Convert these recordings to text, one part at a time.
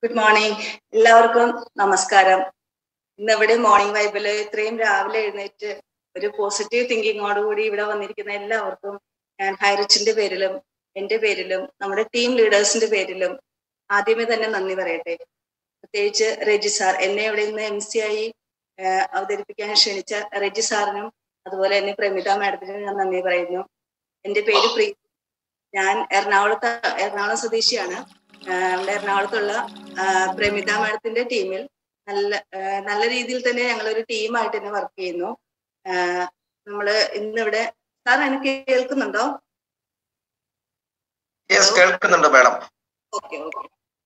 Good morning എല്ലാവർക്കും നമസ്കാരം ഇന്ന് ഇവിടെ മോർണിംഗ് വൈബില് ഇത്രയും രാവിലെ എഴുന്നേറ്റ് ഒരു പോസിറ്റീവ് തിങ്കിങ്ങോടുകൂടി ഇവിടെ വന്നിരിക്കുന്ന എല്ലാവർക്കും ഞാൻ ഹൈറിച്ചിന്റെ പേരിലും എന്റെ പേരിലും നമ്മുടെ ടീം ലീഡേഴ്സിന്റെ പേരിലും ആദ്യമേ തന്നെ നന്ദി പറയട്ടെ പ്രത്യേകിച്ച് റെജി സാർ എന്നെ ഇവിടെ ഇന്ന് എം സി ആയി ആഹ് അവതരിപ്പിക്കാൻ ക്ഷണിച്ച റെജി സാറിനും അതുപോലെ തന്നെ പ്രമിത മാഡത്തിനും ഞാൻ നന്ദി പറയുന്നു എന്റെ പേര് പ്രീ ഞാൻ എറണാകുളത്ത് എറണാകുളം സ്വദേശിയാണ് ആഹ് നമ്മുടെ എറണാകുളത്തുള്ള ആഹ് പ്രമിത മാഡത്തിന്റെ ടീമിൽ നല്ല ആഹ് നല്ല രീതിയിൽ തന്നെ ഞങ്ങൾ ഒരു ടീമായിട്ട് തന്നെ വർക്ക് ചെയ്യുന്നു ആഹ് നമ്മള് ഇന്നിവിടെ സാർ എനിക്ക് കേൾക്കുന്നുണ്ടോ യെസ് കേൾക്കുന്നുണ്ട് മാഡം ഓക്കെ ഓക്കെ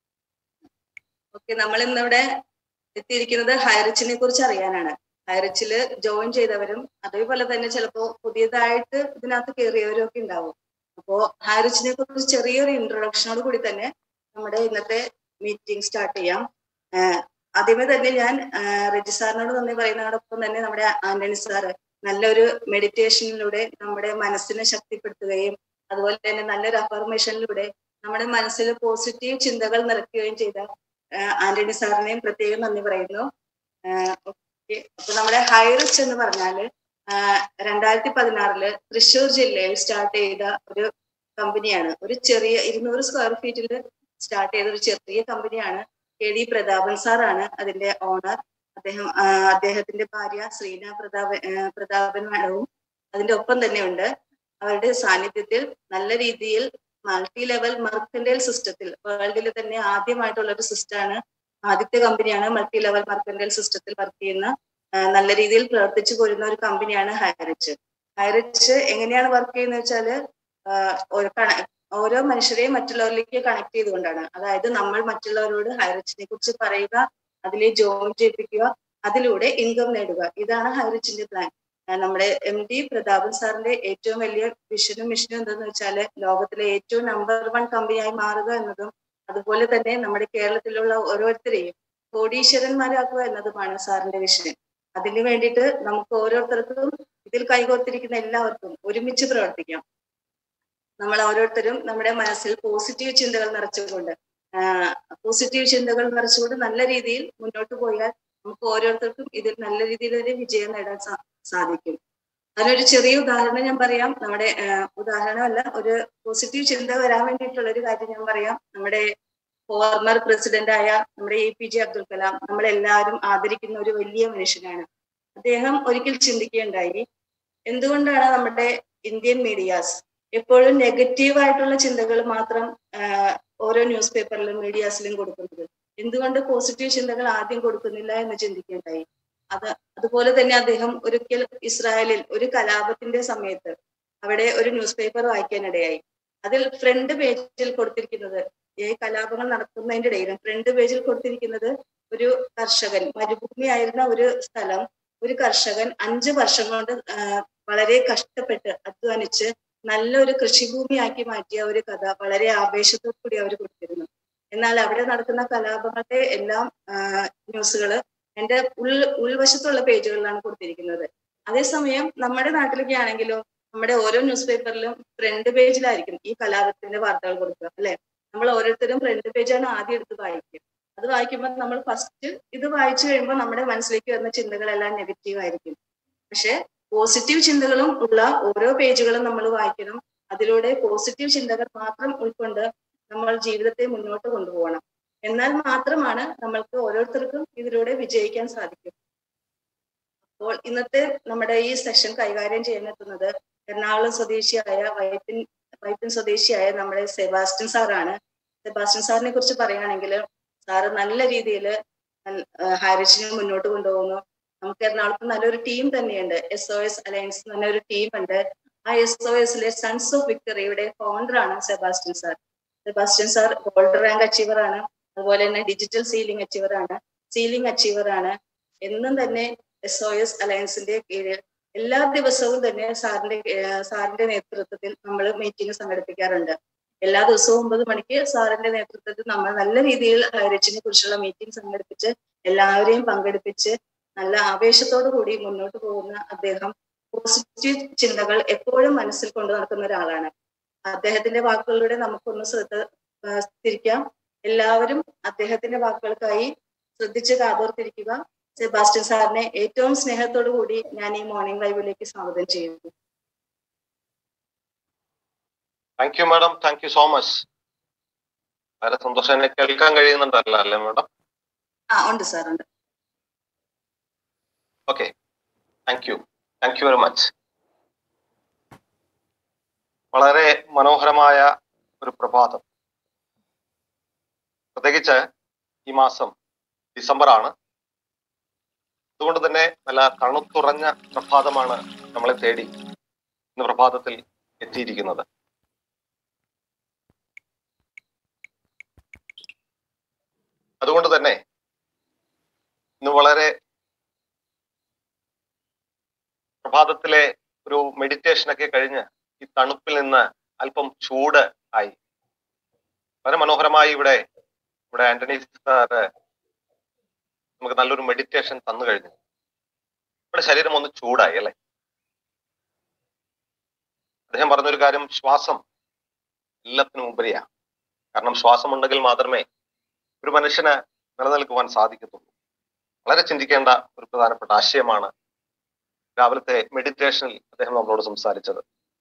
ഓക്കെ നമ്മൾ ഇന്നിവിടെ എത്തിയിരിക്കുന്നത് ഹൈറിച്ചിനെ കുറിച്ച് അറിയാനാണ് ഹൈറിച്ചില് ജോയിൻ ചെയ്തവരും അതേപോലെ തന്നെ ചിലപ്പോ പുതിയതായിട്ട് ഇതിനകത്ത് കയറിയവരും ഒക്കെ ഉണ്ടാവും അപ്പോ ഹൈറിച്ചിനെ കുറിച്ച് ചെറിയൊരു ഇൻട്രൊഡക്ഷനോട് കൂടി തന്നെ നമ്മുടെ ഇന്നത്തെ മീറ്റിംഗ് സ്റ്റാർട്ട് ചെയ്യാം ആഹ് ആദ്യമേ തന്നെ ഞാൻ ആഹ് റെജി സാറിനോട് നന്ദി പറയുന്നതോടൊപ്പം തന്നെ നമ്മുടെ ആന്റണി സാറ് നല്ലൊരു മെഡിറ്റേഷനിലൂടെ നമ്മുടെ മനസ്സിനെ ശക്തിപ്പെടുത്തുകയും അതുപോലെ തന്നെ നല്ലൊരു അഫർമേഷനിലൂടെ നമ്മുടെ മനസ്സിൽ പോസിറ്റീവ് ചിന്തകൾ നിറയ്ക്കുകയും ചെയ്ത ആഹ് ആന്റണി സാറിനെയും പ്രത്യേകം നന്ദി പറയുന്നു ആഹ് ഓക്കെ അപ്പൊ നമ്മുടെ ഹൈറിച്ച് എന്ന് പറഞ്ഞാല് ആഹ് രണ്ടായിരത്തി പതിനാറില് തൃശ്ശൂർ ജില്ലയിൽ സ്റ്റാർട്ട് ചെയ്ത ഒരു കമ്പനിയാണ് ഒരു ചെറിയ ഇരുന്നൂറ് സ്ക്വയർ ഫീറ്റിൽ സ്റ്റാർട്ട് ചെയ്ത ഒരു ചെറിയ കമ്പനിയാണ് കെ ഡി പ്രതാപൻ സാറാണ് അതിന്റെ ഓണർ അദ്ദേഹം ആഹ് അദ്ദേഹത്തിന്റെ ഭാര്യ ശ്രീന പ്രതാപൻ ആഹ് പ്രതാപൻ മാഡവും അതിന്റെ ഒപ്പം തന്നെ ഉണ്ട് അവരുടെ സാന്നിധ്യത്തിൽ നല്ല രീതിയിൽ മൾട്ടി ലെവൽ മർക്കൻഡൈൽ സിസ്റ്റത്തിൽ വേൾഡിൽ തന്നെ ആദ്യമായിട്ടുള്ള ഒരു സിസ്റ്റമാണ് ആദ്യത്തെ കമ്പനിയാണ് മൾട്ടി ലെവൽ മർക്കൻഡൈൽ സിസ്റ്റത്തിൽ വർക്ക് ചെയ്യുന്ന ആഹ് നല്ല രീതിയിൽ പ്രവർത്തിച്ചു പോരുന്ന ഒരു കമ്പനിയാണ് ഹൈറിച്ച് ഹൈറിച്ച് എങ്ങനെയാണ് വർക്ക് ചെയ്യുന്നത് വെച്ചാല് ആഹ് ഒരു കണ- ഓരോ മനുഷ്യരെയും മറ്റുള്ളവരിലേക്ക് കണക്ട് ചെയ്തുകൊണ്ടാണ് അതായത് നമ്മൾ മറ്റുള്ളവരോട് ഹൈറിച്ചിനെ കുറിച്ച് പറയുക അതിലെ ജോയിൻ ചെയ്യിപ്പിക്കുക അതിലൂടെ ഇൻകം നേടുക ഇതാണ് ഹൈറിച്ചിന്റെ പ്ലാൻ നമ്മുടെ എം ഡി പ്രതാപൻ സാറിന്റെ ഏറ്റവും വലിയ വിഷനും മിഷനും എന്തെന്ന് വെച്ചാല് ലോകത്തിലെ ഏറ്റവും നമ്പർ വൺ കമ്പനിയായി മാറുക എന്നതും അതുപോലെ തന്നെ നമ്മുടെ കേരളത്തിലുള്ള ഓരോരുത്തരെയും കോടീശ്വരന്മാരാക്കുക എന്നതുമാണ് സാറിന്റെ വിഷൻ അതിനു വേണ്ടിയിട്ട് നമുക്ക് ഓരോരുത്തർക്കും ഇതിൽ കൈകോർത്തിരിക്കുന്ന എല്ലാവർക്കും ഒരുമിച്ച് പ്രവർത്തിക്കാം നമ്മൾ ഓരോരുത്തരും നമ്മുടെ മനസ്സിൽ പോസിറ്റീവ് ചിന്തകൾ നിറച്ചുകൊണ്ട് പോസിറ്റീവ് ചിന്തകൾ നിറച്ചുകൊണ്ട് നല്ല രീതിയിൽ മുന്നോട്ട് പോയാൽ നമുക്ക് ഓരോരുത്തർക്കും ഇതിൽ നല്ല രീതിയിൽ ഒരു വിജയം നേടാൻ സാ- സാധിക്കും അതിനൊരു ചെറിയ ഉദാഹരണം ഞാൻ പറയാം നമ്മുടെ ആഹ് ഉദാഹരണമല്ല ഒരു പോസിറ്റീവ് ചിന്ത വരാൻ വേണ്ടിയിട്ടുള്ള ഒരു കാര്യം ഞാൻ പറയാം നമ്മുടെ ഫോർമർ പ്രസിഡന്റ് ആയ നമ്മുടെ A P J Abdul Kalam നമ്മളെല്ലാവരും ആദരിക്കുന്ന ഒരു വലിയ മനുഷ്യനാണ് അദ്ദേഹം ഒരിക്കൽ ചിന്തിക്കുകയുണ്ടായി എന്തുകൊണ്ടാണ് നമ്മുടെ ഇന്ത്യൻ മീഡിയാസ് എപ്പോഴും നെഗറ്റീവ് ആയിട്ടുള്ള ചിന്തകൾ മാത്രം ആഹ് ഓരോ ന്യൂസ് പേപ്പറിലും മീഡിയാസിലും കൊടുക്കുന്നത് എന്തുകൊണ്ട് പോസിറ്റീവ് ചിന്തകൾ ആദ്യം കൊടുക്കുന്നില്ല എന്ന് ചിന്തിക്കുകയുണ്ടായി അത് അതുപോലെ തന്നെ അദ്ദേഹം ഒരിക്കൽ ഇസ്രായേലിൽ ഒരു കലാപത്തിന്റെ സമയത്ത് അവിടെ ഒരു ന്യൂസ് പേപ്പർ വായിക്കാനിടയായി അതിൽ ഫ്രണ്ട് പേജിൽ കൊടുത്തിരിക്കുന്നത് ഈ കലാപങ്ങൾ നടക്കുന്നതിന്റെ ഇടയിലും ഫ്രണ്ട് പേജിൽ കൊടുത്തിരിക്കുന്നത് ഒരു കർഷകൻ മരുഭൂമിയായിരുന്ന ഒരു സ്ഥലം ഒരു കർഷകൻ അഞ്ച് വർഷം കൊണ്ട് ആഹ് വളരെ കഷ്ടപ്പെട്ട് അധ്വാനിച്ച് നല്ലൊരു കൃഷിഭൂമിയാക്കി മാറ്റിയ ഒരു കഥ വളരെ ആവേശത്തോടു കൂടി അവർ കൊടുത്തിരുന്നു എന്നാൽ അവിടെ നടക്കുന്ന കലാപങ്ങളുടെ എല്ലാം ന്യൂസുകള് എന്റെ ഉൾ ഉൾവശത്തുള്ള പേജുകളിലാണ് കൊടുത്തിരിക്കുന്നത് അതേസമയം നമ്മുടെ നാട്ടിലേക്ക് ആണെങ്കിലോ നമ്മുടെ ഓരോ ന്യൂസ് പേപ്പറിലും ഫ്രണ്ട് പേജിലായിരിക്കും ഈ കലാപത്തിന്റെ വാർത്തകൾ കൊടുക്കുക അല്ലെ നമ്മൾ ഓരോരുത്തരും ഫ്രണ്ട് പേജാണ് ആദ്യം എടുത്ത് വായിക്കുക അത് വായിക്കുമ്പോൾ നമ്മൾ ഫസ്റ്റ് ഇത് വായിച്ചു കഴിയുമ്പോൾ നമ്മുടെ മനസ്സിലേക്ക് വരുന്ന ചിന്തകളെല്ലാം നെഗറ്റീവ് ആയിരിക്കും പക്ഷെ പോസിറ്റീവ് ചിന്തകളും ഉള്ള ഓരോ പേജുകളും നമ്മൾ വായിക്കണം അതിലൂടെ പോസിറ്റീവ് ചിന്തകൾ മാത്രം ഉൾക്കൊണ്ട് നമ്മൾ ജീവിതത്തെ മുന്നോട്ട് കൊണ്ടുപോകണം എന്നാൽ മാത്രമാണ് നമ്മൾക്ക് ഓരോരുത്തർക്കും ഇതിലൂടെ വിജയിക്കാൻ സാധിക്കും അപ്പോൾ ഇന്നത്തെ നമ്മുടെ ഈ സെഷൻ കൈകാര്യം ചെയ്യാനെത്തുന്നത് എറണാകുളം സ്വദേശിയായ വൈപ്പിൻ വൈപ്പിൻ സ്വദേശിയായ നമ്മുടെ സെബാസ്റ്റ്യൻ സാറാണ് സെബാസ്റ്റ്യൻ സാറിനെ കുറിച്ച് പറയുകയാണെങ്കിൽ സാറ് നല്ല രീതിയിൽ ഹാരിച്ചിനെ മുന്നോട്ട് കൊണ്ടുപോകുന്നു നമുക്ക് എറണാകുളത്ത് നല്ലൊരു ടീം തന്നെയുണ്ട് എസ് ഒ എസ് അലയൻസ് എന്ന ഒരു ടീം ഉണ്ട് ആ എസ് ഒ എസിലെ സൺസ് ഓഫ് വിക്ടറിയുടെ ഫൗണ്ടറാണ് Sebastian sir Sebastian sir gold rank achiever ആണ് അതുപോലെ തന്നെ ഡിജിറ്റൽ സീലിംഗ് അച്ചീവർ ആണ് സീലിംഗ് അച്ചീവർ ആണ് എന്നും തന്നെ എസ് ഒ എസ് അലയൻസിന്റെ കീഴിൽ എല്ലാ ദിവസവും തന്നെ സാറിന്റെ ഏഹ് സാറിന്റെ നേതൃത്വത്തിൽ നമ്മൾ മീറ്റിംഗ് സംഘടിപ്പിക്കാറുണ്ട് എല്ലാ ദിവസവും ഒമ്പത് മണിക്ക് സാറിന്റെ നേതൃത്വത്തിൽ നമ്മൾ നല്ല രീതിയിൽ ഹൈറിച്ചിനെ കുറിച്ചുള്ള മീറ്റിംഗ് സംഘടിപ്പിച്ച് എല്ലാവരെയും പങ്കെടുപ്പിച്ച് നല്ല ആവേശത്തോടു കൂടി മുന്നോട്ട് പോകുന്ന അദ്ദേഹം പോസിറ്റീവ് ചിന്തകൾ എപ്പോഴും മനസ്സിൽ കൊണ്ടു നടക്കുന്ന ഒരാളാണ് അദ്ദേഹത്തിന്റെ വാക്കുകളിലൂടെ നമുക്കൊന്ന് ശ്രദ്ധ ആ, തിരിക്കാം എല്ലാവരും അദ്ദേഹത്തിന്റെ വാക്കുകൾക്കായി ശ്രദ്ധിച്ച് കാതോർത്തിരിക്കുക സെബാസ്റ്റ്യൻ സാറിനെ ഏറ്റവും സ്നേഹത്തോടു കൂടി ഞാൻ ഈ മോർണിംഗ് ലൈവിലേക്ക് സ്വാഗതം ചെയ്യുന്നു thank you madam thank you so much വളരെ സന്തോഷം എന്നെ കേൾക്കാൻ കഴിയുന്നുണ്ടല്ലോ അല്ലേ മാഡം ആ ഉണ്ട് സാർ ഉണ്ട് okay thank you thank you very much വളരെ മനോഹരമായ ഒരു പ്രഭാതം പ്രത്യേകിച്ച് ഈ മാസം ഡിസംബർ ആണ് അതുകൊണ്ട് തന്നെ നല്ല തണുത്തുറഞ്ഞ പ്രഭാതമാണ് നമ്മളെ തേടി ഇന്ന് പ്രഭാതത്തിൽ എത്തിയിരിക്കുന്നത് അതുകൊണ്ട് തന്നെ ഇന്ന് വളരെ പ്രഭാതത്തിലെ ഒരു മെഡിറ്റേഷൻ ഒക്കെ കഴിഞ്ഞ് ഈ തണുപ്പിൽ നിന്ന് അല്പം ചൂട് ആയി വളരെ മനോഹരമായി ഇവിടെ ഇവിടെ ആന്റണി സാറ് നമുക്ക് നല്ലൊരു മെഡിറ്റേഷൻ തന്നു കഴിഞ്ഞു ഇവിടെ ശരീരം ഒന്ന് ചൂടായി അല്ലെ അദ്ദേഹം പറഞ്ഞൊരു കാര്യം ശ്വാസം എല്ലാത്തിനും ഉപരിയാ കാരണം ശ്വാസം ഉണ്ടെങ്കിൽ മാത്രമേ ഒരു മനുഷ്യന് നിലനിൽക്കുവാൻ സാധിക്കത്തുള്ളൂ വളരെ ചിന്തിക്കേണ്ട ഒരു പ്രധാനപ്പെട്ട ആശയമാണ് രാവിലത്തെ മെഡിറ്റേഷനിൽ അദ്ദേഹം നമ്മളോട് സംസാരിച്ചത്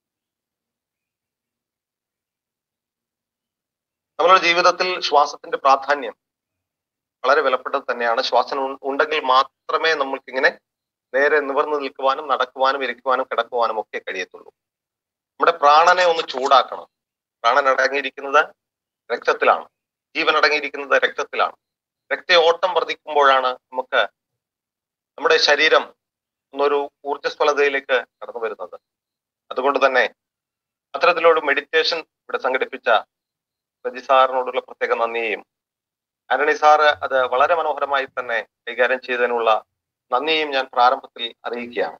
നമ്മുടെ ജീവിതത്തിൽ ശ്വാസത്തിന്റെ പ്രാധാന്യം വളരെ വിലപ്പെട്ടത് തന്നെയാണ് ശ്വാസം ഉ- ഉണ്ടെങ്കിൽ മാത്രമേ നമ്മൾക്ക് ഇങ്ങനെ നേരെ നിവർന്നു നിൽക്കുവാനും നടക്കുവാനും ഇരിക്കുവാനും കിടക്കുവാനും ഒക്കെ കഴിയത്തുള്ളൂ നമ്മുടെ പ്രാണനെ ഒന്ന് ചൂടാക്കണം പ്രാണൻ അടങ്ങിയിരിക്കുന്നത് രക്തത്തിലാണ് ജീവൻ അടങ്ങിയിരിക്കുന്നത് രക്തത്തിലാണ് രക്തയോട്ടം വർദ്ധിക്കുമ്പോഴാണ് നമുക്ക് നമ്മുടെ ശരീരം ഒന്നൊരു ഊർജ്ജസ്വലതയിലേക്ക് കടന്നു വരുന്നത് അതുകൊണ്ട് തന്നെ അത്തരത്തിലൊരു മെഡിറ്റേഷൻ ഇവിടെ സംഘടിപ്പിച്ച രജി സാറിനോടുള്ള പ്രത്യേക നന്ദിയും ആന്റണി സാറ് അത് വളരെ മനോഹരമായി തന്നെ കൈകാര്യം ചെയ്തതിനുള്ള നന്ദിയും ഞാൻ പ്രാരംഭത്തിൽ അറിയിക്കുകയാണ്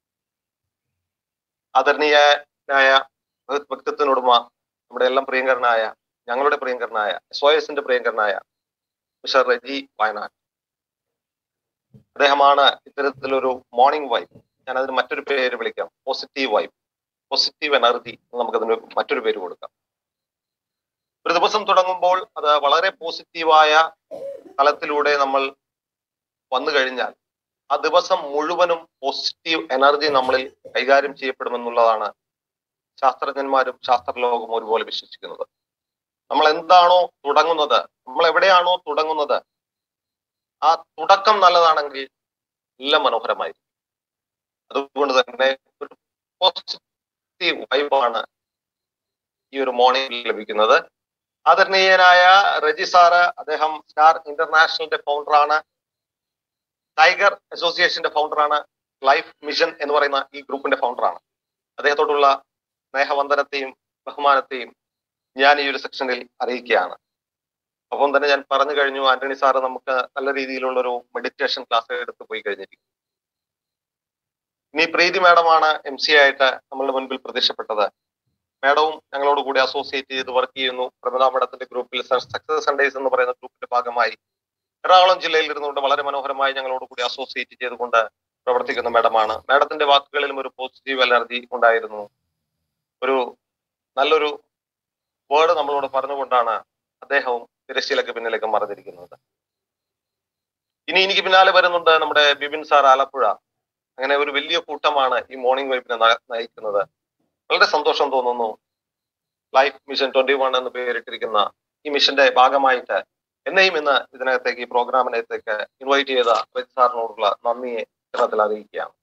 ആദരണീയനായ വ്യക്തിത്വത്തിനുടമ നമ്മുടെ എല്ലാം പ്രിയങ്കരനായ ഞങ്ങളുടെ പ്രിയങ്കരനായ എസ് ഒ എസിന്റെ പ്രിയങ്കരനായ മിസ്റ്റർ റജി വയനാട് അദ്ദേഹമാണ് ഇത്തരത്തിലൊരു മോർണിംഗ് വൈബ് ഞാൻ അതിന് മറ്റൊരു പേര് വിളിക്കാം പോസിറ്റീവ് വൈബ് പോസിറ്റീവ് എനർജി നമുക്കതിന് മറ്റൊരു പേര് കൊടുക്കാം ഒരു ദിവസം തുടങ്ങുമ്പോൾ അത് വളരെ പോസിറ്റീവായ തലത്തിലൂടെ നമ്മൾ വന്നു കഴിഞ്ഞാൽ ആ ദിവസം മുഴുവനും പോസിറ്റീവ് എനർജി നമ്മളിൽ കൈകാര്യം ചെയ്യപ്പെടുമെന്നുള്ളതാണ് ശാസ്ത്രജ്ഞന്മാരും ശാസ്ത്രലോകവും ഒരുപോലെ വിശ്വസിക്കുന്നത് നമ്മൾ എന്താണോ തുടങ്ങുന്നത് നമ്മൾ എവിടെയാണോ തുടങ്ങുന്നത് ആ തുടക്കം നല്ലതാണെങ്കിൽ എല്ലാം മനോഹരമായിരിക്കും അതുകൊണ്ട് തന്നെ ഒരു പോസിറ്റീവ് വൈബാണ് ഈ ഒരു മോർണിംഗ് ലഭിക്കുന്നത് ആദരണീയനായ റജി സാറ് അദ്ദേഹം സ്റ്റാർ ഇന്റർനാഷണലിന്റെ ഫൗണ്ടറാണ് ടൈഗർ അസോസിയേഷന്റെ ഫൗണ്ടറാണ് ലൈഫ് മിഷൻ എന്ന് പറയുന്ന ഈ ഗ്രൂപ്പിന്റെ ഫൗണ്ടറാണ് അദ്ദേഹത്തോടുള്ള സ്നേഹവന്ദനത്തെയും ബഹുമാനത്തെയും ഞാൻ ഈ ഒരു സെക്ഷനിൽ അറിയിക്കുകയാണ് ഒപ്പം തന്നെ ഞാൻ പറഞ്ഞു കഴിഞ്ഞു ആന്റണി സാറ് നമുക്ക് നല്ല രീതിയിലുള്ള ഒരു മെഡിറ്റേഷൻ ക്ലാസ് എടുത്ത് പോയി കഴിഞ്ഞിരിക്കും ഇനി പ്രീതി മാഡമാണ് എം സി ആയിട്ട് നമ്മളുടെ മുൻപിൽ പ്രത്യക്ഷപ്പെട്ടത് മാഡവും ഞങ്ങളോട് കൂടി അസോസിയേറ്റ് ചെയ്ത് വർക്ക് ചെയ്യുന്നു പ്രമിത മാഡത്തിന്റെ ഗ്രൂപ്പിൽ സക്സസ് സൺഡേസ് എന്ന് പറയുന്ന ഗ്രൂപ്പിന്റെ ഭാഗമായി എറണാകുളം ജില്ലയിൽ ഇരുന്നുകൊണ്ട് വളരെ മനോഹരമായി ഞങ്ങളോട് കൂടി അസോസിയേറ്റ് ചെയ്തുകൊണ്ട് പ്രവർത്തിക്കുന്ന മാഡമാണ് മാഡത്തിന്റെ വാക്കുകളിലും ഒരു പോസിറ്റീവ് എനർജി ഉണ്ടായിരുന്നു ഒരു നല്ലൊരു വേർഡ് നമ്മളോട് പറഞ്ഞുകൊണ്ടാണ് അദ്ദേഹവും തിരശ്ശീലക്ക് പിന്നിലേക്ക് മറഞ്ഞിരിക്കുന്നത് ഇനി എനിക്ക് പിന്നാലെ വരുന്നുണ്ട് നമ്മുടെ ബിപിൻ സാർ ആലപ്പുഴ അങ്ങനെ ഒരു വലിയ കൂട്ടമാണ് ഈ മോർണിംഗ് വൈബിനെ ന- നയിക്കുന്നത് വളരെ സന്തോഷം തോന്നുന്നു ലൈഫ് മിഷൻ ട്വന്റി വൺ എന്ന് പേരിട്ടിരിക്കുന്ന ഈ മിഷന്റെ ഭാഗമായിട്ട് എന്നെയും ഇന്ന് ഇതിനകത്തേക്ക് ഈ പ്രോഗ്രാമിനകത്തേക്ക് ഇൻവൈറ്റ് ചെയ്ത റജി സാറിനോടുള്ള നന്ദിയെ ഇത്തരത്തിൽ അറിയിക്കുകയാണ്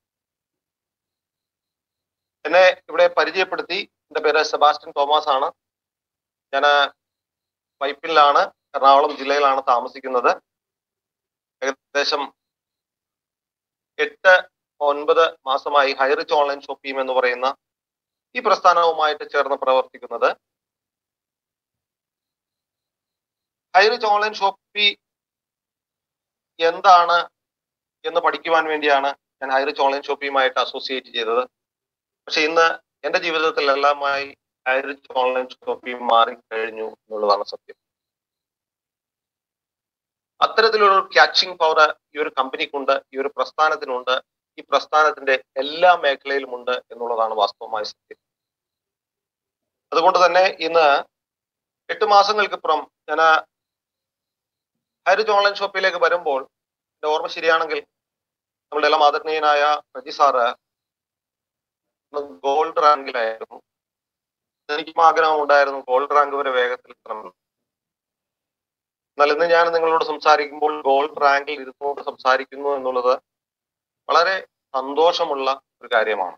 എന്നെ ഇവിടെ പരിചയപ്പെടുത്തി എന്റെ പേര് സെബാസ്റ്റ്യൻ തോമസ് ആണ് ഞാൻ വൈപ്പിലാണ് എറണാകുളം ജില്ലയിലാണ് താമസിക്കുന്നത് ഏകദേശം എട്ട് ഒൻപത് മാസമായി ഹൈറിച്ച് ഓൺലൈൻ ഷോപ്പിംഗ് എന്ന് പറയുന്ന ഈ പ്രസ്ഥാനവുമായിട്ട് ചേർന്ന് പ്രവർത്തിക്കുന്നത് ഹൈറിച്ച് ഓൺലൈൻ ഷോപ്പി എന്താണ് എന്ന് പഠിക്കുവാൻ വേണ്ടിയാണ് ഞാൻ ഹൈറിച്ച് ഓൺലൈൻ ഷോപ്പിയുമായിട്ട് അസോസിയേറ്റ് ചെയ്തത് പക്ഷെ ഇന്ന് എന്റെ ജീവിതത്തിൽ എല്ലാമായി ഹൈറിച്ച് ഓൺലൈൻ ഷോപ്പിംഗ് മാറിക്കഴിഞ്ഞു എന്നുള്ളതാണ് സത്യം അത്തരത്തിലൊരു ക്യാച്ചിങ് പവർ ഈ ഒരു കമ്പനിക്കുണ്ട് ഈ ഒരു പ്രസ്ഥാനത്തിനുണ്ട് ഈ പ്രസ്ഥാനത്തിന്റെ എല്ലാ മേഖലയിലുമുണ്ട് എന്നുള്ളതാണ് വാസ്തവമായ സത്യം അതുകൊണ്ട് തന്നെ ഇന്ന് എട്ട് മാസങ്ങൾക്കിപ്പുറം ഞാൻ ഹൈറിച്ച് ഓൺലൈൻ ഷോപ്പിലേക്ക് വരുമ്പോൾ എന്റെ ഓർമ്മ ശരിയാണെങ്കിൽ നമ്മുടെ എല്ലാം ആദരണീയനായ റജി സാറ് ഗോൾഡ് റാങ്കിലായിരുന്നു എനിക്കും ആഗ്രഹം ഉണ്ടായിരുന്നു ഗോൾഡ് റാങ്ക് വരെ വേഗത്തിൽ എത്തണമെന്ന് എന്നാൽ ഇന്ന് ഞാൻ നിങ്ങളോട് സംസാരിക്കുമ്പോൾ ഗോൾഡ് റാങ്കിൽ ഇരുന്നുകൊണ്ട് സംസാരിക്കുന്നു എന്നുള്ളത് വളരെ സന്തോഷമുള്ള ഒരു കാര്യമാണ്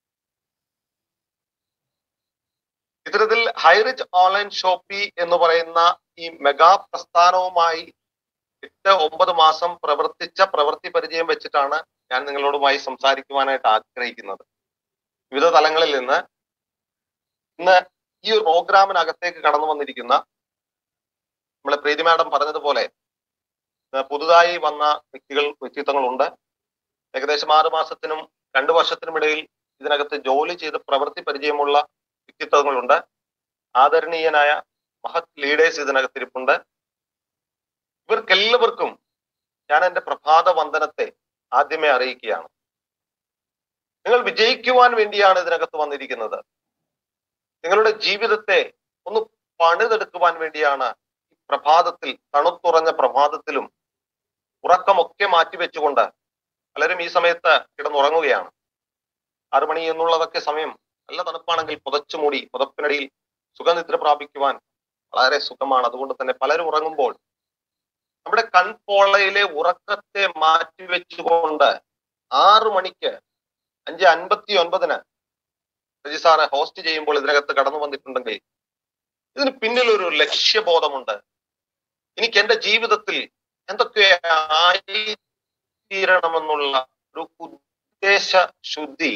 ഇത്തരത്തിൽ ഹൈറിച്ച് ഓൺലൈൻ ഷോപ്പി എന്ന് പറയുന്ന ഈ മെഗാ പ്രസ്ഥാനവുമായി എട്ട് ഒമ്പത് മാസം പ്രവർത്തിച്ച പ്രവൃത്തി പരിചയം വെച്ചിട്ടാണ് ഞാൻ നിങ്ങളോടുമായി സംസാരിക്കുവാനായിട്ട് ആഗ്രഹിക്കുന്നത് വിവിധ തലങ്ങളിൽ നിന്ന് ഇന്ന് ഈ ഒരു പ്രോഗ്രാമിനകത്തേക്ക് കടന്നു വന്നിരിക്കുന്ന നമ്മളെ പ്രീതി മാഡം പറഞ്ഞതുപോലെ പുതുതായി വന്ന വ്യക്തികൾ വ്യക്തിത്വങ്ങളുണ്ട് ഏകദേശം ആറ് മാസത്തിനും രണ്ടു വർഷത്തിനും ഇടയിൽ ഇതിനകത്ത് ജോലി ചെയ്ത് പ്രവൃത്തി പരിചയമുള്ള വ്യക്തിത്വങ്ങളുണ്ട് ആദരണീയനായ മഹത് ലീഡേഴ്സ് ഇതിനകത്തിരിപ്പുണ്ട് ഇവർക്കെല്ലാവർക്കും ഞാൻ എന്റെ പ്രഭാത വന്ദനത്തെ ആദ്യമേ അറിയിക്കുകയാണ് നിങ്ങൾ വിജയിക്കുവാൻ വേണ്ടിയാണ് ഇതിനകത്ത് വന്നിരിക്കുന്നത് നിങ്ങളുടെ ജീവിതത്തെ ഒന്ന് പണിതെടുക്കുവാൻ വേണ്ടിയാണ് ഈ പ്രഭാതത്തിൽ തണുത്തുറഞ്ഞ പ്രഭാതത്തിലും ഉറക്കമൊക്കെ മാറ്റിവെച്ചുകൊണ്ട് പലരും ഈ സമയത്ത് കിടന്നുറങ്ങുകയാണ് ആറു മണി എന്നുള്ളതൊക്കെ സമയം നല്ല തണുപ്പാണെങ്കിൽ പുതച്ചു മൂടി പുതപ്പിനടിയിൽ സുഖനിദ്ര പ്രാപിക്കുവാൻ വളരെ സുഖമാണ് അതുകൊണ്ട് തന്നെ പലരും ഉറങ്ങുമ്പോൾ നമ്മുടെ കൺപോളയിലെ ഉറക്കത്തെ മാറ്റിവെച്ചുകൊണ്ട് ആറു മണിക്ക് അഞ്ച് അൻപത്തി ഒൻപതിന് രജി സാറെ ഹോസ്റ്റ് ചെയ്യുമ്പോൾ ഇതിനകത്ത് കടന്നു വന്നിട്ടുണ്ടെങ്കിൽ ഇതിന് പിന്നിൽ ഒരു ലക്ഷ്യബോധമുണ്ട് എനിക്ക് എന്റെ ജീവിതത്തിൽ എന്തൊക്കെ ആയി തീരണമെന്നുള്ള ഒരു ഉദ്ദേശ ശുദ്ധി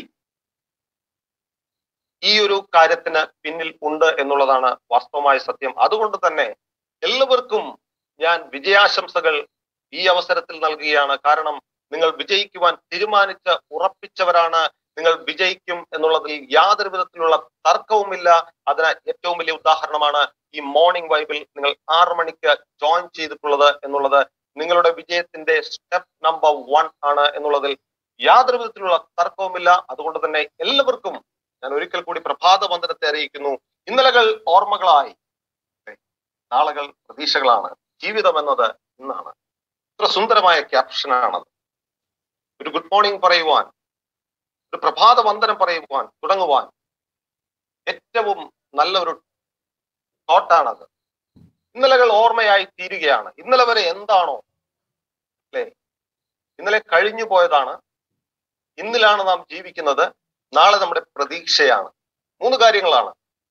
ഈ ഒരു കാര്യത്തിന് പിന്നിൽ ഉണ്ട് എന്നുള്ളതാണ് വാസ്തവമായ സത്യം അതുകൊണ്ട് തന്നെ എല്ലാവർക്കും ഞാൻ വിജയാശംസകൾ ഈ അവസരത്തിൽ നൽകുകയാണ് കാരണം നിങ്ങൾ വിജയിക്കുവാൻ തീരുമാനിച്ച് ഉറപ്പിച്ചവരാണ് നിങ്ങൾ വിജയിക്കും എന്നുള്ളതിൽ യാതൊരു വിധത്തിലുള്ള തർക്കവുമില്ല അതിന് ഏറ്റവും വലിയ ഉദാഹരണമാണ് ഈ മോർണിംഗ് വൈബിൽ നിങ്ങൾ ആറ് മണിക്ക് ജോയിൻ ചെയ്തിട്ടുള്ളത് എന്നുള്ളത് നിങ്ങളുടെ വിജയത്തിന്റെ സ്റ്റെപ്പ് നമ്പർ വൺ ആണ് എന്നുള്ളതിൽ യാതൊരു വിധത്തിലുള്ള തർക്കവുമില്ല അതുകൊണ്ട് തന്നെ എല്ലാവർക്കും ഞാൻ ഒരിക്കൽ കൂടി പ്രഭാത വന്ദനത്തെ അറിയിക്കുന്നു ഇന്നലകൾ ഓർമ്മകളായി നാളുകൾ പ്രതീക്ഷകളാണ് ജീവിതം എന്നത് ഇന്നാണ് ഇത്ര സുന്ദരമായ ക്യാപ്ഷനാണത് ഒരു ഗുഡ് മോർണിംഗ് പറയുവാൻ ഒരു പ്രഭാത വന്ദനം പറയുവാൻ തുടങ്ങുവാൻ ഏറ്റവും നല്ലൊരു തോട്ടാണത് ഇന്നലകൾ ഓർമ്മയായി തീരുകയാണ് ഇന്നലെ വരെ എന്താണോ അല്ലെ ഇന്നലെ കഴിഞ്ഞു പോയതാണ് ഇന്നിലാണ് നാം ജീവിക്കുന്നത് നാളെ നമ്മുടെ പ്രതീക്ഷയാണ് മൂന്ന് കാര്യങ്ങളാണ്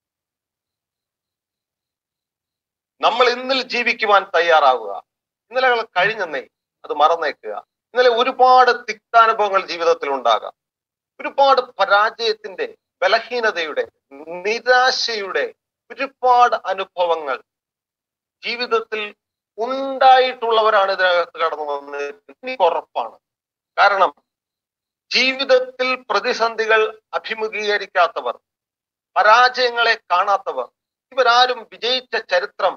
നമ്മൾ ഇന്നിൽ ജീവിക്കുവാൻ തയ്യാറാവുക ഇന്നലകൾ കഴിഞ്ഞെന്നേ അത് മറന്നേക്കുക ഇന്നലെ ഒരുപാട് തിക്താനുഭവങ്ങൾ ജീവിതത്തിൽ ഉണ്ടാകാം ഒരുപാട് പരാജയത്തിന്റെ ബലഹീനതയുടെ നിരാശയുടെ ഒരുപാട് അനുഭവങ്ങൾ ജീവിതത്തിൽ ഉണ്ടായിട്ടുള്ളവരാണ് ഇതിനകത്ത് കടന്നു വന്നത് എനിക്ക് ഉറപ്പാണ് കാരണം ജീവിതത്തിൽ പ്രതിസന്ധികൾ അഭിമുഖീകരിക്കാത്തവർ പരാജയങ്ങളെ കാണാത്തവർ ഇവരാരും വിജയിച്ച ചരിത്രം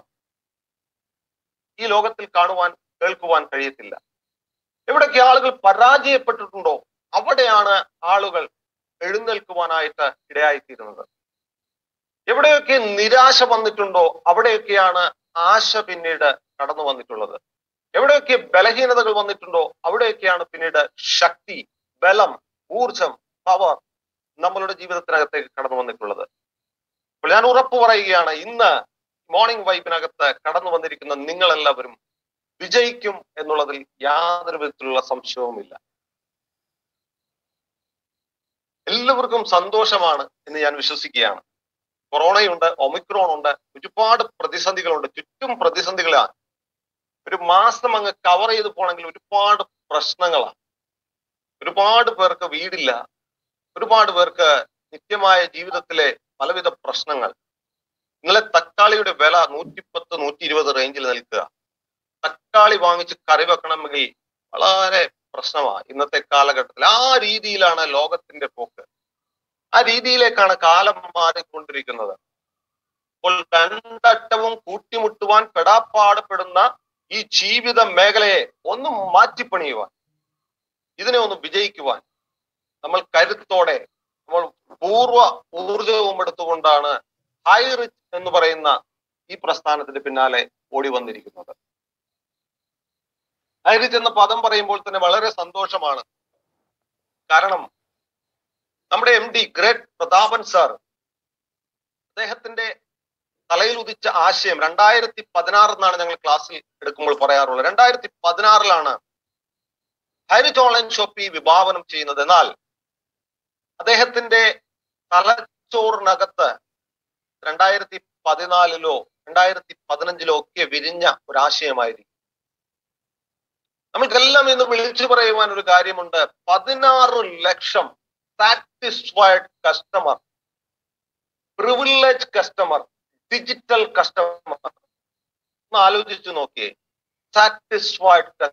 ഈ ലോകത്തിൽ കാണുവാൻ കേൾക്കുവാൻ കഴിയത്തില്ല എവിടൊക്കെ ആളുകൾ പരാജയപ്പെട്ടിട്ടുണ്ടോ അവിടെയാണ് ആളുകൾ എഴുന്നേൽക്കുവാനായിട്ട് ഇടയായിത്തീരുന്നത് എവിടെയൊക്കെ നിരാശ വന്നിട്ടുണ്ടോ അവിടെയൊക്കെയാണ് ആശ പിന്നീട് കടന്നു വന്നിട്ടുള്ളത് എവിടെയൊക്കെ ബലഹീനതകൾ വന്നിട്ടുണ്ടോ അവിടെയൊക്കെയാണ് പിന്നീട് ശക്തി ബലം ഊർജം പവർ നമ്മളുടെ ജീവിതത്തിനകത്തേക്ക് കടന്നു വന്നിട്ടുള്ളത് അപ്പോൾ ഞാൻ ഉറപ്പ് പറയുകയാണ് ഇന്ന് മോർണിംഗ് വൈബിനകത്ത് കടന്നു വന്നിരിക്കുന്ന നിങ്ങളെല്ലാവരും വിജയിക്കും എന്നുള്ളതിൽ യാതൊരു വിധത്തിലുള്ള സംശയവുമില്ല എല്ലാവർക്കും സന്തോഷമാണ് എന്ന് ഞാൻ വിശ്വസിക്കുകയാണ് കൊറോണയുണ്ട് ഒമിക്രോൺ ഉണ്ട് ഒരുപാട് പ്രതിസന്ധികളുണ്ട് ചുറ്റും പ്രതിസന്ധികളാണ് ഒരു മാസം അങ്ങ് കവർ ചെയ്ത് പോകണമെങ്കിൽ ഒരുപാട് പ്രശ്നങ്ങളാണ് ഒരുപാട് പേർക്ക് വീടില്ല ഒരുപാട് പേർക്ക് നിത്യമായ ജീവിതത്തിലെ പലവിധ പ്രശ്നങ്ങൾ ഇന്നലെ തക്കാളിയുടെ വില നൂറ്റിപ്പത്ത് നൂറ്റി ഇരുപത് റേഞ്ചിൽ നിൽക്കുക തക്കാളി വാങ്ങിച്ച് കറി വെക്കണമെങ്കിൽ വളരെ പ്രശ്നമാണ് ഇന്നത്തെ കാലഘട്ടത്തിൽ ആ രീതിയിലാണ് ലോകത്തിന്റെ പോക്ക് ആ രീതിയിലേക്കാണ് കാലം മാറിക്കൊണ്ടിരിക്കുന്നത് അപ്പോൾ രണ്ടറ്റവും കൂട്ടിമുട്ടുവാൻ പെടാപ്പാടപ്പെടുന്ന ഈ ജീവിത മേഖലയെ ഒന്ന് മാറ്റിപ്പണിയുവാൻ ഇതിനെ ഒന്ന് വിജയിക്കുവാൻ നമ്മൾ കരുത്തോടെ നമ്മൾ പൂർവ്വ ഊർജവും എടുത്തുകൊണ്ടാണ് ഹൈ റിച്ച് എന്ന് പറയുന്ന ഈ പ്രസ്ഥാനത്തിന് പിന്നാലെ ഓടി വന്നിരിക്കുന്നത് ഹൈറിച്ച് എന്ന പദം പറയുമ്പോൾ തന്നെ വളരെ സന്തോഷമാണ് കാരണം നമ്മുടെ M D great Prathapan sir അദ്ദേഹത്തിന്റെ തലയിൽ ഉദിച്ച ആശയം രണ്ടായിരത്തി പതിനാറ് എന്നാണ് ഞങ്ങൾ ക്ലാസ്സിൽ എടുക്കുമ്പോൾ പറയാറുള്ളത് രണ്ടായിരത്തി പതിനാറിലാണ് ഹൈറിച്ച് ഓൺലൈൻ ഷോപ്പി വിഭാവനം ചെയ്യുന്നത് എന്നാൽ അദ്ദേഹത്തിന്റെ തലച്ചോറിനകത്ത് രണ്ടായിരത്തി പതിനാലിലോ രണ്ടായിരത്തി പതിനഞ്ചിലോ ഒക്കെ വിരിഞ്ഞ ഒരു ആശയമായിരിക്കും നമ്മൾക്കെല്ലാം ഇന്ന് വിളിച്ചു പറയുവാൻ ഒരു കാര്യമുണ്ട് പതിനാറ് ലക്ഷം satisfied customer privilege customer digital customer ഒന്ന് ആലോചിച്ചു നോക്കിയേ സാറ്റിസ്ഫൈഡ്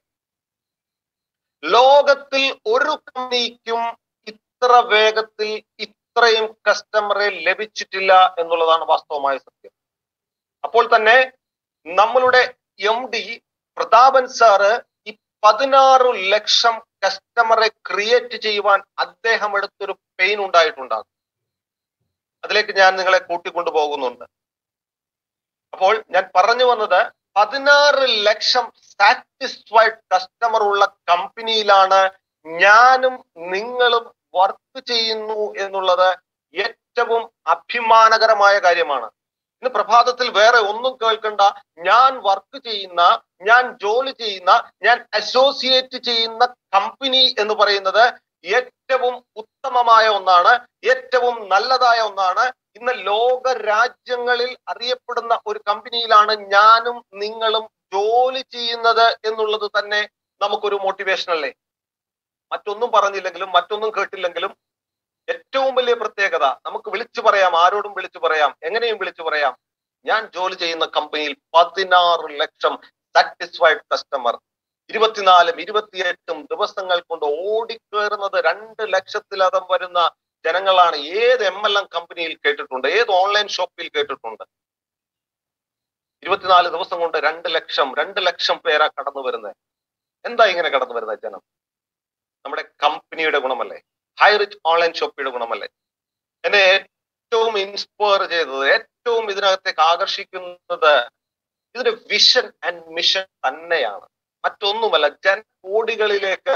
ലോകത്തിൽ ഒരു കമ്പനിക്കും ഇത്ര വേഗത്തിൽ ഇത്രയും കസ്റ്റമറെ ലഭിച്ചിട്ടില്ല എന്നുള്ളതാണ് വാസ്തവമായ സത്യം അപ്പോൾ തന്നെ നമ്മളുടെ എം ഡി പ്രതാപൻ സാറ് ഈ പതിനാറ് ലക്ഷം കസ്റ്റമറെ ക്രിയേറ്റ് ചെയ്യുവാൻ അദ്ദേഹം എടുത്തൊരു പെയിൻ ഉണ്ടായിട്ടുണ്ടാകും അതിലേക്ക് ഞാൻ നിങ്ങളെ കൂട്ടിക്കൊണ്ടു പോകുന്നുണ്ട് അപ്പോൾ ഞാൻ പറഞ്ഞു വന്നത് പതിനാറ് ലക്ഷം സാറ്റിസ്ഫൈഡ് കസ്റ്റമർ ഉള്ള കമ്പനിയിലാണ് ഞാനും നിങ്ങളും വർക്ക് ചെയ്യുന്നു എന്നുള്ളത് ഏറ്റവും അഭിമാനകരമായ കാര്യമാണ് ഇന്ന് പ്രഭാതത്തിൽ വേറെ ഒന്നും കേൾക്കണ്ട ഞാൻ വർക്ക് ചെയ്യുന്ന ഞാൻ ജോലി ചെയ്യുന്ന ഞാൻ അസോസിയേറ്റ് ചെയ്യുന്ന കമ്പനി എന്ന് പറയുന്നത് ഏറ്റവും ഉത്തമമായ ഒന്നാണ് ഏറ്റവും നല്ലതായ ഒന്നാണ് ഇന്ന് ലോക രാജ്യങ്ങളിൽ അറിയപ്പെടുന്ന ഒരു കമ്പനിയിലാണ് ഞാനും നിങ്ങളും ജോലി ചെയ്യുന്നത് എന്നുള്ളത് തന്നെ നമുക്കൊരു മോട്ടിവേഷൻ അല്ലേ മറ്റൊന്നും പറഞ്ഞില്ലെങ്കിലും മറ്റൊന്നും കേട്ടില്ലെങ്കിലും ഏറ്റവും വലിയ പ്രത്യേകത നമുക്ക് വിളിച്ചു പറയാം ആരോടും വിളിച്ചു പറയാം എങ്ങനെയും വിളിച്ചു പറയാം ഞാൻ ജോലി ചെയ്യുന്ന കമ്പനിയിൽ പതിനാറ് ലക്ഷം സാറ്റിസ്ഫൈഡ് കസ്റ്റമർ ഇരുപത്തിനാലും ഇരുപത്തിയെട്ടും ദിവസങ്ങൾ കൊണ്ട് ഓടിക്കേറുന്നത് രണ്ട് ലക്ഷത്തിലകം വരുന്ന ജനങ്ങളാണ് ഏത് എം എൽ എം കമ്പനിയിൽ കേട്ടിട്ടുണ്ട് ഏത് ഓൺലൈൻ ഷോപ്പിൽ കേട്ടിട്ടുണ്ട് ഇരുപത്തിനാല് ദിവസം കൊണ്ട് രണ്ട് ലക്ഷം രണ്ട് ലക്ഷം പേരാ കടന്നു വരുന്നത് എന്താ ഇങ്ങനെ കടന്നു വരുന്നത് ജനം നമ്മുടെ കമ്പനിയുടെ ഗുണമല്ലേ ഹൈ റിച്ച് ഓൺലൈൻ ഷോപ്പിയുടെ ഗുണമല്ലേ എന്നെ ഏറ്റവും ഇൻസ്പയർ ചെയ്തത് ഏറ്റവും ഇതിനകത്തേക്ക് ആകർഷിക്കുന്നത് ഇതിന്റെ വിഷൻ ആൻഡ് മിഷൻ തന്നെയാണ് മറ്റൊന്നുമല്ല ജനകോടികളിലേക്ക്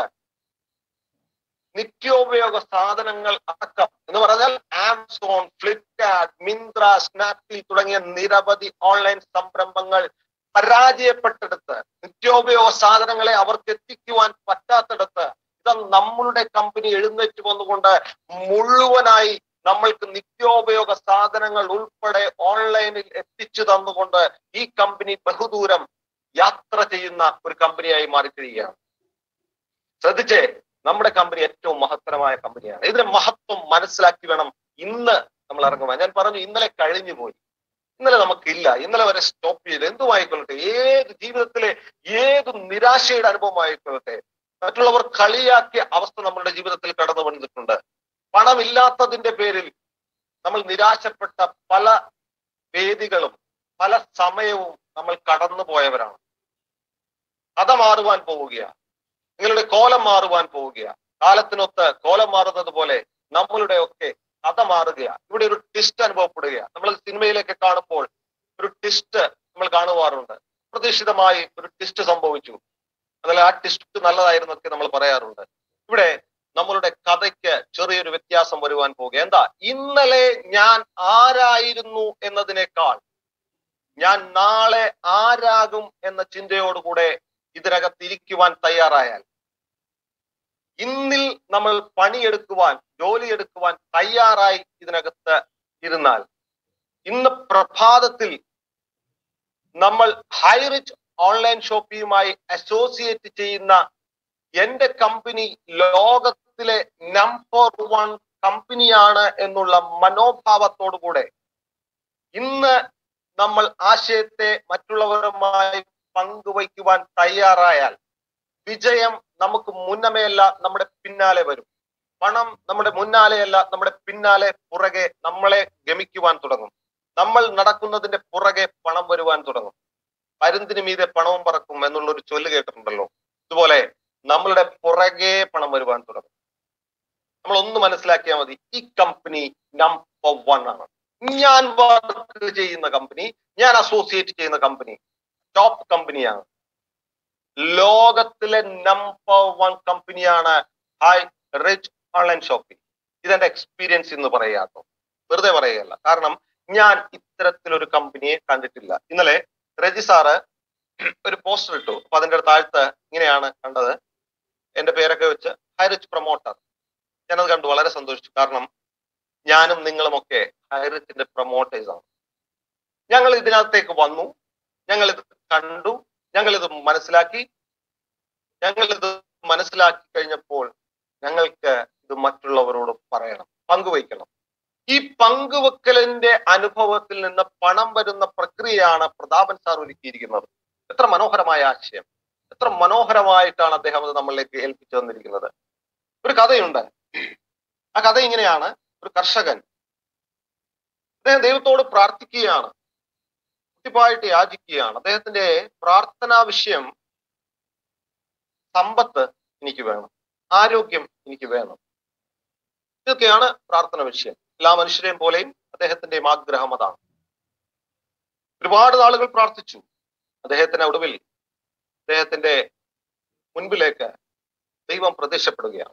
നിത്യോപയോഗ സാധനങ്ങൾ അടക്കം എന്ന് പറഞ്ഞാൽ ആമസോൺ ഫ്ലിപ്കാർട്ട് മിന്ത്ര സ്നാപ്ഡീൽ തുടങ്ങിയ നിരവധി ഓൺലൈൻ സംരംഭങ്ങൾ പരാജയപ്പെട്ടെടുത്ത് നിത്യോപയോഗ സാധനങ്ങളെ അവർക്ക് എത്തിക്കുവാൻ പറ്റാത്തിടത്ത് ഇതാ നമ്മളുടെ കമ്പനി എഴുന്നേറ്റ് വന്നുകൊണ്ട് മുഴുവനായി നമ്മൾക്ക് നിത്യോപയോഗ സാധനങ്ങൾ ഉൾപ്പെടെ ഓൺലൈനിൽ എത്തിച്ചു തന്നുകൊണ്ട് ഈ കമ്പനി ബഹുദൂരം യാത്ര ചെയ്യുന്ന ഒരു കമ്പനിയായി മാറിക്കഴിയുകയാണ് ശ്രദ്ധിച്ചേ നമ്മുടെ കമ്പനി ഏറ്റവും മഹത്തരമായ കമ്പനിയാണ് ഇതിന്റെ മഹത്വം മനസ്സിലാക്കി വേണം ഇന്ന് നമ്മൾ ഇറങ്ങുവാൻ ഞാൻ പറഞ്ഞു ഇന്നലെ കഴിഞ്ഞു പോയി ഇന്നലെ നമുക്കില്ല ഇന്നലെ വരെ സ്റ്റോപ്പ് ചെയ്ത് എന്തുമായിക്കൊള്ളട്ടെ ഏത് ജീവിതത്തിലെ ഏത് നിരാശയുടെ അനുഭവമായിക്കൊള്ളട്ടെ മറ്റുള്ളവർ കളിയാക്കിയ അവസ്ഥ നമ്മളുടെ ജീവിതത്തിൽ കടന്നു വന്നിട്ടുണ്ട് പണമില്ലാത്തതിന്റെ പേരിൽ നമ്മൾ നിരാശപ്പെട്ട പല വേദികളും പല സമയവും നമ്മൾ കടന്നു പോയവരാണ് കഥ മാറുവാൻ പോവുകയാണ് നിങ്ങളുടെ കോലം മാറുവാൻ പോവുകയാണ് കാലത്തിനൊത്ത് കോലം മാറുന്നത് പോലെ നമ്മളുടെ ഒക്കെ കഥ മാറുകയാണ് ഇവിടെ ഒരു ട്വിസ്റ്റ് അനുഭവപ്പെടുകയാണ് നമ്മൾ സിനിമയിലേക്ക് കാണുമ്പോൾ ഒരു ട്വിസ്റ്റ് നമ്മൾ കാണുവാറുണ്ട് പ്രതീക്ഷിതമായി ഒരു ട്വിസ്റ്റ് സംഭവിച്ചു എന്നാൽ ആ ട്വിസ്റ്റ് നല്ലതായിരുന്നൊക്കെ നമ്മൾ പറയാറുണ്ട് ഇവിടെ നമ്മളുടെ കഥയ്ക്ക് ചെറിയൊരു വ്യത്യാസം വരുവാൻ പോകുക എന്താ ഇന്നലെ ഞാൻ ആരായിരുന്നു എന്നതിനേക്കാൾ ഞാൻ നാളെ ആരാകും എന്ന ചിന്തയോടുകൂടെ ഇതിനകത്ത് ഇരിക്കുവാൻ തയ്യാറായാൽ ഇന്നിൽ നമ്മൾ പണിയെടുക്കുവാൻ ജോലിയെടുക്കുവാൻ തയ്യാറായി ഇതിനകത്ത് ഇരുന്നാൽ ഇന്ന് പ്രഭാതത്തിൽ നമ്മൾ ഹൈറിച്ച് ഓൺലൈൻ ഷോപ്പിയുമായി അസോസിയേറ്റ് ചെയ്യുന്ന എന്റെ കമ്പനി ലോകത്തിലെ നമ്പർ വൺ കമ്പനിയാണ് എന്നുള്ള മനോഭാവത്തോടുകൂടെ ഇന്ന് നമ്മൾ ആശയത്തെ മറ്റുള്ളവരുമായി പങ്കുവയ്ക്കുവാൻ തയ്യാറായാൽ വിജയം നമുക്ക് മുന്നമേയല്ല നമ്മുടെ പിന്നാലെ വരും പണം നമ്മുടെ മുന്നാലെയല്ല നമ്മുടെ പിന്നാലെ പുറകെ നമ്മളെ ഗമിക്കുവാൻ തുടങ്ങും നമ്മൾ നടക്കുന്നതിന്റെ പുറകെ പണം വരുവാൻ തുടങ്ങും പരുന്തിന് മീതെ പണവും പറക്കും എന്നുള്ള ഒരു ചൊല്ല് കേട്ടിട്ടുണ്ടല്ലോ ഇതുപോലെ നമ്മളുടെ പുറകെ പണം വരുവാൻ തുടങ്ങും നമ്മൾ ഒന്ന് മനസ്സിലാക്കിയാൽ മതി ഈ കമ്പനി നമ്പർ വൺ ആണ് ഞാൻ വർക്ക് ചെയ്യുന്ന കമ്പനി ഞാൻ അസോസിയേറ്റ് ചെയ്യുന്ന കമ്പനി ടോപ്പ് കമ്പനിയാണ് ലോകത്തിലെ നമ്പർ വൺ കമ്പനിയാണ് ഹൈ റിച്ച് ഓൺലൈൻ ഷോപ്പിംഗ് ഇതെന്റെ എക്സ്പീരിയൻസ് എന്ന് പറയാട്ടോ വെറുതെ പറയുകയല്ല കാരണം ഞാൻ ഇത്തരത്തിലൊരു കമ്പനിയെ കണ്ടിട്ടില്ല ഇന്നലെ രജി സാറ് ഒരു പോസ്റ്റർ ഇട്ടു അപ്പൊ അതിന്റെ താഴത്ത് ഇങ്ങനെയാണ് കണ്ടത് എന്റെ പേരൊക്കെ വെച്ച് ഹൈ റിച്ച് പ്രൊമോട്ടർ ഞാനത് കണ്ടു വളരെ സന്തോഷിച്ചു കാരണം ഞാനും നിങ്ങളുമൊക്കെ ഹൈ റിച്ചിന്റെ പ്രൊമോട്ടേഴ്സ് ആണ് ഞങ്ങൾ ഇതിനകത്തേക്ക് വന്നു ഞങ്ങൾ ഇത് കണ്ടു ഞങ്ങൾ ഇത് മനസ്സിലാക്കി ഞങ്ങൾ ഇത് മനസ്സിലാക്കി കഴിഞ്ഞപ്പോൾ ഞങ്ങൾക്ക് ഇത് മറ്റുള്ളവരോട് പറയണം പങ്കുവയ്ക്കണം ഈ പങ്കുവെക്കലിന്റെ അനുഭവത്തിൽ നിന്ന് പണം വരുന്ന പ്രക്രിയയാണ് പ്രതാപൻ സാർ ഒരുക്കിയിരിക്കുന്നത് എത്ര മനോഹരമായ ആശയം എത്ര മനോഹരമായിട്ടാണ് അദ്ദേഹം അത് നമ്മളിലേക്ക് ഏൽപ്പിച്ചു തന്നിരിക്കുന്നത് ഒരു കഥയുണ്ട് ആ കഥ ഇങ്ങനെയാണ് ഒരു കർഷകൻ അദ്ദേഹം ദൈവത്തോട് പ്രാർത്ഥിക്കുകയാണ് കൃത്യമായിട്ട് യാചിക്കുകയാണ് അദ്ദേഹത്തിന്റെ പ്രാർത്ഥനാ വിഷയം സമ്പത്ത് എനിക്ക് വേണം ആരോഗ്യം എനിക്ക് വേണം ഇതൊക്കെയാണ് പ്രാർത്ഥന വിഷയം എല്ലാ മനുഷ്യരെയും പോലെയും അദ്ദേഹത്തിന്റെയും ആഗ്രഹം അതാണ് ഒരുപാട് നാളുകൾ പ്രാർത്ഥിച്ചു അദ്ദേഹത്തിന് ഒടുവിൽ അദ്ദേഹത്തിന്റെ മുൻപിലേക്ക് ദൈവം പ്രത്യക്ഷപ്പെടുകയാണ്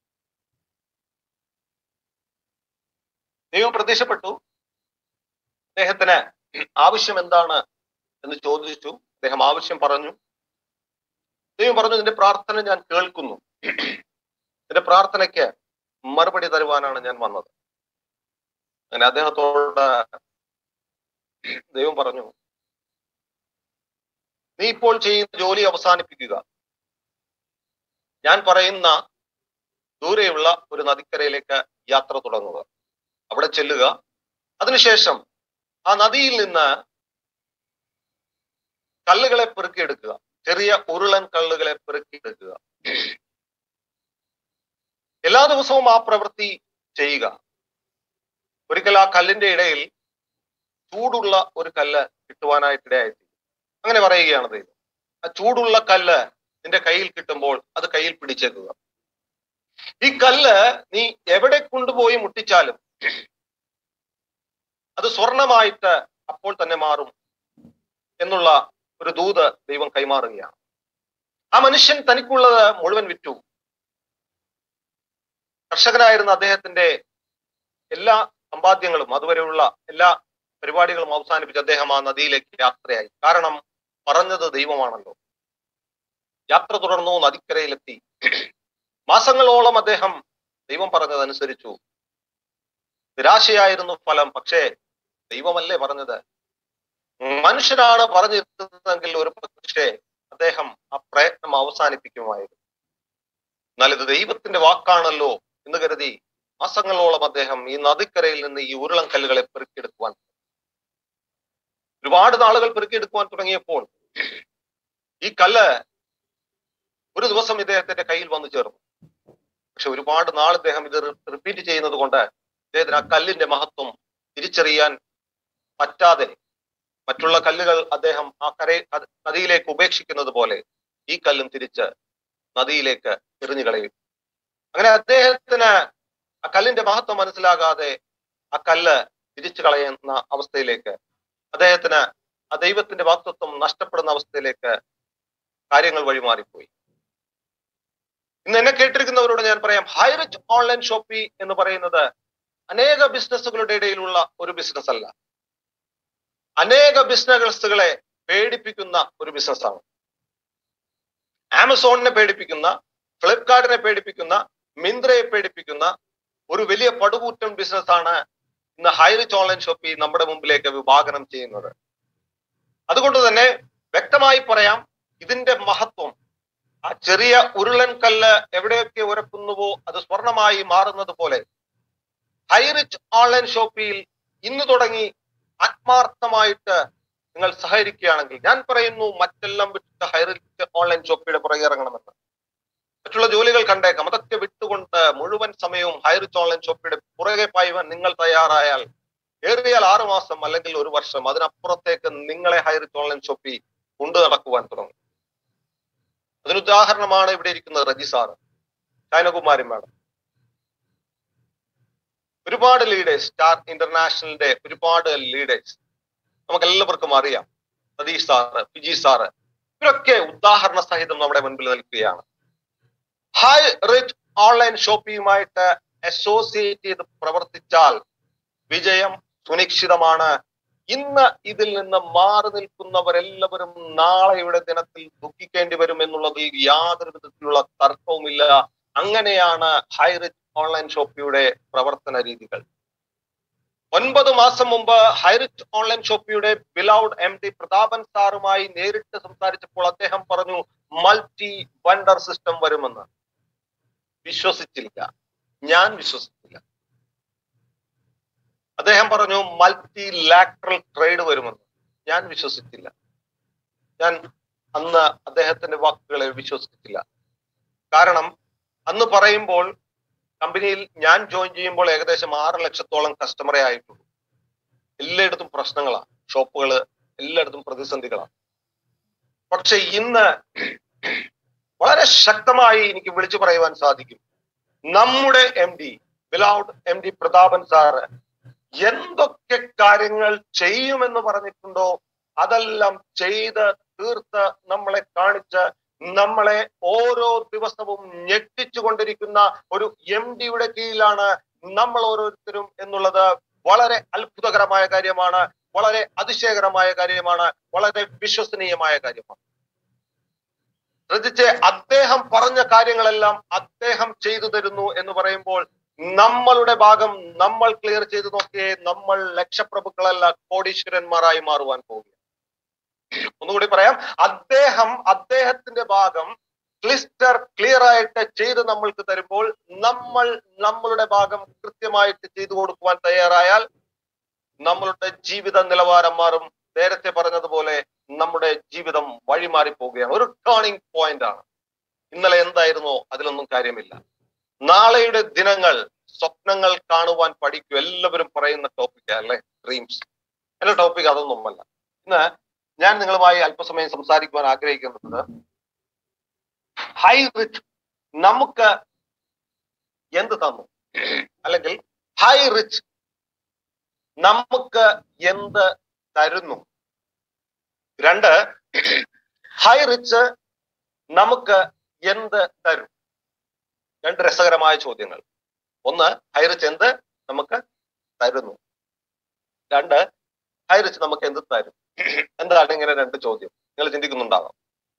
ദൈവം പ്രത്യക്ഷപ്പെട്ടു അദ്ദേഹത്തിന് ആവശ്യം എന്താണ് എന്ന് ചോദിച്ചു അദ്ദേഹം ആവശ്യം പറഞ്ഞു ദൈവം പറഞ്ഞു നിന്റെ പ്രാർത്ഥന ഞാൻ കേൾക്കുന്നു നിന്റെ പ്രാർത്ഥനയ്ക്ക് മറുപടി തരുവാനാണ് ഞാൻ വന്നത് അങ്ങനെ അദ്ദേഹത്തോട് ദൈവം പറഞ്ഞു നീ ഇപ്പോൾ ചെയ്യുന്ന ജോലി അവസാനിപ്പിക്കുക ഞാൻ പറയുന്ന ദൂരെയുള്ള ഒരു നദിക്കരയിലേക്ക് യാത്ര തുടങ്ങുക അവിടെ ചെല്ലുക അതിനുശേഷം ആ നദിയിൽ നിന്ന് കല്ലുകളെ പെറുക്കിയെടുക്കുക ചെറിയ ഉരുളൻ കല്ലുകളെ പെറുക്കിയെടുക്കുക എല്ലാ ദിവസവും ആ പ്രവൃത്തി ചെയ്യുക ഒരിക്കൽ ആ കല്ലിന്റെ ഇടയിൽ ചൂടുള്ള ഒരു കല്ല് കിട്ടുവാനായിട്ടിടയായി അങ്ങനെ പറയുകയാണ് ദൈവം ആ ചൂടുള്ള കല്ല് നിന്റെ കയ്യിൽ കിട്ടുമ്പോൾ അത് കയ്യിൽ പിടിച്ചേക്കുക ഈ കല്ല് നീ എവിടെ കൊണ്ടുപോയി മുട്ടിച്ചാലും അത് സ്വർണമായിട്ട് അപ്പോൾ തന്നെ മാറും എന്നുള്ള ഒരു ദൂത് ദൈവം കൈമാറുകയാണ് ആ മനുഷ്യൻ തനിക്കുള്ളത് മുഴുവൻ വിറ്റു കർഷകനായിരുന്ന അദ്ദേഹത്തിന്റെ എല്ലാ സമ്പാദ്യങ്ങളും അതുവരെയുള്ള എല്ലാ പരിപാടികളും അവസാനിപ്പിച്ച് അദ്ദേഹം ആ നദിയിലേക്ക് യാത്രയായി കാരണം പറഞ്ഞത് ദൈവമാണല്ലോ യാത്ര തുടർന്നു നദിക്കരയിലെത്തി മാസങ്ങളോളം അദ്ദേഹം ദൈവം പറഞ്ഞതനുസരിച്ചു നിരാശയായിരുന്നു ഫലം പക്ഷേ ദൈവമല്ലേ പറഞ്ഞത് മനുഷ്യനാണ് പറഞ്ഞിരുന്നതെങ്കിൽ ഒരു പക്ഷേ അദ്ദേഹം ആ പ്രയത്നം അവസാനിപ്പിക്കുമായിരുന്നു എന്നാൽ ഇത് ദൈവത്തിന്റെ വാക്കാണല്ലോ എന്ന് കരുതി മാസങ്ങളോളം അദ്ദേഹം ഈ നദിക്കരയിൽ നിന്ന് ഈ ഉരുളൻ കല്ലുകളെ പെറുക്കിയെടുക്കുവാൻ ഒരുപാട് നാളുകൾ പെറുക്കിയെടുക്കുവാൻ തുടങ്ങിയപ്പോൾ ഈ കല്ല് ഒരു ദിവസം ഇദ്ദേഹത്തിന്റെ കയ്യിൽ വന്നു ചേർന്നു പക്ഷെ ഒരുപാട് നാൾ ഇദ്ദേഹം ഇത് റിപ്പീറ്റ് ചെയ്യുന്നത് കൊണ്ട് ഇദ്ദേഹത്തിന് ആ കല്ലിന്റെ മഹത്വം തിരിച്ചറിയാൻ പറ്റാതെ മറ്റുള്ള കല്ലുകൾ അദ്ദേഹം ആ കര നദിയിലേക്ക് ഉപേക്ഷിക്കുന്നത് പോലെ ഈ കല്ലും തിരിച്ച് നദിയിലേക്ക് എറിഞ്ഞു കളയും അങ്ങനെ അദ്ദേഹത്തിന് ആ കല്ലിന്റെ മഹത്വം മനസ്സിലാകാതെ ആ കല്ല് തിരിച്ചു കളയുന്ന അവസ്ഥയിലേക്ക് അദ്ദേഹത്തിന് ആ ദൈവത്തിന്റെ വാക്തത്വം നഷ്ടപ്പെടുന്ന അവസ്ഥയിലേക്ക് കാര്യങ്ങൾ വഴിമാറിപ്പോയി ഇന്ന് എന്നെ കേട്ടിരിക്കുന്നവരോട് ഞാൻ പറയാം ഹൈ റിച്ച് ഓൺലൈൻ ഷോപ്പി എന്ന് പറയുന്നത് അനേക ബിസിനസ്സുകളുടെ ഇടയിലുള്ള ഒരു ബിസിനസ് അല്ല അനേക ബിസിനസ്സുകളെ പേടിപ്പിക്കുന്ന ഒരു ബിസിനസ്സാണ് ആമസോണിനെ പേടിപ്പിക്കുന്ന ഫ്ലിപ്കാർട്ടിനെ പേടിപ്പിക്കുന്ന മിന്ത്രയെ പേടിപ്പിക്കുന്ന ഒരു വലിയ പടുകൂറ്റൻ ബിസിനസ്സാണ് ഇന്ന് ഹൈ റിച്ച് ഓൺലൈൻ ഷോപ്പി നമ്മുടെ മുമ്പിലേക്ക് വിഭാഗനം ചെയ്യുന്നത് അതുകൊണ്ട് തന്നെ വ്യക്തമായി പറയാം ഇതിന്റെ മഹത്വം ആ ചെറിയ ഉരുളൻ കല്ല് എവിടെയൊക്കെ ഉരക്കുന്നുവോ അത് സ്വർണമായി മാറുന്നത് പോലെ ഹൈ റിച്ച് ഓൺലൈൻ ഷോപ്പിയിൽ ഇന്ന് തുടങ്ങി ആത്മാർത്ഥമായിട്ട് നിങ്ങൾ സഹകരിക്കുകയാണെങ്കിൽ ഞാൻ പറയുന്നു മറ്റെല്ലാം വിട്ട് ഹൈ റിച്ച് ഓൺലൈൻ ഷോപ്പിയുടെ പുറകെ ഇറങ്ങണമെന്ന് മറ്റുള്ള ജോലികൾ കണ്ടേക്കാം അതൊക്കെ വിട്ടുകൊണ്ട് മുഴുവൻ സമയവും ഹൈ റിച്ച് ഓൺലൈൻ ഷോപ്പിയുടെ പുറകെ പായുവാൻ നിങ്ങൾ തയ്യാറായാൽ ഏറിയാൽ ആറു മാസം അല്ലെങ്കിൽ ഒരു വർഷം അതിനപ്പുറത്തേക്ക് നിങ്ങളെ ഹൈ റിച്ച് ഓൺലൈൻ ഷോപ്പി കൊണ്ടു നടക്കുവാൻ തുടങ്ങും അതിന് ഉദാഹരണമാണ് ഇവിടെ ഇരിക്കുന്നത് റജി സാറ് ചൈനകുമാരി മാഡം ഒരുപാട് ലീഡേഴ്സ് സ്റ്റാർ ഇന്റർനാഷണലിന്റെ ഒരുപാട് ലീഡേഴ്സ് നമുക്ക് എല്ലാവർക്കും അറിയാം സതീഷ് സാറ് ഫിജി സാറ് ഇവരൊക്കെ ഉദാഹരണ സഹിതം നമ്മുടെ മുൻപിൽ നിൽക്കുകയാണ് ഹൈ റിച്ച് ഓൺലൈൻ ഷോപ്പിംഗുമായിട്ട് അസോസിയേറ്റ് ചെയ്ത് പ്രവർത്തിച്ചാൽ വിജയം സുനിശ്ചിതമാണ് ഇന്ന് ഇതിൽ നിന്ന് മാറി നിൽക്കുന്നവരെല്ലാവരും നാളെയുടെ ദിനത്തിൽ ദുഃഖിക്കേണ്ടി വരും എന്നുള്ളതിൽ യാതൊരു വിധത്തിലുള്ള തർക്കവുമില്ല അങ്ങനെയാണ് ഹൈ റിച്ച് ഓൺലൈൻ ഷോപ്പിയുടെ പ്രവർത്തന രീതികൾ ഒൻപത് മാസം മുമ്പ് ഹൈറിച്ച് ഓൺലൈൻ ഷോപ്പിയുടെ ബിലൗഡ് എം ഡി പ്രതാപൻ സാറുമായി നേരിട്ട് സംസാരിച്ചപ്പോൾ അദ്ദേഹം പറഞ്ഞു മൾട്ടി വണ്ടർ സിസ്റ്റം വരുമെന്ന് വിശ്വസിച്ചില്ല ഞാൻ വിശ്വസിച്ചില്ല അദ്ദേഹം പറഞ്ഞു മൾട്ടി ലാറ്ററൽ ട്രേഡ് വരുമെന്ന് ഞാൻ വിശ്വസിച്ചില്ല ഞാൻ അന്ന് അദ്ദേഹത്തിന്റെ വാക്കുകളെ വിശ്വസിച്ചില്ല കാരണം അന്ന് പറയുമ്പോൾ കമ്പനിയിൽ ഞാൻ ജോയിൻ ചെയ്യുമ്പോൾ ഏകദേശം ആറ് ലക്ഷത്തോളം കസ്റ്റമറെ ആയിട്ടുള്ളൂ എല്ലായിടത്തും പ്രശ്നങ്ങളാണ് ഷോപ്പുകള് എല്ലായിടത്തും പ്രതിസന്ധികളാണ് പക്ഷെ ഇന്ന് വളരെ ശക്തമായി എനിക്ക് വിളിച്ചു പറയുവാൻ സാധിക്കും നമ്മുടെ എം ഡി ബിലൗഡ് എം ഡി പ്രതാപൻ സാറ് എന്തൊക്കെ കാര്യങ്ങൾ ചെയ്യുമെന്ന് പറഞ്ഞിട്ടുണ്ടോ അതെല്ലാം ചെയ്ത് തീർത്ത് നമ്മളെ കാണിച്ച് നമ്മളെ ഓരോ ദിവസവും ഞെട്ടിച്ചുകൊണ്ടിരിക്കുന്ന ഒരു എം ഡിയുടെ കീഴിലാണ് നമ്മൾ ഓരോരുത്തരും എന്നുള്ളത് വളരെ അത്ഭുതകരമായ കാര്യമാണ് വളരെ അതിശയകരമായ കാര്യമാണ് വളരെ വിശ്വസനീയമായ കാര്യമാണ് ശ്രദ്ധിച്ച് അദ്ദേഹം പറഞ്ഞ കാര്യങ്ങളെല്ലാം അദ്ദേഹം ചെയ്തു തരുന്നു എന്ന് പറയുമ്പോൾ നമ്മളുടെ ഭാഗം നമ്മൾ ക്ലിയർ ചെയ്ത് നോക്കിയേ നമ്മൾ ലക്ഷപ്രഭുക്കളല്ല കോടീശ്വരന്മാരായി മാറുവാൻ പോവുകയാണ് ഒന്നുകൂടി പറയാം അദ്ദേഹം അദ്ദേഹത്തിന്റെ ഭാഗം ക്ലിസ്റ്റർ ക്ലിയർ ആയിട്ട് ചെയ്ത് നമ്മൾക്ക് തരുമ്പോൾ നമ്മൾ നമ്മളുടെ ഭാഗം കൃത്യമായിട്ട് ചെയ്തു കൊടുക്കുവാൻ തയ്യാറായാൽ നമ്മളുടെ ജീവിത നിലവാരം മാറും നേരത്തെ പറഞ്ഞതുപോലെ നമ്മുടെ ജീവിതം വഴിമാറി പോവുകയാണ് ഒരു ടേണിംഗ് പോയിന്റ് ആണ് ഇന്നലെ എന്തായിരുന്നോ അതിലൊന്നും കാര്യമില്ല നാളെയുടെ ദിനങ്ങൾ സ്വപ്നങ്ങൾ കാണുവാൻ പഠിക്കൂ എല്ലാവരും പറയുന്ന ടോപ്പിക് അല്ലേ ഡ്രീംസ് എന്റെ ടോപ്പിക് അതൊന്നുമല്ല ഇന്ന് ഞാൻ നിങ്ങളുമായി അല്പസമയം സംസാരിക്കുവാൻ ആഗ്രഹിക്കുന്നത് ഹൈ റിച്ച് നമുക്ക് എന്ത് തന്നു അല്ലെങ്കിൽ ഹൈ റിച്ച് നമുക്ക് എന്ത് തരുന്നു രണ്ട് ഹൈ റിച്ച് നമുക്ക് എന്ത് തരും രണ്ട് രസകരമായ ചോദ്യങ്ങൾ ഒന്ന് ഹൈ റിച്ച് എന്ത് നമുക്ക് തരുന്നു രണ്ട് ഹൈ റിച്ച് നമുക്ക് എന്ത് തരും എന്താണ് ഇങ്ങനെ രണ്ട് ചോദ്യം നിങ്ങൾ ചിന്തിക്കുന്നുണ്ടാവാം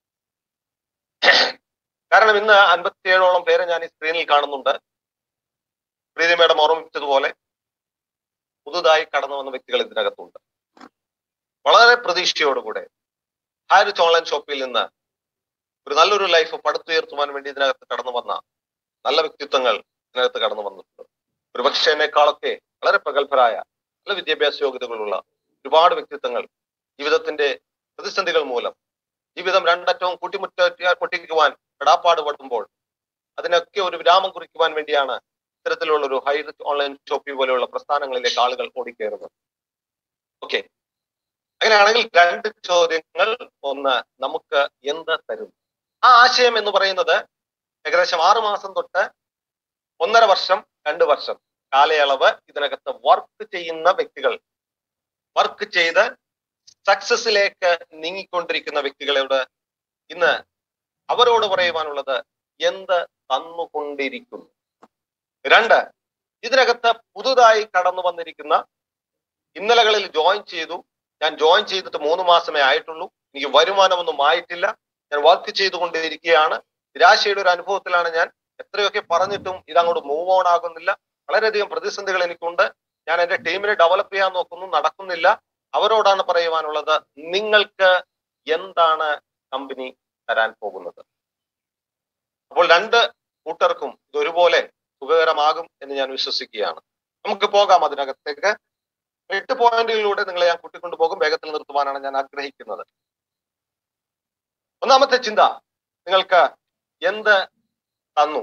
കാരണം ഇന്ന് അൻപത്തിയേഴോളം പേരെ ഞാൻ ഈ സ്ക്രീനിൽ കാണുന്നുണ്ട് പ്രീതി മേഡം ഓർമ്മിപ്പിച്ചതുപോലെ പുതുതായി കടന്നു വന്ന വ്യക്തികൾ ഇതിനകത്തുണ്ട് വളരെ പ്രതീക്ഷയോടുകൂടെ ഹാരിച്ച് ഓൺലൈൻ ഷോപ്പിൽ നിന്ന് ഒരു നല്ലൊരു ലൈഫ് പടുത്തുയർത്തുവാൻ വേണ്ടി ഇതിനകത്ത് കടന്നു വന്ന നല്ല വ്യക്തിത്വങ്ങൾ ഇതിനകത്ത് കടന്നു വന്നിട്ടുണ്ട് ഒരുപക്ഷെ എന്നെക്കാളൊക്കെ വളരെ പ്രഗത്ഭരായ നല്ല വിദ്യാഭ്യാസ യോഗ്യതകളുള്ള ഒരുപാട് വ്യക്തിത്വങ്ങൾ ജീവിതത്തിന്റെ പ്രതിസന്ധികൾ മൂലം ജീവിതം രണ്ടറ്റവും കൂട്ടിമുറ്റ പൊട്ടിക്കുവാൻ പെടാപ്പാട് പെടുമ്പോൾ അതിനൊക്കെ ഒരു വിരാമം കുറിക്കുവാൻ വേണ്ടിയാണ് ഇത്തരത്തിലുള്ള ഒരു ഹൈ ഓൺലൈൻ ഷോപ്പിംഗ് പോലെയുള്ള പ്രസ്ഥാനങ്ങളിലേക്ക് ആളുകൾ ഓടിക്കയറുന്നത് ഓക്കെ അങ്ങനെയാണെങ്കിൽ രണ്ട് ചോദ്യങ്ങൾ ഒന്ന് നമുക്ക് എന്ത് തരുന്നു ആ ആശയം എന്ന് പറയുന്നത് ഏകദേശം ആറു മാസം തൊട്ട് ഒന്നര വർഷം രണ്ട് വർഷം കാലയളവ് ഇതിനകത്ത് വർക്ക് ചെയ്യുന്ന വ്യക്തികൾ വർക്ക് ചെയ്ത് സക്സസിലേക്ക് നീങ്ങിക്കൊണ്ടിരിക്കുന്ന വ്യക്തികളോട് ഇന്ന് അവരോട് പറയുവാനുള്ളത് എന്ത് തന്നുകൊണ്ടിരിക്കുന്നു രണ്ട് ഇതിനകത്ത് പുതുതായി കടന്നു വന്നിരിക്കുന്ന ഇന്നലകളിൽ ജോയിൻ ചെയ്തു ഞാൻ ജോയിൻ ചെയ്തിട്ട് മൂന്ന് മാസമേ ആയിട്ടുള്ളൂ എനിക്ക് വരുമാനമൊന്നും ആയിട്ടില്ല ഞാൻ വർക്ക് ചെയ്തുകൊണ്ടിരിക്കുകയാണ് നിരാശയുടെ ഒരു അനുഭവത്തിലാണ് ഞാൻ എത്രയൊക്കെ പറഞ്ഞിട്ടും ഇതങ്ങോട്ട് മൂവ് ഓൺ ആകുന്നില്ല വളരെയധികം പ്രതിസന്ധികൾ എനിക്കുണ്ട് ഞാൻ എന്റെ ടീമിനെ ഡെവലപ്പ് ചെയ്യാൻ നോക്കുന്നു നടക്കുന്നില്ല അവരോടാണ് പറയുവാനുള്ളത് നിങ്ങൾക്ക് എന്താണ് കമ്പനി തരാൻ പോകുന്നത് അപ്പോൾ രണ്ട് കൂട്ടർക്കും ഇത് ഒരുപോലെ സുഖകരമാകും എന്ന് ഞാൻ വിശ്വസിക്കുകയാണ് നമുക്ക് പോകാം അതിനകത്തേക്ക് എട്ട് പോയിന്റുകളിലൂടെ നിങ്ങളെ ഞാൻ കൂട്ടിക്കൊണ്ടു പോകും വേഗത്തിൽ നിർത്തുവാനാണ് ഞാൻ ആഗ്രഹിക്കുന്നത് ഒന്നാമത്തെ ചിന്ത നിങ്ങൾക്ക് എന്ത് തന്നു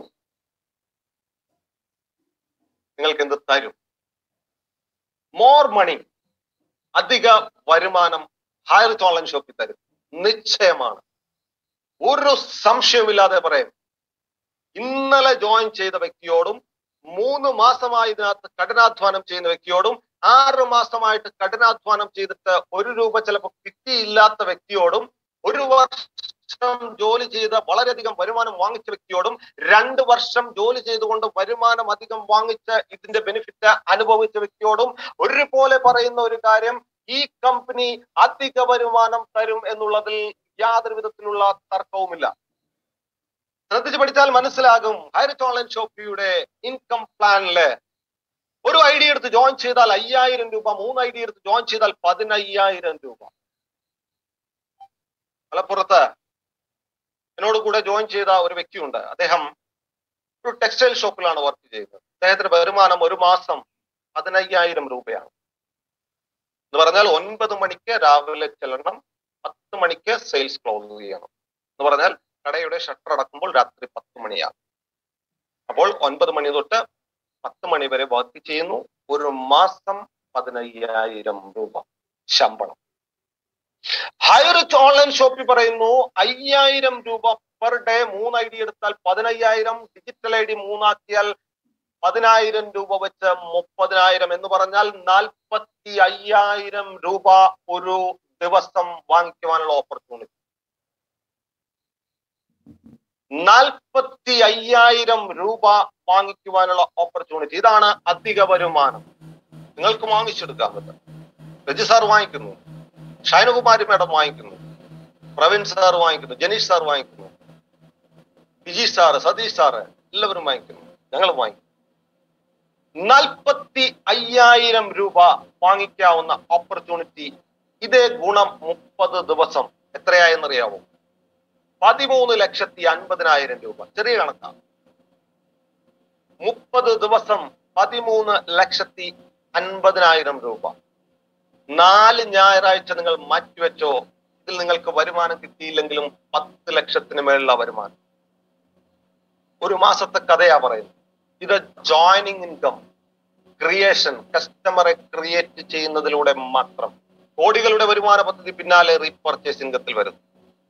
നിങ്ങൾക്ക് എന്ത് തരും മോർ മണി അധിക വരുമാനം ഹയർ ഓൺലൈൻ ഷോപ്പിൽ തരും നിശ്ചയമാണ് ഒരു സംശയമില്ലാതെ പറയും ഇന്നലെ ജോയിൻ ചെയ്ത വ്യക്തിയോടും മൂന്ന് മാസമായി ഇതിനകത്ത് കഠിനാധ്വാനം ചെയ്യുന്ന വ്യക്തിയോടും ആറ് മാസമായിട്ട് കഠിനാധ്വാനം ചെയ്തിട്ട് ഒരു രൂപ ചിലപ്പോൾ കിട്ടിയില്ലാത്ത വ്യക്തിയോടും ഒരു വർഷം വർഷം ജോലി ചെയ്ത് വളരെയധികം വരുമാനം വാങ്ങിച്ച വ്യക്തിയോടും രണ്ട് വർഷം ജോലി ചെയ്തുകൊണ്ട് വരുമാനം അധികം വാങ്ങിച്ച ഇതിന്റെ ബെനിഫിറ്റ് അനുഭവിച്ച വ്യക്തിയോടും ഒരുപോലെ പറയുന്ന ഒരു കാര്യം ഈ കമ്പനി അധിക വരുമാനം തരും എന്നുള്ളതിൽ യാതൊരു വിധത്തിലുള്ള തർക്കവുമില്ല ശ്രദ്ധിച്ച് പഠിച്ചാൽ മനസ്സിലാകും ഹൈറിച്ച് ഓൺലൈൻ ഷോപ്പിയുടെ ഇൻകം പ്ലാനില് ഒരു ഐ ഡി എടുത്ത് ജോയിൻ ചെയ്താൽ അയ്യായിരം രൂപ മൂന്ന് ഐ ഡി എടുത്ത് ജോയിൻ ചെയ്താൽ പതിനയ്യായിരം രൂപ മലപ്പുറത്ത് എന്നോട് കൂടെ ജോയിൻ ചെയ്ത ഒരു വ്യക്തിയുണ്ട് അദ്ദേഹം ഒരു ടെക്സ്റ്റൈൽ ഷോപ്പിലാണ് വർക്ക് ചെയ്യുന്നത് അദ്ദേഹത്തിന്റെ വരുമാനം ഒരു മാസം പതിനയ്യായിരം രൂപയാണ് എന്ന് പറഞ്ഞാൽ ഒൻപത് മണിക്ക് രാവിലെ ചെല്ലണം പത്ത് മണിക്ക് സെയിൽസ് ക്ലോസ് ചെയ്യണം എന്ന് പറഞ്ഞാൽ കടയുടെ ഷട്ടർ അടക്കുമ്പോൾ രാത്രി പത്ത് മണിയാണ് അപ്പോൾ ഒൻപത് മണി തൊട്ട് പത്ത് മണി വരെ വർക്ക് ചെയ്യുന്നു ഒരു മാസം പതിനയ്യായിരം രൂപ ശമ്പളം ഹൈറിച്ച് ഓൺലൈൻ ഷോപ്പിൽ പറയുന്നു അയ്യായിരം രൂപ പെർ ഡേ മൂന്ന് ഐ ഡി എടുത്താൽ പതിനയ്യായിരം ഡിജിറ്റൽ ഐ ഡി മൂന്നാക്കിയാൽ പതിനായിരം രൂപ വെച്ച് മുപ്പതിനായിരം എന്ന് പറഞ്ഞാൽ നാൽപ്പത്തി അയ്യായിരം രൂപ ഒരു ദിവസം വാങ്ങിക്കുവാനുള്ള ഓപ്പർച്യൂണിറ്റി നാൽപ്പത്തി അയ്യായിരം രൂപ വാങ്ങിക്കുവാനുള്ള ഓപ്പർച്യൂണിറ്റി ഇതാണ് അധിക വരുമാനം നിങ്ങൾക്ക് വാങ്ങിച്ചെടുക്കാൻ പറ്റും രജി സാർ വാങ്ങിക്കുന്നു ഷൈനകുമാരി മാഡം വാങ്ങിക്കുന്നു പ്രവീൺ സാർ വാങ്ങിക്കുന്നു ജനീഷ് സാർ വാങ്ങിക്കുന്നു വിജി സാറ് സതീഷ് സാറ് എല്ലാവരും വാങ്ങിക്കുന്നു ഞങ്ങൾ വാങ്ങിക്കുന്നു നാൽപ്പത്തി അയ്യായിരം രൂപ വാങ്ങിക്കാവുന്ന ഓപ്പർച്യൂണിറ്റി ഇതേ ഗുണം മുപ്പത് ദിവസം എത്രയായെന്നറിയാവോ പതിമൂന്ന് ലക്ഷത്തി അൻപതിനായിരം രൂപ ചെറിയ കണക്കാണ് മുപ്പത് ദിവസം പതിമൂന്ന് ലക്ഷത്തി അൻപതിനായിരം രൂപ നാല് ഞായറാഴ്ച നിങ്ങൾ മാറ്റിവെച്ചോ ഇതിൽ നിങ്ങൾക്ക് വരുമാനം കിട്ടിയില്ലെങ്കിലും പത്ത് ലക്ഷത്തിന് മേലുള്ള വരുമാനം ഒരു മാസത്തെ കഥയാ പറയുന്നത് ഇത് ജോയിനിങ് ഇൻകം ക്രിയേഷൻ കസ്റ്റമറെ ക്രിയേറ്റ് ചെയ്യുന്നതിലൂടെ മാത്രം കോടികളുടെ വരുമാന പദ്ധതി പിന്നാലെ റീപർച്ചേസ് ഇൻകത്തിൽ വരുന്നു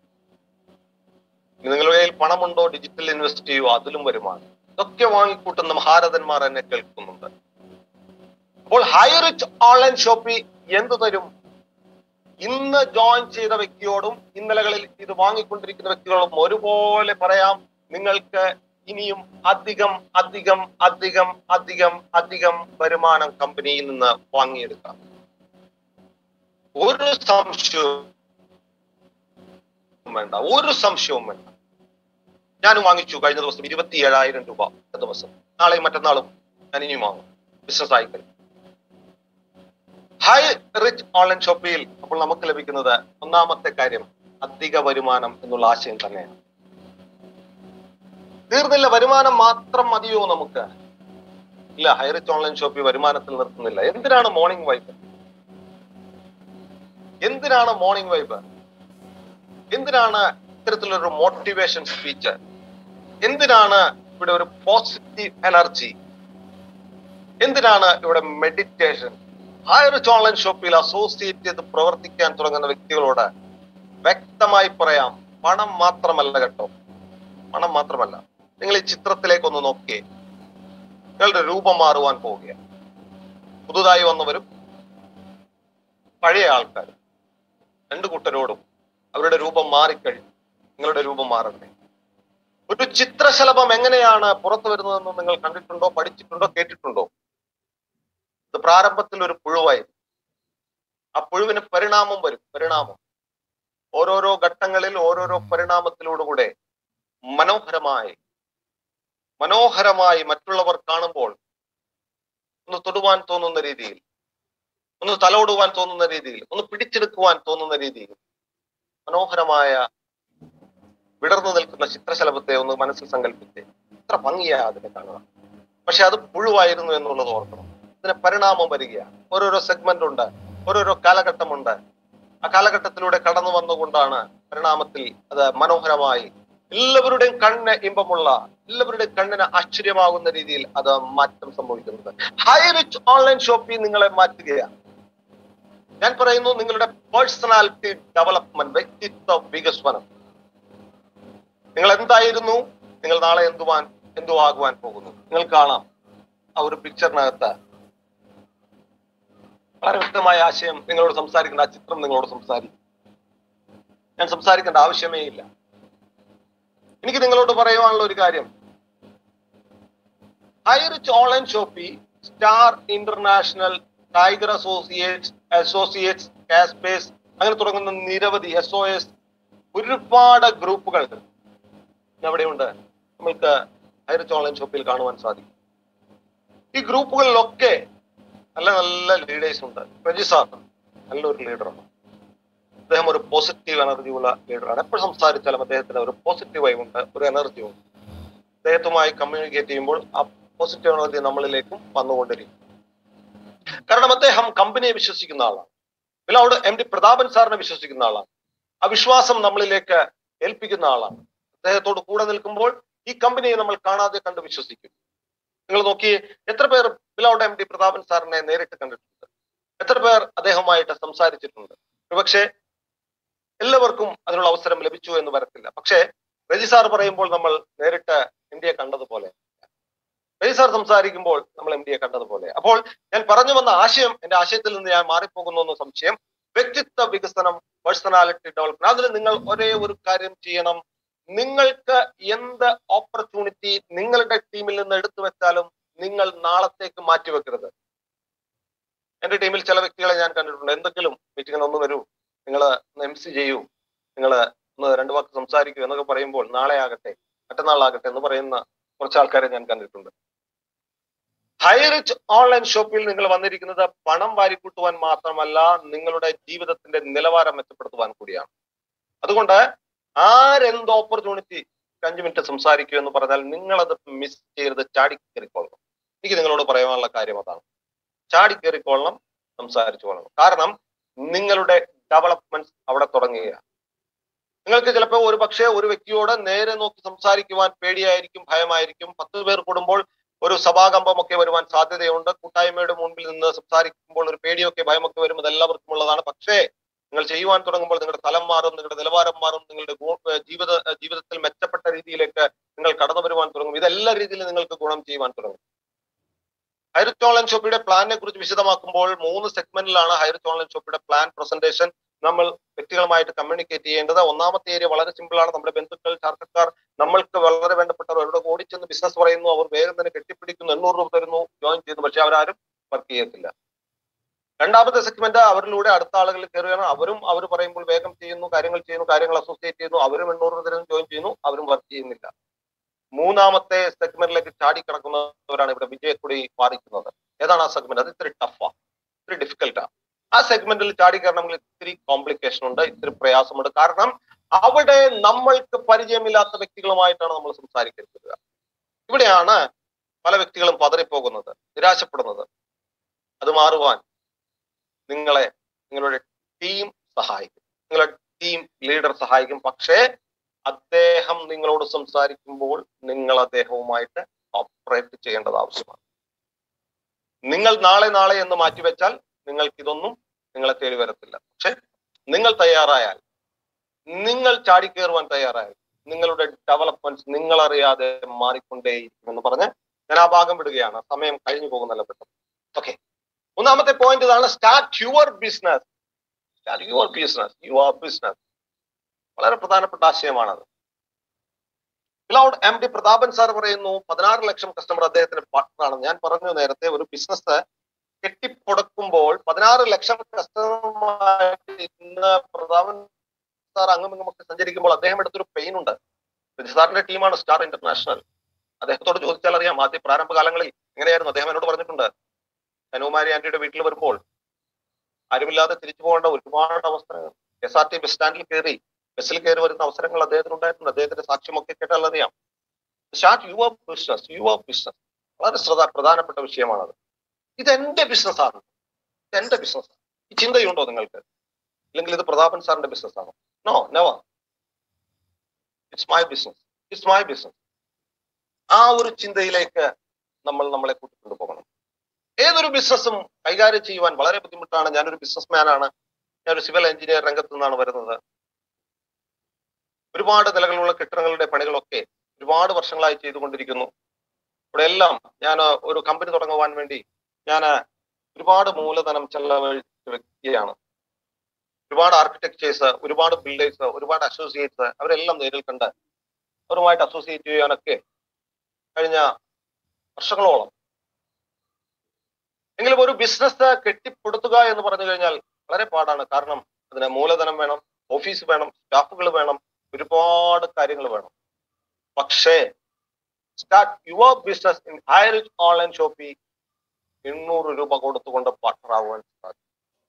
ഇനി നിങ്ങളുടെ കയ്യിൽ പണമുണ്ടോ ഡിജിറ്റൽ ഇൻവെസ്റ്റ് ചെയ്യുമോ അതിലും വരുമാനം ഇതൊക്കെ വാങ്ങിക്കൂട്ടുന്ന മഹാരഥന്മാർ എന്നെ കേൾക്കുന്നുണ്ട് അപ്പോൾ ഹൈ റിച്ച് ഓൺലൈൻ ഷോപ്പി എന്ത് തരും ഇന്ന് ജോയിൻ ചെയ്ത വ്യക്തിയോടും ഇന്നലകളിൽ ഇത് വാങ്ങിക്കൊണ്ടിരിക്കുന്ന വ്യക്തികളോടും ഒരുപോലെ പറയാം നിങ്ങൾക്ക് ഇനിയും അധികം അധികം അധികം അധികം അധികം വരുമാനം കമ്പനിയിൽ നിന്ന് വാങ്ങിയെടുക്കാം ഒരു സംശയവും വേണ്ട ഒരു സംശയവും വേണ്ട ഞാനും വാങ്ങിച്ചു കഴിഞ്ഞ ദിവസം ഇരുപത്തി ഏഴായിരം രൂപ ഒരു ദിവസം നാളെയും മറ്റന്നാളും ഞാൻ ഇനിയും വാങ്ങും ബിസിനസ് ആയിക്കഴിഞ്ഞു ഹൈ റിച്ച് ഓൺലൈൻ ഷോപ്പിൽ അപ്പോൾ നമുക്ക് ലഭിക്കുന്നത് ഒന്നാമത്തെ കാര്യം അധിക വരുമാനം എന്നുള്ള ആശയം തന്നെയാണ് തീർന്നില്ല വരുമാനം മാത്രം മതിയോ നമുക്ക് ഇല്ല ഹൈ റിച്ച് ഓൺലൈൻ ഷോപ്പിൽ വരുമാനത്തിൽ നിർത്തുന്നില്ല എന്തിനാണ് മോർണിംഗ് വൈബ് എന്തിനാണ് മോർണിംഗ് വൈബ് എന്തിനാണ് ഇത്തരത്തിലൊരു മോട്ടിവേഷൻ സ്പീച്ച് എന്തിനാണ് ഇവിടെ ഒരു പോസിറ്റീവ് എനർജി എന്തിനാണ് ഇവിടെ മെഡിറ്റേഷൻ ഹൈ റിച്ച് ഓൺലൈൻ ഷോപ്പിൽ അസോസിയേറ്റ് ചെയ്ത് പ്രവർത്തിക്കാൻ തുടങ്ങുന്ന വ്യക്തികളോട് വ്യക്തമായി പറയാം പണം മാത്രമല്ല കേട്ടോ പണം മാത്രമല്ല നിങ്ങൾ ഈ ചിത്രത്തിലേക്ക് ഒന്ന് നോക്കിയേ നിങ്ങളുടെ രൂപം മാറുവാൻ പോവുകയാണ് പുതുതായി വന്നവരും പഴയ ആൾക്കാരും രണ്ടു കൂട്ടരോടും അവരുടെ രൂപം മാറിക്കഴിഞ്ഞു നിങ്ങളുടെ രൂപം മാറട്ടെ ഒരു ചിത്രശലഭം എങ്ങനെയാണ് പുറത്തു വരുന്നതെന്ന് നിങ്ങൾ കണ്ടിട്ടുണ്ടോ പഠിച്ചിട്ടുണ്ടോ കേട്ടിട്ടുണ്ടോ ഇത് പ്രാരംഭത്തിൽ ഒരു പുഴുവായിരുന്നു ആ പുഴുവിന് പരിണാമം വരും പരിണാമം ഓരോരോ ഘട്ടങ്ങളിൽ ഓരോരോ പരിണാമത്തിലൂടെ മനോഹരമായി മനോഹരമായി മറ്റുള്ളവർ കാണുമ്പോൾ ഒന്ന് തൊടുവാൻ തോന്നുന്ന രീതിയിൽ ഒന്ന് തലോടുവാൻ തോന്നുന്ന രീതിയിൽ ഒന്ന് പിടിച്ചെടുക്കുവാൻ തോന്നുന്ന രീതിയിൽ മനോഹരമായ വിടർന്നു നിൽക്കുന്ന ചിത്രശലഭത്തെ ഒന്ന് മനസ്സിൽ സങ്കല്പിച്ച് ഇത്ര ഭംഗിയാ അതിനെ കാണുക പക്ഷെ അത് പുഴുവായിരുന്നു എന്നുള്ളത് ഓർക്കണം ഇതിന് പരിണാമം വരികയാണ് ഓരോരോ സെഗ്മെന്റ് ഉണ്ട് ഓരോരോ കാലഘട്ടമുണ്ട് ആ കാലഘട്ടത്തിലൂടെ കടന്നു വന്നുകൊണ്ടാണ് പരിണാമത്തിൽ അത് മനോഹരമായി എല്ലാവരുടെയും കണ്ണ് ഇമ്പമുള്ള എല്ലാവരുടെയും കണ്ണിന് ആശ്ചര്യമാകുന്ന രീതിയിൽ അത് മാറ്റം സംഭവിക്കുന്നത് ഹൈ റിച്ച് ഓൺലൈൻ ഷോപ്പിൽ നിങ്ങളെ മാറ്റുകയാണ് ഞാൻ പറയുന്നു നിങ്ങളുടെ പേഴ്സണാലിറ്റി ഡെവലപ്മെന്റ് വ്യക്തിത്വ വികസനം നിങ്ങൾ എന്തായിരുന്നു നിങ്ങൾ നാളെ എന്തുവാൻ എന്തു ആകുവാൻ പോകുന്നു നിങ്ങൾ കാണാം ആ ഒരു പിക്ചറിനകത്ത് വളരെ വ്യക്തമായ ആശയം നിങ്ങളോട് സംസാരിക്കേണ്ട ആ ചിത്രം നിങ്ങളോട് സംസാരിക്കും ഞാൻ സംസാരിക്കേണ്ട ആവശ്യമേ ഇല്ല എനിക്ക് നിങ്ങളോട് പറയുവാനുള്ള ഒരു കാര്യം Highrich online shoppe star international tiger associates associates കാസ്പേസ് അങ്ങനെ തുടങ്ങുന്ന നിരവധി എസ് ഒ എസ് ഒരുപാട് ഗ്രൂപ്പുകൾ എവിടെയുണ്ട് നമ്മൾക്ക് ഹൈറിച്ച് ഓൺലൈൻ ഷോപ്പിൽ കാണുവാൻ സാധിക്കും ഈ ഗ്രൂപ്പുകളിലൊക്കെ നല്ല നല്ല ലീഡേഴ്സ് ഉണ്ട് പ്രജി സാർ നല്ലൊരു ലീഡറാണ് അദ്ദേഹം ഒരു പോസിറ്റീവ് എനർജി ഉള്ള ലീഡറാണ് എപ്പോൾ സംസാരിച്ചാലും അദ്ദേഹത്തിന് ഒരു പോസിറ്റീവ് വൈബ് ഉണ്ട് ഒരു എനർജി ഉണ്ട് അദ്ദേഹത്തുമായി കമ്മ്യൂണിക്കേറ്റ് ചെയ്യുമ്പോൾ ആ പോസിറ്റീവ് എനർജി നമ്മളിലേക്കും വന്നുകൊണ്ടിരിക്കും കാരണം അദ്ദേഹം കമ്പനിയെ വിശ്വസിക്കുന്ന ആളാണ് വിലൗഡ് എം ഡി പ്രതാപൻ സാറിനെ വിശ്വസിക്കുന്ന ആളാണ് ആ വിശ്വാസം നമ്മളിലേക്ക് ഏൽപ്പിക്കുന്ന ആളാണ് അദ്ദേഹത്തോട് കൂടെ നിൽക്കുമ്പോൾ ഈ കമ്പനിയെ നമ്മൾ കാണാതെ കണ്ട് വിശ്വസിക്കും നിങ്ങൾ നോക്കി എത്ര പേർ വിലൗഡ് എം ഡി പ്രതാപൻ സാറിനെ നേരിട്ട് കണ്ടിട്ടുണ്ട് എത്ര പേർ അദ്ദേഹവുമായിട്ട് സംസാരിച്ചിട്ടുണ്ട് ഒരുപക്ഷെ എല്ലാവർക്കും അതിനുള്ള അവസരം ലഭിച്ചു എന്ന് വരത്തില്ല പക്ഷേ രജി സാർ പറയുമ്പോൾ നമ്മൾ നേരിട്ട് ഇന്ത്യയെ കണ്ടതുപോലെ രജി സാർ സംസാരിക്കുമ്പോൾ നമ്മൾ എം ഡിയെ കണ്ടതുപോലെ അപ്പോൾ ഞാൻ പറഞ്ഞു വന്ന ആശയം എന്റെ ആശയത്തിൽ നിന്ന് ഞാൻ മാറിപ്പോകുന്നു എന്ന് സംശയം വ്യക്തിത്വ വികസനം പേഴ്സണാലിറ്റി ഡെവലപ്മെന്റ് അതിൽ നിങ്ങൾ ഒരേ ഒരു കാര്യം ചെയ്യണം നിങ്ങൾക്ക് എന്ത് ഓപ്പർച്യൂണിറ്റി നിങ്ങളുടെ ടീമിൽ നിന്ന് എടുത്തു വെച്ചാലും നിങ്ങൾ നാളത്തേക്ക് മാറ്റിവെക്കരുത് എന്റെ ടീമിൽ ചില വ്യക്തികളെ ഞാൻ കണ്ടിട്ടുണ്ട് എന്തെങ്കിലും മീറ്റിങ്ങിന് ഒന്ന് വരൂ നിങ്ങൾ ഒന്ന് എം സി ചെയ്യൂ നിങ്ങൾ ഒന്ന് രണ്ടു വാക്ക് സംസാരിക്കൂ എന്നൊക്കെ പറയുമ്പോൾ നാളെ ആകട്ടെ മറ്റന്നാളാകട്ടെ എന്ന് പറയുന്ന കുറച്ച് ആൾക്കാരെ ഞാൻ കണ്ടിട്ടുണ്ട് ഹൈറിച്ച് ഓൺലൈൻ ഷോപ്പിൽ നിങ്ങൾ വന്നിരിക്കുന്നത് പണം വാരിക്കൂട്ടുവാൻ മാത്രമല്ല നിങ്ങളുടെ ജീവിതത്തിന്റെ നിലവാരം മെച്ചപ്പെടുത്തുവാൻ കൂടിയാണ് അതുകൊണ്ട് ആരെന്ത് ഓപ്പർച്യൂണിറ്റി അഞ്ചു മിനിറ്റ് സംസാരിക്കൂ എന്ന് പറഞ്ഞാൽ നിങ്ങളത് മിസ് ചെയ്യരുത് ചാടിക്കേറിക്കൊള്ളണം എനിക്ക് നിങ്ങളോട് പറയാനുള്ള കാര്യം അതാണ് ചാടിക്കേറിക്കൊള്ളണം സംസാരിച്ചു കൊള്ളണം കാരണം നിങ്ങളുടെ ഡെവലപ്മെന്റ് അവിടെ തുടങ്ങുകയാണ് നിങ്ങൾക്ക് ചിലപ്പോൾ ഒരു പക്ഷേ ഒരു വ്യക്തിയോട് നേരെ നോക്കി സംസാരിക്കുവാൻ പേടിയായിരിക്കും ഭയമായിരിക്കും പത്ത് പേർ കൂടുമ്പോൾ ഒരു സഭാകമ്പമൊക്കെ വരുവാൻ സാധ്യതയുണ്ട് കൂട്ടായ്മയുടെ മുൻപിൽ നിന്ന് സംസാരിക്കുമ്പോൾ ഒരു പേടിയൊക്കെ ഭയമൊക്കെ വരും അതെല്ലാവർക്കും ഉള്ളതാണ് പക്ഷേ നിങ്ങൾ ചെയ്യുവാൻ തുടങ്ങുമ്പോൾ നിങ്ങളുടെ തലം മാറും നിങ്ങളുടെ നിലവാരം മാറും നിങ്ങളുടെ ഗു- ജീവിത ജീവിതത്തിൽ മെച്ചപ്പെട്ട രീതിയിലേക്ക് നിങ്ങൾ കടന്നു വരുവാൻ തുടങ്ങും ഇതെല്ലാ രീതിയിലും നിങ്ങൾക്ക് ഗുണം ചെയ്യുവാൻ തുടങ്ങും ഹൈറിച്ച് ഓൺലൈൻ ഷോപ്പിയുടെ പ്ലാനിനെ കുറിച്ച് വിശദമാക്കുമ്പോൾ മൂന്ന് സെഗ്മെന്റിലാണ് ഹൈറിച്ച് ഓൺലൈൻ ഷോപ്പിയുടെ പ്ലാൻ പ്രസന്റേഷൻ നമ്മൾ വ്യക്തികളുമായിട്ട് കമ്മ്യൂണിക്കേറ്റ് ചെയ്യേണ്ടത് ഒന്നാമത്തെ ഏരിയ വളരെ സിമ്പിൾ ആണ് നമ്മുടെ ബന്ധുക്കൾ ചാർക്കക്കാർ നമ്മൾക്ക് വളരെ വേണ്ടപ്പെട്ടവർ അവരുടെ ഓടിച്ചെന്ന് ബിസിനസ് പറയുന്നു അവർ വേഗം തന്നെ കെട്ടിപ്പിടിക്കുന്നു എണ്ണൂറ് രൂപ തരുന്നു ജോയിൻ ചെയ്യുന്നു പക്ഷെ അവരാരും വർക്ക് ചെയ്യത്തില്ല രണ്ടാമത്തെ സെഗ്മെന്റ് അവരിലൂടെ അടുത്ത ആളുകൾ കയറുകയാണ് അവരും അവർ പറയുമ്പോൾ വേഗം ചെയ്യുന്നു കാര്യങ്ങൾ ചെയ്യുന്നു കാര്യങ്ങൾ അസോസിയേറ്റ് ചെയ്യുന്നു അവരും എണ്ണൂറ് രൂപ തരുന്നു ജോയിൻ ചെയ്യുന്നു അവരും വർക്ക് ചെയ്യുന്നില്ല മൂന്നാമത്തെ സെഗ്മെന്റിലേക്ക് ചാടിക്കിടക്കുന്നവരാണ് ഇവിടെ വിജയക്കൊടി മാറിക്കുന്നത് ഏതാണ് ആ സെഗ്മെന്റ് അത് ഇത്തിരി ടഫാണ് ഇത്തിരി ഡിഫിക്കൽട്ടാണ് ആ സെഗ്മെന്റിൽ ചാടിക്കയറണമെങ്കിൽ ഇത്തിരി കോംപ്ലിക്കേഷൻ ഉണ്ട് ഇത്തിരി പ്രയാസമുണ്ട് കാരണം അവിടെ നമ്മൾക്ക് പരിചയമില്ലാത്ത വ്യക്തികളുമായിട്ടാണ് നമ്മൾ സംസാരിക്കരുത് ഇവിടെയാണ് പല വ്യക്തികളും പതറിപ്പോകുന്നത് നിരാശപ്പെടുന്നത് അത് മാറുവാൻ നിങ്ങളെ നിങ്ങളുടെ ടീം സഹായിക്കും നിങ്ങളുടെ ടീം ലീഡർ സഹായിക്കും പക്ഷേ അദ്ദേഹം നിങ്ങളോട് സംസാരിക്കുമ്പോൾ നിങ്ങൾ അദ്ദേഹവുമായിട്ട് ഓപ്പറേറ്റ് ചെയ്യേണ്ടത് ആവശ്യമാണ് നിങ്ങൾ നാളെ നാളെ എന്ന് മാറ്റിവെച്ചാൽ നിങ്ങൾക്ക് ഇതൊന്നും നിങ്ങളെ തേടി വരത്തില്ല പക്ഷെ നിങ്ങൾ തയ്യാറായാൽ നിങ്ങൾ ചാടിക്കേറുവാൻ തയ്യാറായാൽ നിങ്ങളുടെ ഡെവലപ്മെന്റ്സ് നിങ്ങൾ അറിയാതെ മാറിക്കൊണ്ടേയിരിക്കും എന്ന് പറഞ്ഞ് ഞാൻ ആ ഭാഗം വിടുകയാണ് സമയം കഴിഞ്ഞു പോകുന്നല്ല പെട്ടെന്ന് ഓക്കെ ഒന്നാമത്തെ പോയിന്റ് ഇതാണ് start your business start your business your business വളരെ പ്രധാനപ്പെട്ട ആശയമാണത് ക്ലൗഡ് എം ഡി പ്രതാപൻ സാർ പറയുന്നു പതിനാറ് ലക്ഷം കസ്റ്റമർ അദ്ദേഹത്തിന് പാർട്ട്ണറാണ് ഞാൻ പറഞ്ഞു നേരത്തെ ഒരു ബിസിനസ് കെട്ടിപ്പൊടുക്കുമ്പോൾ പതിനാറ് ലക്ഷം കസ്റ്റമറുമായിട്ട് ഇന്ന് പ്രതാപൻ സാർ അങ്ങും ഇങ്ങുമൊക്കെ സഞ്ചരിക്കുമ്പോൾ അദ്ദേഹം എടുത്തൊരു പെയിൻ ഉണ്ട് രജി സാറിന്റെ ടീമാണ് സ്റ്റാർ ഇന്റർനാഷണൽ അദ്ദേഹത്തോട് ചോദിച്ചാൽ അറിയാം ആദ്യ പ്രാരംഭ കാലങ്ങളിൽ എങ്ങനെയായിരുന്നു അദ്ദേഹം എന്നോട് പറഞ്ഞിട്ടുണ്ട് കനുകുമാരി ആന്റിയുടെ വീട്ടിൽ വരുമ്പോൾ ആരുമില്ലാതെ തിരിച്ചു പോകേണ്ട ഒരുപാട് അവസരങ്ങൾ എസ് ആർ ടി ബസ് സ്റ്റാൻഡിൽ കയറി ബസ്സിൽ കയറി വരുന്ന അവസരങ്ങൾ അദ്ദേഹത്തിന് ഉണ്ടായിട്ടുണ്ട് അദ്ദേഹത്തിന്റെ സാക്ഷ്യമൊക്കെ കേട്ടാൽ അറിയാം start your business your business വളരെ ശ്രദ്ധ പ്രധാനപ്പെട്ട വിഷയമാണത് ഇത് എന്റെ ബിസിനസ്സാണ് ഇത് എന്റെ ബിസിനസ് ഈ ചിന്തയുണ്ടോ നിങ്ങൾക്ക് അല്ലെങ്കിൽ ഇത് പ്രതാപൻ സാറിന്റെ ബിസിനസ് ആണോ no never it's my business it's my business ആ ഒരു ചിന്തയിലേക്ക് നമ്മൾ നമ്മളെ കൂട്ടിക്കൊണ്ടു പോകണം ഏതൊരു ബിസിനസ്സും കൈകാര്യം ചെയ്യുവാൻ വളരെ ബുദ്ധിമുട്ടാണ് ഞാനൊരു ബിസിനസ് മാനാണ് ഞാനൊരു സിവിൽ എഞ്ചിനീയർ രംഗത്തു നിന്നാണ് വരുന്നത് ഒരുപാട് നിലകളുള്ള കെട്ടിടങ്ങളുടെ പണികളൊക്കെ ഒരുപാട് വർഷങ്ങളായി ചെയ്തുകൊണ്ടിരിക്കുന്നു ഇവിടെ എല്ലാം ഞാൻ ഒരു കമ്പനി തുടങ്ങുവാൻ വേണ്ടി ഞാൻ ഒരുപാട് മൂലധനം ചെലവഴിച്ച വ്യക്തിയാണ് ഒരുപാട് ആർക്കിടെക്ചേഴ്സ് ഒരുപാട് ബിൽഡേഴ്സ് ഒരുപാട് അസോസിയേറ്റ്സ് അവരെല്ലാം നേരിൽ കണ്ട് അവരുമായിട്ട് അസോസിയേറ്റ് ചെയ്യാനൊക്കെ കഴിഞ്ഞ വർഷങ്ങളോളം എങ്കിലും ഒരു ബിസിനസ് കെട്ടിപ്പടുത്തുക എന്ന് പറഞ്ഞു കഴിഞ്ഞാൽ വളരെ പാടാണ് കാരണം അതിന് മൂലധനം വേണം ഓഫീസ് വേണം സ്റ്റാഫുകൾ വേണം ഒരുപാട് കാര്യങ്ങൾ വേണം പക്ഷേ start your business in hire online shopping എണ്ണൂറ് രൂപ കൊടുത്തുകൊണ്ട് പാർട്ണർ ആവാൻ സാധിക്കും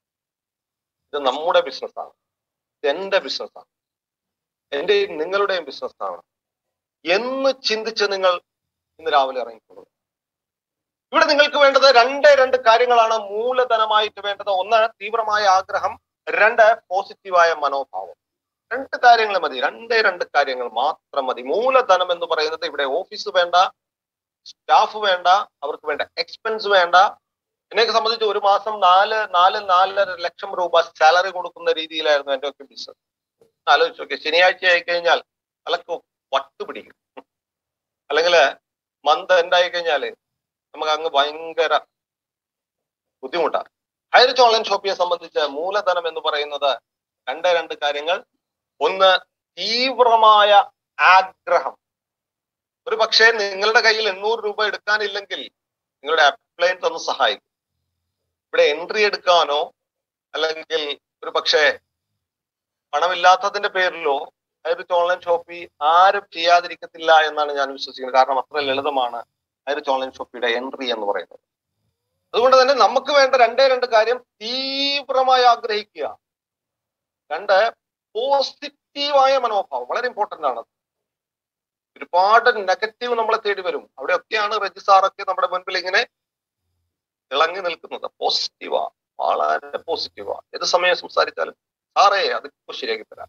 ഇത് നമ്മുടെ ബിസിനസ്സാണ് ഇത് എന്റെ ബിസിനസ്സാണ് എന്റെയും നിങ്ങളുടെയും ബിസിനസ്സാണ് എന്ന് ചിന്തിച്ച് നിങ്ങൾ ഇന്ന് രാവിലെ ഇറങ്ങിക്കൊള്ളു ഇവിടെ നിങ്ങൾക്ക് വേണ്ടത് രണ്ടേ രണ്ട് കാര്യങ്ങളാണ് മൂലധനമായിട്ട് വേണ്ടത് ഒന്ന് തീവ്രമായ ആഗ്രഹം രണ്ട് പോസിറ്റീവായ മനോഭാവം രണ്ട് കാര്യങ്ങൾ മതി രണ്ടേ രണ്ട് കാര്യങ്ങൾ മാത്രം മതി മൂലധനം എന്ന് പറയുന്നത് ഇവിടെ ഓഫീസ് വേണ്ട സ്റ്റാഫ് വേണ്ട അവർക്ക് വേണ്ട എക്സ്പെൻസ് വേണ്ട എന്നെയൊക്കെ സംബന്ധിച്ച് ഒരു മാസം നാല് നാല് നാലര ലക്ഷം രൂപ സാലറി കൊടുക്കുന്ന രീതിയിലായിരുന്നു എൻ്റെ ഒക്കെ ബിസിനസ് ആലോചിച്ച് നോക്കിയ ശനിയാഴ്ച ആയി കഴിഞ്ഞാൽ അതൊക്കെ വട്ട് പിടിക്കും അല്ലെങ്കിൽ മന്ത് എന്തായി കഴിഞ്ഞാല് നമുക്ക് അങ്ങ് ഭയങ്കര ബുദ്ധിമുട്ടാണ് ഹയർ ഓൺലൈൻ ഷോപ്പിയെ സംബന്ധിച്ച് മൂലധനം എന്ന് പറയുന്നത് രണ്ട് രണ്ട് കാര്യങ്ങൾ ഒന്ന് തീവ്രമായ ആഗ്രഹം ഒരു പക്ഷേ നിങ്ങളുടെ കയ്യിൽ എണ്ണൂറ് രൂപ എടുക്കാനില്ലെങ്കിൽ നിങ്ങളുടെ അപ്ലയൻസ് ഒന്ന് സഹായിക്കും ഇവിടെ എൻട്രി എടുക്കാനോ അല്ലെങ്കിൽ ഒരു പക്ഷേ പണമില്ലാത്തതിന്റെ പേരിലോ ഹൈറിച്ച് ഓൺലൈൻ ഷോപ്പി ആരും ചെയ്യാതിരിക്കത്തില്ല എന്നാണ് ഞാൻ വിശ്വസിക്കുന്നത് കാരണം അത്ര ലളിതമാണ് ഹൈറിച്ച് ഓൺലൈൻ ഷോപ്പിയുടെ എൻട്രി എന്ന് പറയുന്നത് അതുകൊണ്ട് തന്നെ നമുക്ക് വേണ്ട രണ്ടേ രണ്ട് കാര്യം തീവ്രമായി ആഗ്രഹിക്കുക രണ്ട് പോസിറ്റീവായ മനോഭാവം വളരെ ഇമ്പോർട്ടന്റ് ആണ് ഒരുപാട് നെഗറ്റീവ് നമ്മളെ തേടി വരും അവിടെയൊക്കെയാണ് രജിസാറൊക്കെ നമ്മുടെ മുൻപിൽ ഇങ്ങനെ തിളങ്ങി നിൽക്കുന്നത് പോസിറ്റീവാ വളരെ പോസിറ്റീവാ ഏത് സമയം സംസാരിച്ചാലും സാറേ അതിപ്പോൾ ശരിയാക്കി തരാം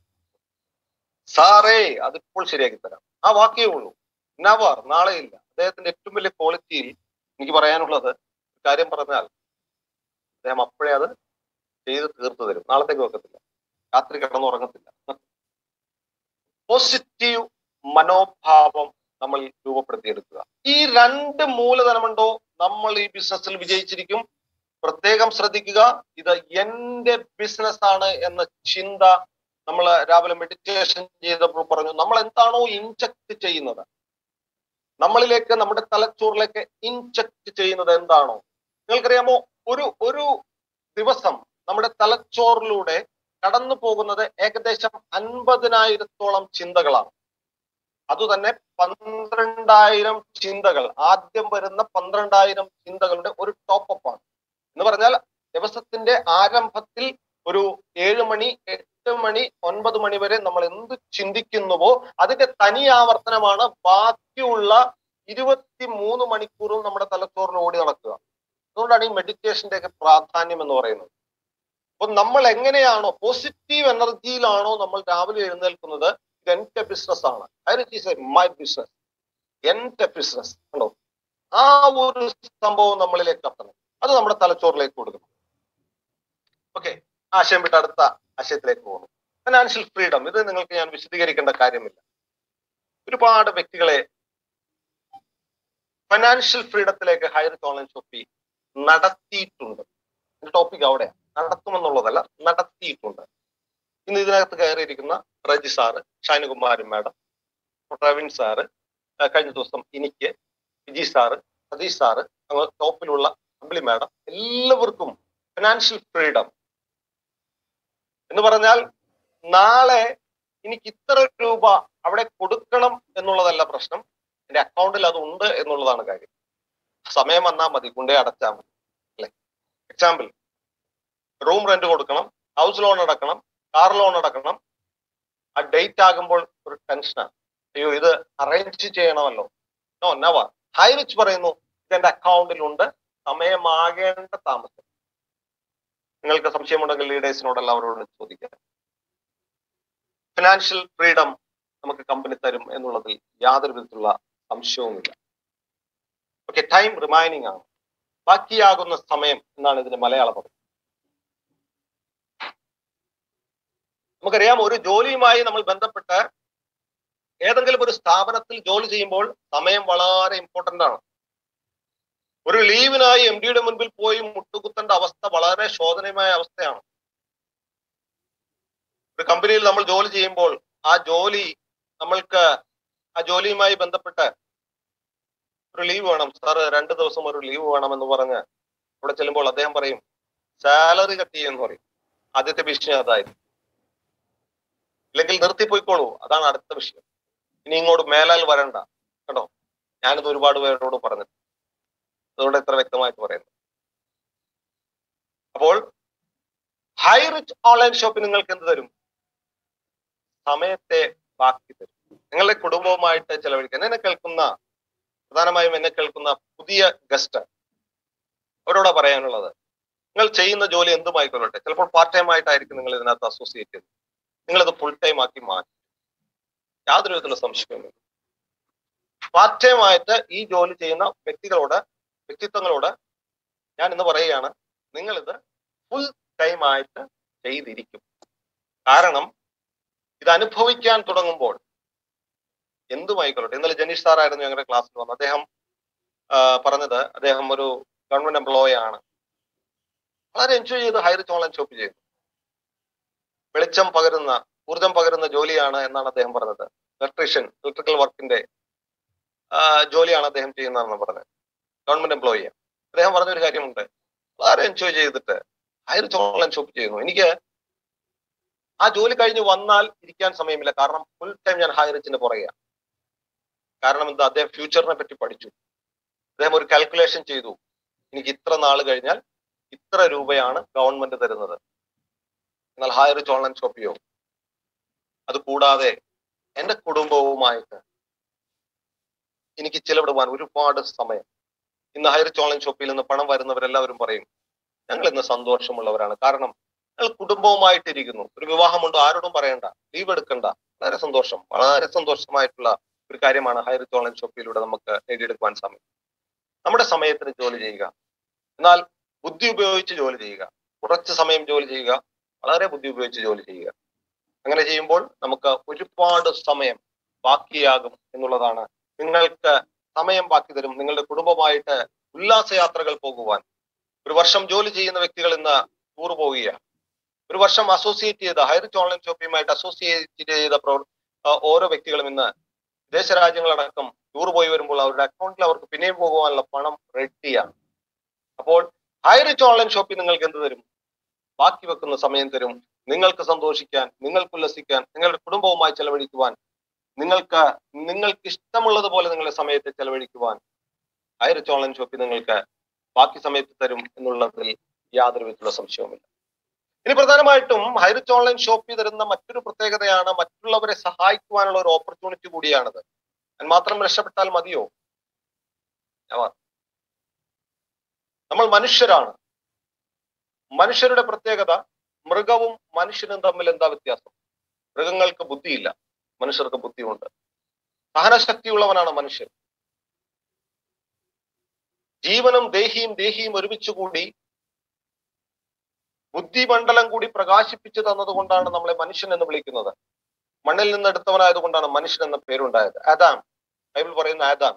സാറേ അതിപ്പോൾ ശരിയാക്കി തരാം ആ വാക്കേ ഉള്ളൂ നവർ നാളെയില്ല അദ്ദേഹത്തിന്റെ ഏറ്റവും വലിയ ക്വാളിറ്റിയിൽ എനിക്ക് പറയാനുള്ളത് കാര്യം പറഞ്ഞാൽ അദ്ദേഹം അപ്പോഴേ അത് ചെയ്ത് തീർത്തു തരും നാളത്തേക്ക് വെക്കത്തില്ല രാത്രി കിടന്നുറങ്ങത്തില്ല പോസിറ്റീവ് മനോഭാവം നമ്മൾ രൂപപ്പെടുത്തിയെടുക്കുക ഈ രണ്ട് മൂലധനമുണ്ടോ നമ്മൾ ഈ ബിസിനസ്സിൽ വിജയിച്ചിരിക്കും പ്രത്യേകം ശ്രദ്ധിക്കുക ഇത് എന്റെ ബിസിനസ് ആണ് എന്ന ചിന്ത നമ്മൾ രാവിലെ മെഡിറ്റേഷൻ ചെയ്തപ്പോൾ പറഞ്ഞു നമ്മൾ എന്താണോ ഇൻജക്ട് ചെയ്യുന്നത് നമ്മളിലേക്ക് നമ്മുടെ തലച്ചോറിലേക്ക് ഇൻജക്ട് ചെയ്യുന്നത് എന്താണോ നിങ്ങൾക്കറിയാമോ ഒരു ഒരു ദിവസം നമ്മുടെ തലച്ചോറിലൂടെ കടന്നു പോകുന്നത് ഏകദേശം അൻപതിനായിരത്തോളം ചിന്തകളാണ് അതുതന്നെ പന്ത്രണ്ടായിരം ചിന്തകൾ ആദ്യം വരുന്ന പന്ത്രണ്ടായിരം ചിന്തകളുടെ ഒരു ടോപ്പപ്പ് ആണ് എന്ന് പറഞ്ഞാൽ ദിവസത്തിന്റെ ആരംഭത്തിൽ ഒരു ഏഴ് മണി എട്ട് മണി ഒൻപത് മണി വരെ നമ്മൾ എന്ത് ചിന്തിക്കുന്നുവോ അതിന്റെ തനി ആവർത്തനമാണ് ബാക്കിയുള്ള ഇരുപത്തി മൂന്ന് മണിക്കൂറും നമ്മുടെ തലച്ചോറിൽ ഓടി നടക്കുക അതുകൊണ്ടാണ് ഈ മെഡിറ്റേഷന്റെ ഒക്കെ പ്രാധാന്യം എന്ന് പറയുന്നത് അപ്പൊ നമ്മൾ എങ്ങനെയാണോ പോസിറ്റീവ് എനർജിയിലാണോ നമ്മൾ രാവിലെ എഴുന്നേൽക്കുന്നത് ഇത് എന്റെ ബിസിനസ് ആണ് മൈ ബിസിനസ് എന്റെ ബിസിനസ് കണ്ടോ ആ ഒരു സംഭവം നമ്മളിലേക്ക് എത്തണം അത് നമ്മുടെ തലച്ചോറിലേക്ക് കൊടുക്കണം ഓക്കെ ആശയം വിട്ട് അടുത്ത ആശയത്തിലേക്ക് പോകുന്നു ഫിനാൻഷ്യൽ ഫ്രീഡം ഇത് നിങ്ങൾക്ക് ഞാൻ വിശദീകരിക്കേണ്ട കാര്യമില്ല ഒരുപാട് വ്യക്തികളെ ഫിനാൻഷ്യൽ ഫ്രീഡത്തിലേക്ക് ഹയർ ഓൺലൈൻ ഷോപ്പി നടത്തിയിട്ടുണ്ട് ടോപ്പിക് അവിടെയാണ് നടത്തുമെന്നുള്ളതല്ല നടത്തിയിട്ടുണ്ട് ഇന്ന് ഇതിനകത്ത് കയറിയിരിക്കുന്ന Reji sir Shanukumaran madam Praveen sir കഴിഞ്ഞ ദിവസം എനിക്ക് വിജി സാറ് സതീഷ് സാറ് അങ്ങനെ ടോപ്പിലുള്ള അമ്പിളി മാഡം എല്ലാവർക്കും ഫിനാൻഷ്യൽ ഫ്രീഡം എന്ന് പറഞ്ഞാൽ നാളെ എനിക്ക് ഇത്ര രൂപ അവിടെ കൊടുക്കണം എന്നുള്ളതല്ല പ്രശ്നം എന്റെ അക്കൗണ്ടിൽ അത് ഉണ്ട് എന്നുള്ളതാണ് കാര്യം സമയം വന്നാൽ മതി കൊണ്ടേ അടച്ചാൽ മതി അല്ലെ എക്സാമ്പിൾ റൂം റെന്റ് കൊടുക്കണം ഹൗസ് ലോൺ അടക്കണം കാർ ലോൺ അടക്കണം ആ ഡേറ്റ് ആകുമ്പോൾ ഒരു ടെൻഷനാണ് അയ്യോ ഇത് അറേഞ്ച് ചെയ്യണമല്ലോ നോ നവർ ഹൈ റിച്ച് പറയുന്നു ഇതെന്റെ അക്കൗണ്ടിലുണ്ട് സമയമാകേണ്ട താമസം നിങ്ങൾക്ക് സംശയമുണ്ടെങ്കിൽ ലീഡേഴ്സിനോട് എല്ലാവരോടും ചോദിക്കാം ഫിനാൻഷ്യൽ ഫ്രീഡം നമുക്ക് കമ്പനി തരും എന്നുള്ളതിൽ യാതൊരു വിധത്തിലുള്ള സംശയവുമില്ല ഓക്കെ ടൈം റിമൈനിങ് ആണ് ബാക്കിയാകുന്ന സമയം എന്നാണ് ഇതിന്റെ മലയാള പദം നമുക്കറിയാം ഒരു ജോലിയുമായി നമ്മൾ ബന്ധപ്പെട്ട് ഏതെങ്കിലും ഒരു സ്ഥാപനത്തിൽ ജോലി ചെയ്യുമ്പോൾ സമയം വളരെ ഇമ്പോർട്ടന്റ് ആണ് ഒരു ലീവിനായി എം ഡിയുടെ മുൻപിൽ പോയി മുട്ടുകുത്തേണ്ട അവസ്ഥ വളരെ ശോധനീയമായ അവസ്ഥയാണ് ഒരു കമ്പനിയിൽ നമ്മൾ ജോലി ചെയ്യുമ്പോൾ ആ ജോലി നമ്മൾക്ക് ആ ജോലിയുമായി ബന്ധപ്പെട്ട് ഒരു ലീവ് വേണം സാറ് രണ്ട് ദിവസം ഒരു ലീവ് വേണമെന്ന് പറഞ്ഞ് ഇവിടെ ചെല്ലുമ്പോൾ അദ്ദേഹം പറയും സാലറി കട്ട് ചെയ്യുമെന്ന് പറയും ആദ്യത്തെ ഭീഷണി അതായിരുന്നു ഇല്ലെങ്കിൽ നിർത്തിപ്പോയിക്കോളൂ അതാണ് അടുത്ത വിഷയം ഇനി ഇങ്ങോട്ട് മേലാൽ വരണ്ട കേട്ടോ ഞാനിത് ഒരുപാട് പേരോട് പറഞ്ഞിട്ടുണ്ട് അതുകൊണ്ട് എത്ര വ്യക്തമായിട്ട് പറയുന്നു അപ്പോൾ ഹൈ റിച്ച് ഓൺലൈൻ ഷോപ്പ് നിങ്ങൾക്ക് എന്ത് തരും സമയത്തെ ബാക്കി തരും നിങ്ങളുടെ കുടുംബവുമായിട്ട് ചെലവഴിക്കാൻ എന്നെ കേൾക്കുന്ന പ്രധാനമായും എന്നെ കേൾക്കുന്ന പുതിയ ഗസ്റ്റ് അവരോടാ പറയാനുള്ളത് നിങ്ങൾ ചെയ്യുന്ന ജോലി എന്തുമായിക്കൊള്ളട്ടെ ചിലപ്പോൾ പാർട്ട് ടൈം ആയിട്ടായിരിക്കും നിങ്ങൾ ഇതിനകത്ത് അസോസിയേറ്റ് ചെയ്തത് നിങ്ങളത് ഫുൾ ടൈം ആക്കി മാറ്റി യാതൊരു വിധത്തിലുള്ള സംശയവുമില്ല പാർട്ട് ടൈം ആയിട്ട് ഈ ജോലി ചെയ്യുന്ന വ്യക്തികളോട് വ്യക്തിത്വങ്ങളോട് ഞാൻ ഇന്ന് പറയുകയാണ് നിങ്ങൾ ഇത് ഫുൾ ടൈം ആയിട്ട് ചെയ്തിരിക്കും കാരണം ഇത് അനുഭവിക്കാൻ തുടങ്ങുമ്പോൾ എന്തുമായിക്കൊള്ളട്ടെ ഇന്നലെ ജനീഷ് സാറായിരുന്നു ഞങ്ങളുടെ ക്ലാസ്സിൽ വന്നത് അദ്ദേഹം ആ, പറഞ്ഞത് അദ്ദേഹം ഒരു ഗവൺമെന്റ് എംപ്ലോയി ആണ് വളരെ എൻജോയ് ചെയ്ത് ഹൈ റിച്ച് ഓൺലൈൻ ഷോപ്പ് ചെയ്തു വെളിച്ചം പകരുന്ന ഊർജം പകരുന്ന ജോലിയാണ് എന്നാണ് അദ്ദേഹം പറഞ്ഞത് ഇലക്ട്രീഷ്യൻ ഇലക്ട്രിക്കൽ വർക്കിന്റെ ജോലിയാണ് അദ്ദേഹം ചെയ്യുന്നതെന്ന് പറഞ്ഞത് ഗവൺമെന്റ് എംപ്ലോയി അദ്ദേഹം പറഞ്ഞ ഒരു കാര്യമുണ്ട് വളരെ എൻജോയ് ചെയ്തിട്ട് ഹൈ റിച്ച് ഓൺലൈൻ ഷോപ്പ് ചെയ്യുന്നു എനിക്ക് ആ ജോലി കഴിഞ്ഞ് വന്നാൽ ഇരിക്കാൻ സമയമില്ല കാരണം ഫുൾ ടൈം ഞാൻ ഹൈ റിച്ചിന്റെ പുറകെയാണ് കാരണം എന്താ അദ്ദേഹം ഫ്യൂച്ചറിനെ പറ്റി പഠിച്ചു അദ്ദേഹം ഒരു കാൽക്കുലേഷൻ ചെയ്തു എനിക്ക് ഇത്ര നാൾ കഴിഞ്ഞാൽ ഇത്ര രൂപയാണ് ഗവൺമെന്റ് തരുന്നത് എന്നാൽ ഹൈ റിച്ച് ഓൺലൈൻ ഷോപ്പിയോ അത് കൂടാതെ എന്റെ കുടുംബവുമായിട്ട് എനിക്ക് ചിലവിടുവാൻ ഒരുപാട് സമയം ഇന്ന് ഹൈ റിച്ച് ഓൺലൈൻ ഷോപ്പിൽ നിന്ന് പണം വരുന്നവരെല്ലാവരും പറയും ഞങ്ങൾ ഇന്ന് സന്തോഷമുള്ളവരാണ് കാരണം ഞങ്ങൾ കുടുംബവുമായിട്ടിരിക്കുന്നു ഒരു വിവാഹമുണ്ടോ ആരോടും പറയണ്ട ലീവ് എടുക്കണ്ട വളരെ സന്തോഷം വളരെ സന്തോഷമായിട്ടുള്ള ഒരു കാര്യമാണ് ഹൈ റിച്ച് ഓൺലൈൻ ഷോപ്പിലൂടെ നമുക്ക് നേടിയെടുക്കുവാൻ സമയം നമ്മുടെ സമയത്തിന് ജോലി ചെയ്യുക എന്നാൽ ബുദ്ധി ഉപയോഗിച്ച് ജോലി ചെയ്യുക കുറച്ച് സമയം ജോലി ചെയ്യുക വളരെ ബുദ്ധി ഉപയോഗിച്ച് ജോലി ചെയ്യുക അങ്ങനെ ചെയ്യുമ്പോൾ നമുക്ക് ഒരുപാട് സമയം ബാക്കിയാകും എന്നുള്ളതാണ് നിങ്ങൾക്ക് സമയം ബാക്കി തരും നിങ്ങളുടെ കുടുംബമായിട്ട് ഉല്ലാസയാത്രകൾ പോകുവാൻ ഒരു വർഷം ജോലി ചെയ്യുന്ന വ്യക്തികൾ ഇന്ന് ടൂർ പോവുകയാണ് ഒരു വർഷം അസോസിയേറ്റ് ചെയ്ത ഹൈറിച്ച് ഓൺലൈൻ ഷോപ്പിംഗുമായിട്ട് അസോസിയേറ്റ് ചെയ്ത പ്രവർ ആ, ഓരോ വ്യക്തികളും ഇന്ന് വിദേശ രാജ്യങ്ങളടക്കം ടൂർ പോയി വരുമ്പോൾ അവരുടെ അക്കൗണ്ടിൽ അവർക്ക് പിന്നെയും പോകുവാനുള്ള പണം റെഡിയാണ് അപ്പോൾ ഹൈറിച്ച് ഓൺലൈൻ ഷോപ്പിംഗ് നിങ്ങൾക്ക് എന്ത് തരും ബാക്കി വെക്കുന്ന സമയം തരും നിങ്ങൾക്ക് സന്തോഷിക്കാൻ നിങ്ങൾക്ക് ഉല്ലസിക്കാൻ നിങ്ങളുടെ കുടുംബവുമായി ചെലവഴിക്കുവാൻ നിങ്ങൾക്ക് നിങ്ങൾക്ക് ഇഷ്ടമുള്ളതുപോലെ നിങ്ങളുടെ സമയത്തെ ചെലവഴിക്കുവാൻ ഹൈറിച്ച് ഓൺലൈൻ ഷോപ്പിംഗ് നിങ്ങൾക്ക് ബാക്കി സമയത്ത് തരും എന്നുള്ളതിൽ യാതൊരു വിധത്തിലുള്ള സംശയവുമില്ല ഇനി പ്രധാനമായിട്ടും ഹൈറിച്ച് ഓൺലൈൻ ഷോപ്പിൽ തരുന്ന മറ്റൊരു പ്രത്യേകതയാണ് മറ്റുള്ളവരെ സഹായിക്കുവാനുള്ള ഒരു ഓപ്പർച്യൂണിറ്റി കൂടിയാണത് ഞാൻ മാത്രം രക്ഷപ്പെട്ടാൽ മതിയോ Never. നമ്മൾ മനുഷ്യരാണ് മനുഷ്യരുടെ പ്രത്യേകത മൃഗവും മനുഷ്യനും തമ്മിൽ എന്താ വ്യത്യാസം മൃഗങ്ങൾക്ക് ബുദ്ധിയില്ല മനുഷ്യർക്ക് ബുദ്ധിയുണ്ട് സഹനശക്തിയുള്ളവനാണ് മനുഷ്യൻ ജീവനും ദേഹിയും ദേഹിയും ഒരുമിച്ച് കൂടി ബുദ്ധിമണ്ഡലം കൂടി പ്രകാശിപ്പിച്ചു തന്നതുകൊണ്ടാണ് നമ്മളെ മനുഷ്യൻ എന്ന് വിളിക്കുന്നത് മണ്ണിൽ നിന്ന് എടുത്തവനായതുകൊണ്ടാണ് മനുഷ്യൻ എന്ന പേരുണ്ടായത് ആദാം ബൈബിൾ പറയുന്ന ആദാം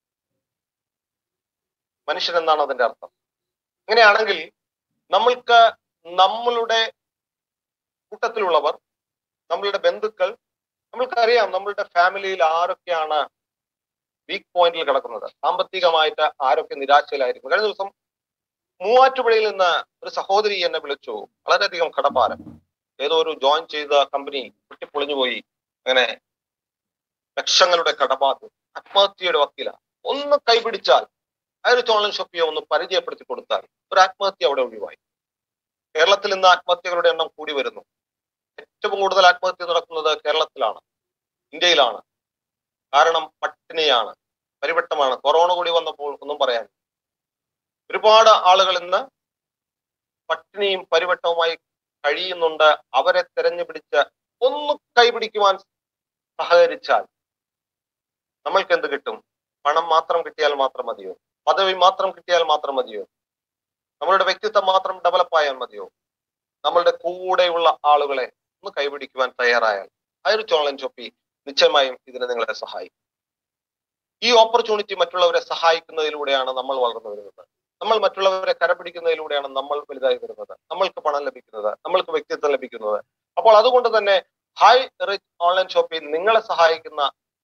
മനുഷ്യൻ എന്നാണ് അതിന്റെ അർത്ഥം അങ്ങനെയാണെങ്കിൽ നമ്മൾക്ക് നമ്മളുടെ കൂട്ടത്തിലുള്ളവർ നമ്മളുടെ ബന്ധുക്കൾ നമ്മൾക്കറിയാം നമ്മളുടെ ഫാമിലിയിൽ ആരൊക്കെയാണ് വീക്ക് പോയിന്റിൽ കിടക്കുന്നത് സാമ്പത്തികമായിട്ട് ആരൊക്കെ നിരാശയിലായിരിക്കും കഴിഞ്ഞ ദിവസം മൂവാറ്റുപുഴയിൽ നിന്ന് ഒരു സഹോദരി എന്നെ വിളിച്ചു വളരെയധികം കടപ്പാരം ഏതോ ഒരു ജോയിൻ ചെയ്ത കമ്പനി പൊട്ടിപ്പൊളിഞ്ഞു പോയി അങ്ങനെ ലക്ഷങ്ങളുടെ കടബാധ്യത ആത്മഹത്യയുടെ വക്കീല ഒന്ന് കൈപിടിച്ചാൽ അയാൾ ഓൺലൈൻ ഷോപ്പിയെ ഒന്ന് പരിചയപ്പെടുത്തി കൊടുത്താൽ ഒരു ആത്മഹത്യ അവിടെ ഒഴിവായി കേരളത്തിൽ ഇന്ന് ആത്മഹത്യകളുടെ എണ്ണം കൂടി വരുന്നു ഏറ്റവും കൂടുതൽ ആത്മഹത്യ നടക്കുന്നത് കേരളത്തിലാണ് ഇന്ത്യയിലാണ് കാരണം പട്ടിണിയാണ് പരിവട്ടമാണ് കൊറോണ കൂടി വന്നപ്പോൾ ഒന്നും പറയാൻ ഒരുപാട് ആളുകൾ ഇന്ന് പട്ടിണിയും പരിവട്ടവുമായി കഴിയുന്നുണ്ട് അവരെ തെരഞ്ഞു പിടിച്ച് ഒന്ന് കൈപിടിക്കുവാൻ സഹകരിച്ചാൽ നമ്മൾക്ക് എന്ത് കിട്ടും പണം മാത്രം കിട്ടിയാൽ മാത്രം മതിയോ പദവി മാത്രം കിട്ടിയാൽ മാത്രം മതിയോ നമ്മളുടെ വ്യക്തിത്വം മാത്രം ഡെവലപ്പ് ആയാൽ മതിയോ നമ്മളുടെ കൂടെയുള്ള ആളുകളെ ഒന്ന് കൈപിടിക്കുവാൻ തയ്യാറായാൽ അതൊരു ഓൺലൈൻ ഷോപ്പി നിശ്ചയമായും ഇതിനെ നിങ്ങളെ സഹായിക്കും ഈ ഓപ്പർച്യൂണിറ്റി മറ്റുള്ളവരെ സഹായിക്കുന്നതിലൂടെയാണ് നമ്മൾ വളർന്നു വരുന്നത് നമ്മൾ മറ്റുള്ളവരെ കരപിടിക്കുന്നതിലൂടെയാണ് നമ്മൾ വലുതായി വരുന്നത് നമ്മൾക്ക് പണം ലഭിക്കുന്നത് നമ്മൾക്ക് വ്യക്തിത്വം ലഭിക്കുന്നത് അപ്പോൾ അതുകൊണ്ട് തന്നെ ഹൈ റിച്ച് ഓൺലൈൻ ഷോപ്പിൽ നിങ്ങളെ സഹായിക്കുന്ന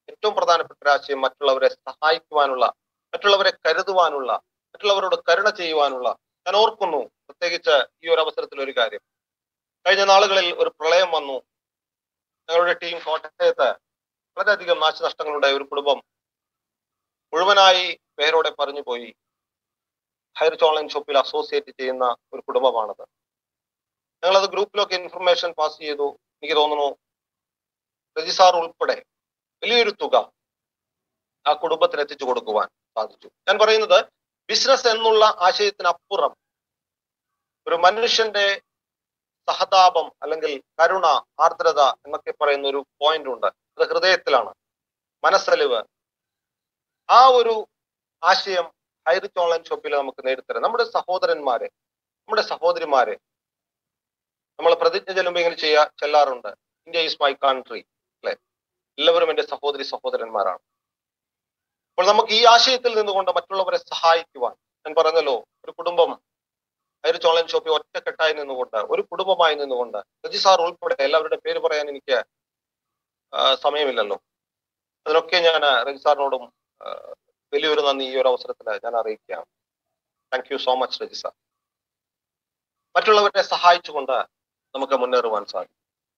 ഏറ്റവും പ്രധാനപ്പെട്ട ഒരു ആശയം മറ്റുള്ളവരെ സഹായിക്കുവാനുള്ള മറ്റുള്ളവരെ കരുതുവാനുള്ള മറ്റുള്ളവരോട് കരുണ ചെയ്യുവാനുള്ള ഞാൻ ഓർക്കുന്നു പ്രത്യേകിച്ച് ഈ ഒരു അവസരത്തിൽ ഒരു കാര്യം കഴിഞ്ഞ നാളുകളിൽ ഒരു പ്രളയം വന്നു ഞങ്ങളുടെ ടീം കോട്ടയത്ത് വളരെയധികം നാശനഷ്ടങ്ങളുണ്ടായ ഒരു കുടുംബം മുഴുവനായി പേരോടെ പറഞ്ഞു പോയി ഹൈറിച്ച് ഓൺലൈൻ ഷോപ്പിൽ അസോസിയേറ്റ് ചെയ്യുന്ന ഒരു കുടുംബമാണത് ഞങ്ങളത് ഗ്രൂപ്പിലൊക്കെ ഇൻഫർമേഷൻ പാസ് ചെയ്തു എനിക്ക് തോന്നുന്നു രജിസാർ ഉൾപ്പെടെ വലിയൊരു തുക ആ കുടുംബത്തിന് എത്തിച്ചു കൊടുക്കുവാൻ സാധിച്ചു ഞാൻ പറയുന്നത് ബിസിനസ് എന്നുള്ള ആശയത്തിനപ്പുറം ഒരു മനുഷ്യന്റെ സഹതാപം അല്ലെങ്കിൽ കരുണ ആർദ്രത എന്നൊക്കെ പറയുന്ന ഒരു പോയിന്റ് ഉണ്ട് അത് ഹൃദയത്തിലാണ് മനസ്സലിവ് ആ ഒരു ആശയം ഹൈറിച്ച് ഓൺലൈൻ ഷോപ്പിൽ നമുക്ക് നേടിത്തരാം നമ്മുടെ സഹോദരന്മാരെ നമ്മുടെ സഹോദരിമാരെ നമ്മൾ പ്രതിജ്ഞ ചെല്ലുമ്പോൾ ഇങ്ങനെ ചെയ്യാ ചെല്ലാറുണ്ട് ഇന്ത്യ ഈസ് മൈ കൺട്രി അല്ലെ എല്ലാവരും എൻ്റെ സഹോദരി സഹോദരന്മാരാണ് അപ്പോൾ നമുക്ക് ഈ ആശയത്തിൽ നിന്നുകൊണ്ട് മറ്റുള്ളവരെ സഹായിക്കുവാൻ ഞാൻ പറഞ്ഞല്ലോ ഒരു കുടുംബം ഹൈറിച്ച് ഓൺലൈൻ ഷോപ്പിൽ ഒറ്റക്കെട്ടായി നിന്നുകൊണ്ട് ഒരു കുടുംബമായി നിന്നുകൊണ്ട് രജി സാർ ഉൾപ്പെടെ എല്ലാവരുടെ പേര് പറയാൻ എനിക്ക് ആ, സമയമില്ലല്ലോ അതിനൊക്കെ ഞാൻ രജി സാറിനോടും ആ, വലിയൊരു നന്ദി ഈ ഒരു അവസരത്തിൽ ഞാൻ അറിയിക്കുകയാണ് thank you so much Reji sir മറ്റുള്ളവരെ സഹായിച്ചുകൊണ്ട് നമുക്ക് മുന്നേറുവാൻ സാധിക്കും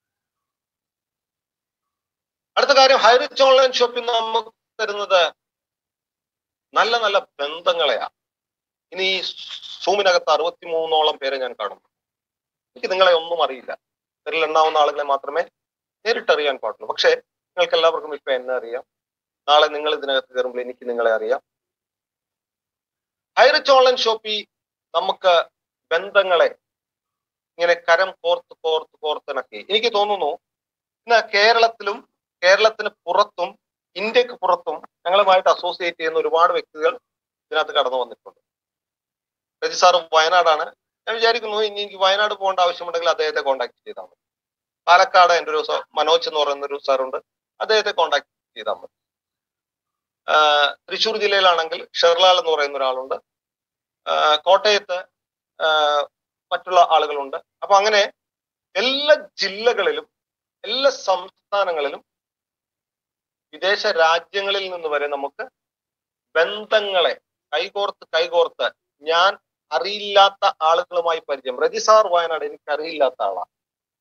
അടുത്ത കാര്യം ഹൈറിച്ച് ഓൺലൈൻ ഷോപ്പിൽ നമുക്ക് തരുന്നത് നല്ല നല്ല ബന്ധങ്ങളെയാ ഇനി ഈ സൂമിനകത്ത് അറുപത്തിമൂന്നോളം പേരെ ഞാൻ കാണുന്നു എനിക്ക് നിങ്ങളെ ഒന്നും അറിയില്ല ഇതിൽ എണ്ണാവുന്ന ആളുകളെ മാത്രമേ നേരിട്ടറിയാൻ പാടുള്ളൂ പക്ഷേ നിങ്ങൾക്ക് എല്ലാവർക്കും ഇപ്പൊ എന്നെ അറിയാം നാളെ നിങ്ങൾ ഇതിനകത്ത് കയറുമ്പോൾ എനിക്ക് നിങ്ങളെ അറിയാം ഹൈറിച്ച് ഓൺലൈൻ ഷോപ്പിൽ നമുക്ക് ബന്ധങ്ങളെ ഇങ്ങനെ കരം കോർത്ത് കോർത്ത് കോർത്തിണക്കി എനിക്ക് തോന്നുന്നു ഇന്ന് കേരളത്തിലും കേരളത്തിന് പുറത്തും ഇന്ത്യക്ക് പുറത്തും ഞങ്ങളുമായിട്ട് അസോസിയേറ്റ് ചെയ്യുന്ന ഒരുപാട് വ്യക്തികൾ ഇതിനകത്ത് കടന്നു വന്നിട്ടുണ്ട് രജി സാർ വയനാടാണ് ഞാൻ വിചാരിക്കുന്നു ഇനി എനിക്ക് വയനാട് പോകേണ്ട ആവശ്യമുണ്ടെങ്കിൽ അദ്ദേഹത്തെ കോൺടാക്ട് ചെയ്താൽ മതി പാലക്കാട് എൻ്റെ ഒരു സ- മനോജ് എന്ന് പറയുന്ന ഒരു സാറുണ്ട് അദ്ദേഹത്തെ കോൺടാക്ട് ചെയ്താൽ മതി ആഹ് തൃശ്ശൂർ ജില്ലയിലാണെങ്കിൽ ഷെർലാൽ എന്ന് പറയുന്ന ഒരാളുണ്ട് ആഹ് കോട്ടയത്ത് ആഹ് മറ്റുള്ള ആളുകളുണ്ട് അപ്പൊ അങ്ങനെ എല്ലാ ജില്ലകളിലും എല്ലാ സംസ്ഥാനങ്ങളിലും വിദേശ രാജ്യങ്ങളിൽ നിന്ന് വരെ നമുക്ക് ബന്ധങ്ങളെ കൈകോർത്ത് കൈകോർത്ത് ഞാൻ അറിയില്ലാത്ത ആളുകളുമായി പരിചയം രജിസാർ വയനാട് എനിക്ക് അറിയില്ലാത്ത ആളാണ്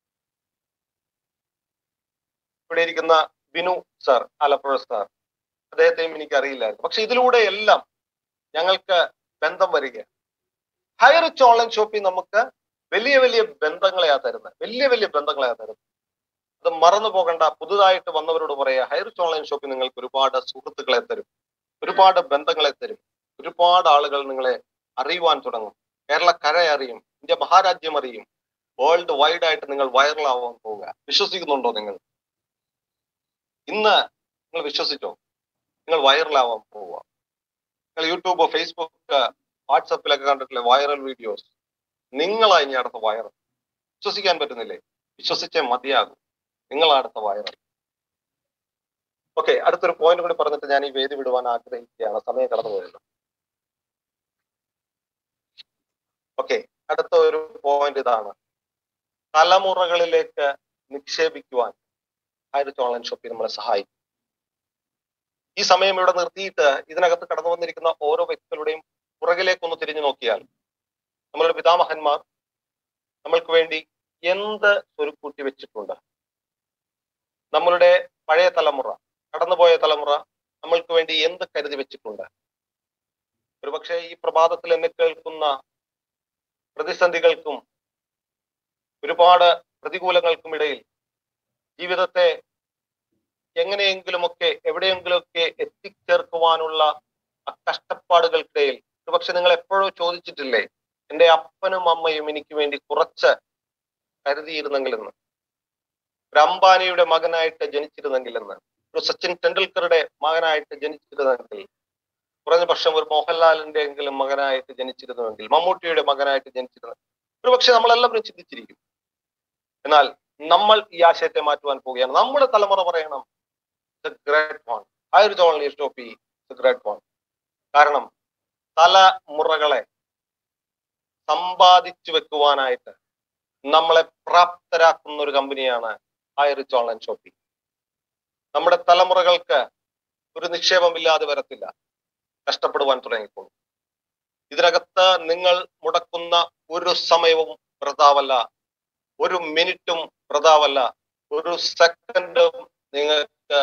ഇവിടെ ഇരിക്കുന്ന ബിനു സാർ ആലപ്പുഴ സാർ അദ്ദേഹത്തെയും എനിക്ക് അറിയില്ലായിരുന്നു പക്ഷെ ഇതിലൂടെ എല്ലാം ഞങ്ങൾക്ക് ബന്ധം വരിക ഹൈറിച്ച് ഓൺലൈൻ ഷോപ്പിൽ നമുക്ക് വലിയ വലിയ ബന്ധങ്ങളെയാ തരുന്നത് വലിയ വലിയ ബന്ധങ്ങളെയാ തരുന്നത് അത് മറന്നു പോകണ്ട പുതുതായിട്ട് വന്നവരോട് പറയാ ഹൈറിച്ച് ഓൺലൈൻ ഷോപ്പിൽ നിങ്ങൾക്ക് ഒരുപാട് സുഹൃത്തുക്കളെ തരും ഒരുപാട് ബന്ധങ്ങളെ തരും ഒരുപാട് ആളുകൾ നിങ്ങളെ അറിയുവാൻ തുടങ്ങും കേരള കര അറിയും ഇന്ത്യ മഹാരാജ്യം അറിയും വേൾഡ് വൈഡ് ആയിട്ട് നിങ്ങൾ വൈറലാവാൻ പോവുക വിശ്വസിക്കുന്നുണ്ടോ നിങ്ങൾ ഇന്ന് നിങ്ങൾ വിശ്വസിച്ചോ നിങ്ങൾ വൈറലാവാൻ പോവുക നിങ്ങൾ യൂട്യൂബ് ഫേസ്ബുക്ക് വാട്സപ്പിലൊക്കെ കണ്ടിട്ടില്ലേ വൈറൽ വീഡിയോസ് നിങ്ങളാ ഇനി അടുത്ത വൈറൽ വിശ്വസിക്കാൻ പറ്റുന്നില്ലേ വിശ്വസിച്ചേ മതിയാകും നിങ്ങളാ അടുത്ത വൈറൽ ഓക്കെ അടുത്തൊരു പോയിന്റ് കൂടി പറഞ്ഞിട്ട് ഞാൻ ഈ വേദി വിടുവാൻ ആഗ്രഹിക്കുകയാണ് സമയം കടന്നു പോയല്ലോ ഓക്കെ അടുത്ത ഒരു പോയിന്റ് ഇതാണ് തലമുറകളിലേക്ക് നിക്ഷേപിക്കുവാൻ ഹൈറിച്ച് ഓൺലൈൻ ഷോപ്പിൽ നമ്മളെ സഹായിക്കും ഈ സമയം ഇവിടെ നിർത്തിയിട്ട് ഇതിനകത്ത് കടന്നു വന്നിരിക്കുന്ന ഓരോ വ്യക്തികളുടെയും പുറകിലേക്ക് ഒന്ന് തിരിഞ്ഞു നോക്കിയാൽ നമ്മളുടെ പിതാമഹന്മാർ നമ്മൾക്ക് വേണ്ടി എന്ത് സ്വരുക്കൂട്ടി വെച്ചിട്ടുണ്ട് നമ്മളുടെ പഴയ തലമുറ കടന്നുപോയ തലമുറ നമ്മൾക്ക് വേണ്ടി എന്ത് കരുതി വെച്ചിട്ടുണ്ട് ഒരുപക്ഷെ ഈ പ്രഭാതത്തിൽ എന്നെ കേൾക്കുന്ന പ്രതിസന്ധികൾക്കും ഒരുപാട് പ്രതികൂലങ്ങൾക്കും ഇടയിൽ ജീവിതത്തെ എങ്ങനെയെങ്കിലുമൊക്കെ എവിടെയെങ്കിലുമൊക്കെ എത്തിച്ചേർക്കുവാനുള്ള ആ കഷ്ടപ്പാടുകൾക്കിടയിൽ ഒരുപക്ഷെ നിങ്ങൾ എപ്പോഴോ ചോദിച്ചിട്ടില്ലേ എന്റെ അപ്പനും അമ്മയും എനിക്ക് വേണ്ടി കുറച്ച് കരുതിയിരുന്നെങ്കിലെന്ന് ഒരു അംബാനിയുടെ മകനായിട്ട് ജനിച്ചിരുന്നെങ്കിലെന്ന് ഒരു സച്ചിൻ ടെണ്ടുൽക്കറുടെ മകനായിട്ട് ജനിച്ചിരുന്നെങ്കിൽ കുറഞ്ഞ പക്ഷം ഒരു മോഹൻലാലിന്റെ എങ്കിലും മകനായിട്ട് ജനിച്ചിരുന്നുവെങ്കിൽ മമ്മൂട്ടിയുടെ മകനായിട്ട് ജനിച്ചിരുന്നു ഒരു പക്ഷെ നമ്മളെല്ലാവരും ചിന്തിച്ചിരിക്കും എന്നാൽ നമ്മൾ ഈ ആശയത്തെ മാറ്റുവാൻ പോവുകയാണ് നമ്മുടെ തലമുറ പറയണം ഗ്രേറ്റ് വൺ ആയിരത്തി ഓൺലി സ്റ്റോപ്പി ഗ്രേറ്റ് വൺ കാരണം തലമുറകളെ സമ്പാദിച്ചു വെക്കുവാനായിട്ട് നമ്മളെ പ്രാപ്തരാക്കുന്ന ഒരു കമ്പനിയാണ് ഹൈറിച്ച് ഓൺലൈൻ ഷോപ്പിംഗ് നമ്മുടെ തലമുറകൾക്ക് ഒരു നിക്ഷേപമില്ലാതെ വരത്തില്ല കഷ്ടപ്പെടുവാൻ തുടങ്ങിക്കോളും ഇതിനകത്ത് നിങ്ങൾ മുടക്കുന്ന ഒരു സമയവും വൃതാവല്ല ഒരു മിനിറ്റും വൃതാവല്ല ഒരു സെക്കൻഡും നിങ്ങൾക്ക്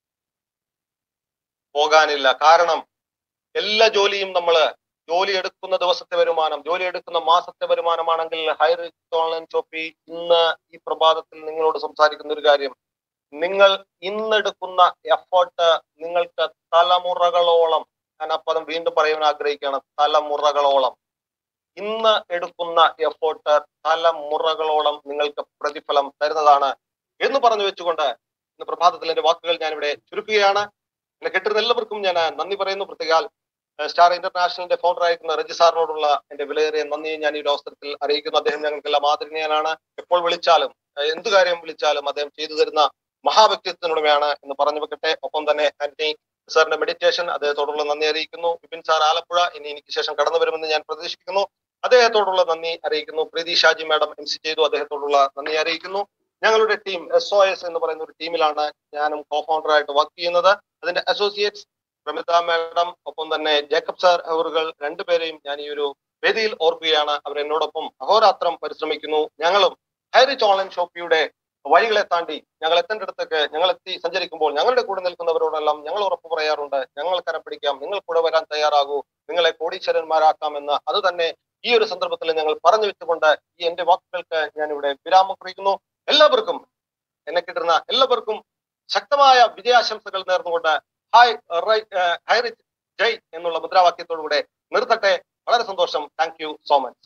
പോകാനില്ല കാരണം എല്ലാ ജോലിയും നമ്മൾ ജോലി എടുക്കുന്ന ദിവസത്തെ വരുമാനം ജോലി എടുക്കുന്ന മാസത്തെ വരുമാനമാണെങ്കിൽ ഹൈ റിച്ച് ഓൺലൈൻ ഷോപ്പി ഇന്ന് ഈ പ്രഭാതത്തിൽ നിങ്ങളോട് സംസാരിക്കുന്ന ഒരു കാര്യം നിങ്ങൾ ഇന്നെടുക്കുന്ന എഫേർട്ട് നിങ്ങൾക്ക് തലമുറകളോളം ഞാൻ ആ പദം വീണ്ടും പറയാൻ ആഗ്രഹിക്കുകയാണ് തലമുറകളോളം ഇന്ന് എടുക്കുന്ന എഫേർട്ട് തലമുറകളോളം നിങ്ങൾക്ക് പ്രതിഫലം തരുന്നതാണ് എന്ന് പറഞ്ഞു വെച്ചുകൊണ്ട് ഇന്ന് പ്രഭാതത്തിൽ എന്റെ വാക്കുകൾ ഞാനിവിടെ ചുരുക്കുകയാണ് എന്നെ കെട്ടിരുന്ന എല്ലാവർക്കും ഞാൻ നന്ദി പറയുന്നു പ്രത്യേകാൽ സ്റ്റാർ ഇന്റർനാഷണലിന്റെ ഫൗണ്ടർ ആയിരിക്കുന്ന റജി സാറിനോടുള്ള എന്റെ വിലയേറിയ നന്ദി ഞാൻ ഈ ഒരു അവസരത്തിൽ അറിയിക്കുന്നു അദ്ദേഹം ഞങ്ങൾക്കെല്ലാം ആദരണീയനാണ് എപ്പോൾ വിളിച്ചാലും എന്ത് കാര്യം വിളിച്ചാലും അദ്ദേഹം ചെയ്തു തരുന്ന മഹാവ്യക്തിത്വത്തിനുടമയാണ് എന്ന് പറഞ്ഞു വെക്കട്ടെ ഒപ്പം തന്നെ ആന്റണി സാറിന്റെ മെഡിറ്റേഷൻ അദ്ദേഹത്തോടുള്ള നന്ദി അറിയിക്കുന്നു വിപിൻ സാർ ആലപ്പുഴ ഇനി എനിക്ക് ശേഷം കടന്നു വരുമെന്ന് ഞാൻ പ്രതീക്ഷിക്കുന്നു അദ്ദേഹത്തോടുള്ള നന്ദി അറിയിക്കുന്നു Preethi Shaji madam M C ചെയ്തു അദ്ദേഹത്തോടുള്ള നന്ദി അറിയിക്കുന്നു ഞങ്ങളുടെ ടീം എസ് ഒ എസ് എന്ന് പറയുന്ന ഒരു ടീമിലാണ് ഞാനും കോ ഫൗണ്ടറായിട്ട് വർക്ക് ചെയ്യുന്നത് അതിന്റെ അസോസിയേറ്റ്സ് പ്രമിത മാഡം ഒപ്പം തന്നെ ജേക്കബ് സാർ അവറുകൾ രണ്ടുപേരെയും ഞാൻ ഈ ഒരു വേദിയിൽ ഓർക്കുകയാണ് അവർ എന്നോടൊപ്പം അഹോരാത്രം പരിശ്രമിക്കുന്നു ഞങ്ങളും ഹൈറിച്ച് ഓൺലൈൻ ഷോപ്പിയുടെ വഴികളെ താണ്ടി ഞങ്ങൾ എത്തേണ്ടടുത്തൊക്കെ ഞങ്ങൾ എത്തി സഞ്ചരിക്കുമ്പോൾ ഞങ്ങളുടെ കൂടെ നിൽക്കുന്നവരോടെല്ലാം ഞങ്ങൾ ഉറപ്പ് പറയാറുണ്ട് ഞങ്ങൾ കരം പിടിക്കാം നിങ്ങൾ കൂടെ വരാൻ തയ്യാറാകൂ നിങ്ങളെ കോടീശ്വരന്മാരാക്കാം എന്ന് അത് തന്നെ ഈ ഒരു സന്ദർഭത്തിൽ ഞങ്ങൾ പറഞ്ഞു വെച്ചുകൊണ്ട് ഈ എന്റെ വാക്കുകൾക്ക് ഞാൻ ഇവിടെ വിരാമം കുറിക്കുന്നു എല്ലാവർക്കും എന്നെ കിട്ടുന്ന എല്ലാവർക്കും ശക്തമായ വിജയാശംസകൾ നേർന്നുകൊണ്ട് ഹായ് ഹൈ റിച്ച് ജയ് എന്നുള്ള മുദ്രാവാക്യത്തോടുകൂടെ നിർത്തട്ടെ വളരെ സന്തോഷം thank you so much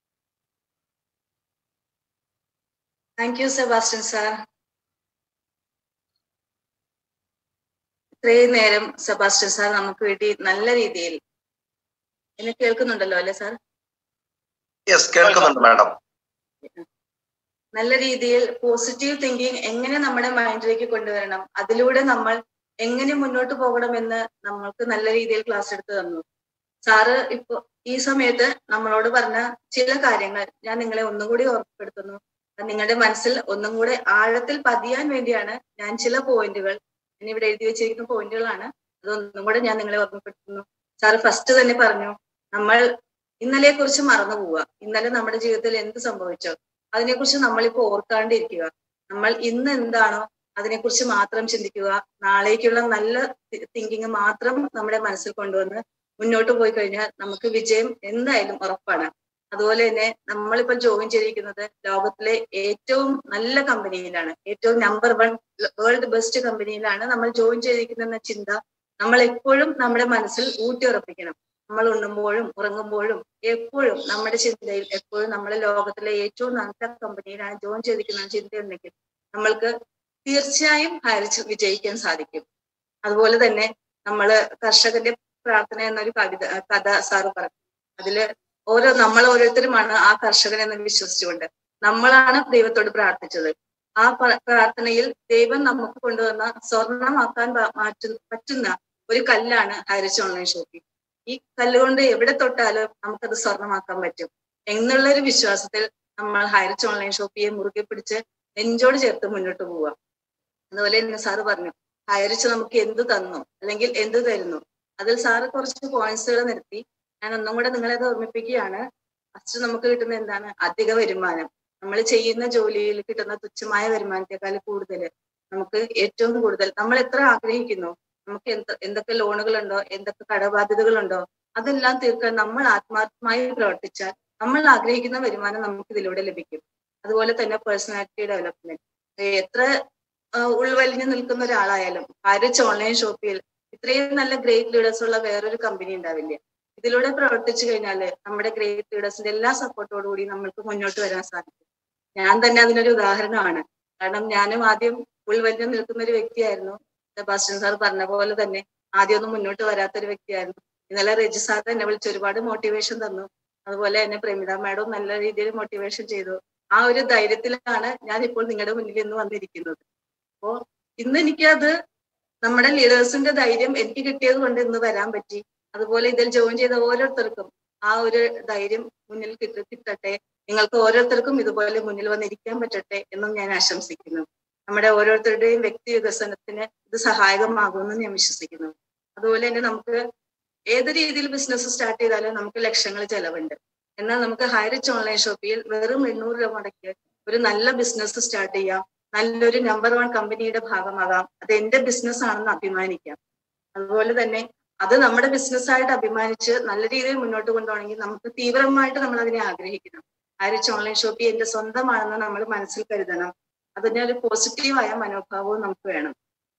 thank you Sebastian sir ഇത്രയും നേരം സെബാസ്റ്റ്യൻ സാർ നമുക്ക് വേണ്ടി നല്ല രീതിയിൽ എന്നെ കേൾക്കുന്നുണ്ടല്ലോ അല്ലെ സാർ യെസ് കേൾക്കുന്നുണ്ട് മാഡം നല്ല രീതിയിൽ പോസിറ്റീവ് തിങ്കിങ് എങ്ങനെ നമ്മുടെ മൈൻഡിലേക്ക് കൊണ്ടുവരണം അതിലൂടെ നമ്മൾ എങ്ങനെ മുന്നോട്ട് പോകണമെന്ന് നമ്മൾക്ക് നല്ല രീതിയിൽ ക്ലാസ് എടുത്തു തന്നു സാറ് ഇപ്പൊ ഈ സമയത്ത് നമ്മളോട് പറഞ്ഞ ചില കാര്യങ്ങൾ ഞാൻ നിങ്ങളെ ഒന്നുകൂടി ഓർമ്മപ്പെടുത്തുന്നു അത് നിങ്ങളുടെ മനസ്സിൽ ഒന്നും കൂടെ ആഴത്തിൽ പതിയാൻ വേണ്ടിയാണ് ഞാൻ ചില പോയിന്റുകൾ ഞാൻ ഇവിടെ എഴുതി വെച്ചിരിക്കുന്ന പോയിന്റുകളാണ് അതൊന്നും കൂടെ ഞാൻ നിങ്ങളെ ഓർമ്മപ്പെടുത്തുന്നു സാറ് ഫസ്റ്റ് തന്നെ പറഞ്ഞു നമ്മൾ ഇന്നലെ കുറിച്ച് മറന്നു പോവുക ഇന്നലെ നമ്മുടെ ജീവിതത്തിൽ എന്ത് സംഭവിച്ചോ അതിനെക്കുറിച്ച് നമ്മളിപ്പോ ഓർക്കാണ്ടിരിക്കുക നമ്മൾ ഇന്ന് എന്താണോ അതിനെക്കുറിച്ച് മാത്രം ചിന്തിക്കുക നാളേക്കുള്ള നല്ല തിങ്കിങ് മാത്രം നമ്മുടെ മനസ്സിൽ കൊണ്ടുവന്ന് മുന്നോട്ട് പോയി കഴിഞ്ഞാൽ നമുക്ക് വിജയം എന്തായാലും ഉറപ്പാണ് അതുപോലെ തന്നെ നമ്മളിപ്പോ ജോയിൻ ചെയ്തിരിക്കുന്നത് ലോകത്തിലെ ഏറ്റവും നല്ല കമ്പനിയിലാണ് ഏറ്റവും നമ്പർ വൺ വേൾഡ് ബെസ്റ്റ് കമ്പനിയിലാണ് നമ്മൾ ജോയിൻ ചെയ്തിരിക്കുന്ന ചിന്ത നമ്മൾ എപ്പോഴും നമ്മുടെ മനസ്സിൽ ഊട്ടിയുറപ്പിക്കണം നമ്മൾ ഉണ്ണുമ്പോഴും ഉറങ്ങുമ്പോഴും എപ്പോഴും നമ്മുടെ ചിന്തയിൽ എപ്പോഴും നമ്മുടെ ലോകത്തിലെ ഏറ്റവും നല്ല കമ്പനിയിലാണ് ജോയിൻ ചെയ്തിരിക്കുന്ന ചിന്തയുണ്ടെങ്കിൽ നമ്മൾക്ക് തീർച്ചയായും ഹരിച്ച് വിജയിക്കാൻ സാധിക്കും അതുപോലെ തന്നെ നമ്മള് കർഷകന്റെ പ്രാർത്ഥന എന്നൊരു കവിത കഥ സാറ് പറഞ്ഞു അതില് ഓരോ നമ്മൾ ഓരോരുത്തരുമാണ് ആ കർഷകൻ എന്ന് വിശ്വസിച്ചുകൊണ്ട് നമ്മളാണ് ദൈവത്തോട് പ്രാർത്ഥിച്ചത് ആ പ്രാർത്ഥനയിൽ ദൈവം നമുക്ക് കൊണ്ടുവന്ന സ്വർണമാക്കാൻ മാറ്റുന്ന പറ്റുന്ന ഒരു കല്ലാണ് ഹരിച്ച് ഓൺലൈൻ ഷോപ്പിംഗ് ഈ കല്ലുകൊണ്ട് എവിടെ തൊട്ടാലും നമുക്കത് സ്വർണമാക്കാൻ പറ്റും എന്നുള്ള ഒരു വിശ്വാസത്തിൽ നമ്മൾ ഹൈറിച്ച് ഓൺലൈൻ ഷോപ്പിയെ മുറുകെ പിടിച്ച് നെഞ്ചോട് ചേർത്ത് മുന്നോട്ട് പോവുക അതുപോലെ തന്നെ സാറ് പറഞ്ഞു ഹൈറിച്ച് നമുക്ക് എന്ത് തന്നു അല്ലെങ്കിൽ എന്ത് തരുന്നു അതിൽ സാറ് കുറച്ച് പോയിന്റ്സുകൾ നിർത്തി ഞാൻ ഒന്നും കൂടെ നിങ്ങളെ അത് ഓർമ്മിപ്പിക്കുകയാണ് ഫസ്റ്റ് നമുക്ക് കിട്ടുന്ന എന്താണ് അധിക വരുമാനം നമ്മൾ ചെയ്യുന്ന ജോലിയിൽ കിട്ടുന്ന തുച്ഛമായ വരുമാനത്തെക്കാൾ കൂടുതൽ നമുക്ക് ഏറ്റവും കൂടുതൽ നമ്മൾ എത്ര ആഗ്രഹിക്കുന്നു നമുക്ക് എന്ത് എന്തൊക്കെ ലോണുകളുണ്ടോ എന്തൊക്കെ കടബാധ്യതകളുണ്ടോ അതെല്ലാം തീർക്കാൻ നമ്മൾ ആത്മാർത്ഥമായി പ്രവർത്തിച്ചാൽ നമ്മൾ ആഗ്രഹിക്കുന്ന വരുമാനം നമുക്ക് ഇതിലൂടെ ലഭിക്കും അതുപോലെ തന്നെ പേഴ്സണാലിറ്റി ഡെവലപ്മെന്റ് എത്ര ഉൾവലിഞ്ഞു നിൽക്കുന്ന ഒരാളായാലും ഭാരിച്ച് ഓൺലൈൻ ഷോപ്പിൽ ഇത്രയും നല്ല ഗ്രേറ്റ് ലീഡേഴ്സ് ഉള്ള വേറൊരു കമ്പനി ഉണ്ടാവില്ല ഇതിലൂടെ പ്രവർത്തിച്ചു കഴിഞ്ഞാൽ നമ്മുടെ ഗ്രേറ്റ് ലീഡേഴ്സിന്റെ എല്ലാ സപ്പോർട്ടോടു കൂടി നമ്മൾക്ക് മുന്നോട്ട് വരാൻ സാധിക്കും ഞാൻ തന്നെ അതിനൊരു ഉദാഹരണമാണ് കാരണം ഞാനും ആദ്യം ഉൾവലിഞ്ഞു നിൽക്കുന്ന ഒരു വ്യക്തിയായിരുന്നു സെബാസ്റ്റ്യൻ സാർ പറഞ്ഞ പോലെ തന്നെ ആദ്യമൊന്നും മുന്നോട്ട് വരാത്ത ഒരു വ്യക്തിയായിരുന്നു ഇന്നലെ രജി സാർ എന്നെ വിളിച്ച് ഒരുപാട് മോട്ടിവേഷൻ തന്നു അതുപോലെ എന്നെ പ്രേമിത മാഡവും നല്ല രീതിയിൽ മോട്ടിവേഷൻ ചെയ്തു ആ ഒരു ധൈര്യത്തിലാണ് ഞാൻ ഇപ്പോൾ നിങ്ങളുടെ മുന്നിൽ ഇന്ന് വന്നിരിക്കുന്നത് അപ്പോ ഇന്ന് എനിക്കത് നമ്മുടെ ലീഡേഴ്സിന്റെ ധൈര്യം എനിക്ക് കിട്ടിയത് കൊണ്ട് ഇന്ന് വരാൻ പറ്റി അതുപോലെ ഇതിൽ ജോയിൻ ചെയ്ത ഓരോരുത്തർക്കും ആ ഒരു ധൈര്യം മുന്നിൽ കിട്ട കിട്ടട്ടെ നിങ്ങൾക്ക് ഓരോരുത്തർക്കും ഇതുപോലെ മുന്നിൽ വന്നിരിക്കാൻ പറ്റട്ടെ എന്നും ഞാൻ ആശംസിക്കുന്നു നമ്മുടെ ഓരോരുത്തരുടെയും വ്യക്തി വികസനത്തിന് ഇത് സഹായകമാകുമെന്ന് ഞാൻ വിശ്വസിക്കുന്നു അതുപോലെ തന്നെ നമുക്ക് ഏത് രീതിയിൽ ബിസിനസ് സ്റ്റാർട്ട് ചെയ്താലും നമുക്ക് ലക്ഷങ്ങൾ ചെലവുണ്ട് എന്നാൽ നമുക്ക് ഹൈറിച്ച് ഓൺലൈൻ ഷോപ്പിൽ വെറും എണ്ണൂറ് രൂപ മുടക്കി ഒരു നല്ല ബിസിനസ് സ്റ്റാർട്ട് ചെയ്യാം നല്ലൊരു നമ്പർ വൺ കമ്പനിയുടെ ഭാഗമാകാം അത് എന്റെ ബിസിനസ് ആണെന്ന് അഭിമാനിക്കാം അതുപോലെ തന്നെ അത് നമ്മുടെ ബിസിനസ് ആയിട്ട് അഭിമാനിച്ച് നല്ല രീതിയിൽ മുന്നോട്ട് കൊണ്ടുപോകണമെങ്കിൽ നമുക്ക് തീവ്രമായിട്ട് നമ്മൾ അതിനെ ആഗ്രഹിക്കണം ഹൈറിച്ച് ഓൺലൈൻ ഷോപ്പി എന്റെ സ്വന്തമാണെന്ന് നമ്മൾ മനസ്സിൽ കരുതണം അതിന്റെ ഒരു പോസിറ്റീവായ മനോഭാവവും നമുക്ക് വേണം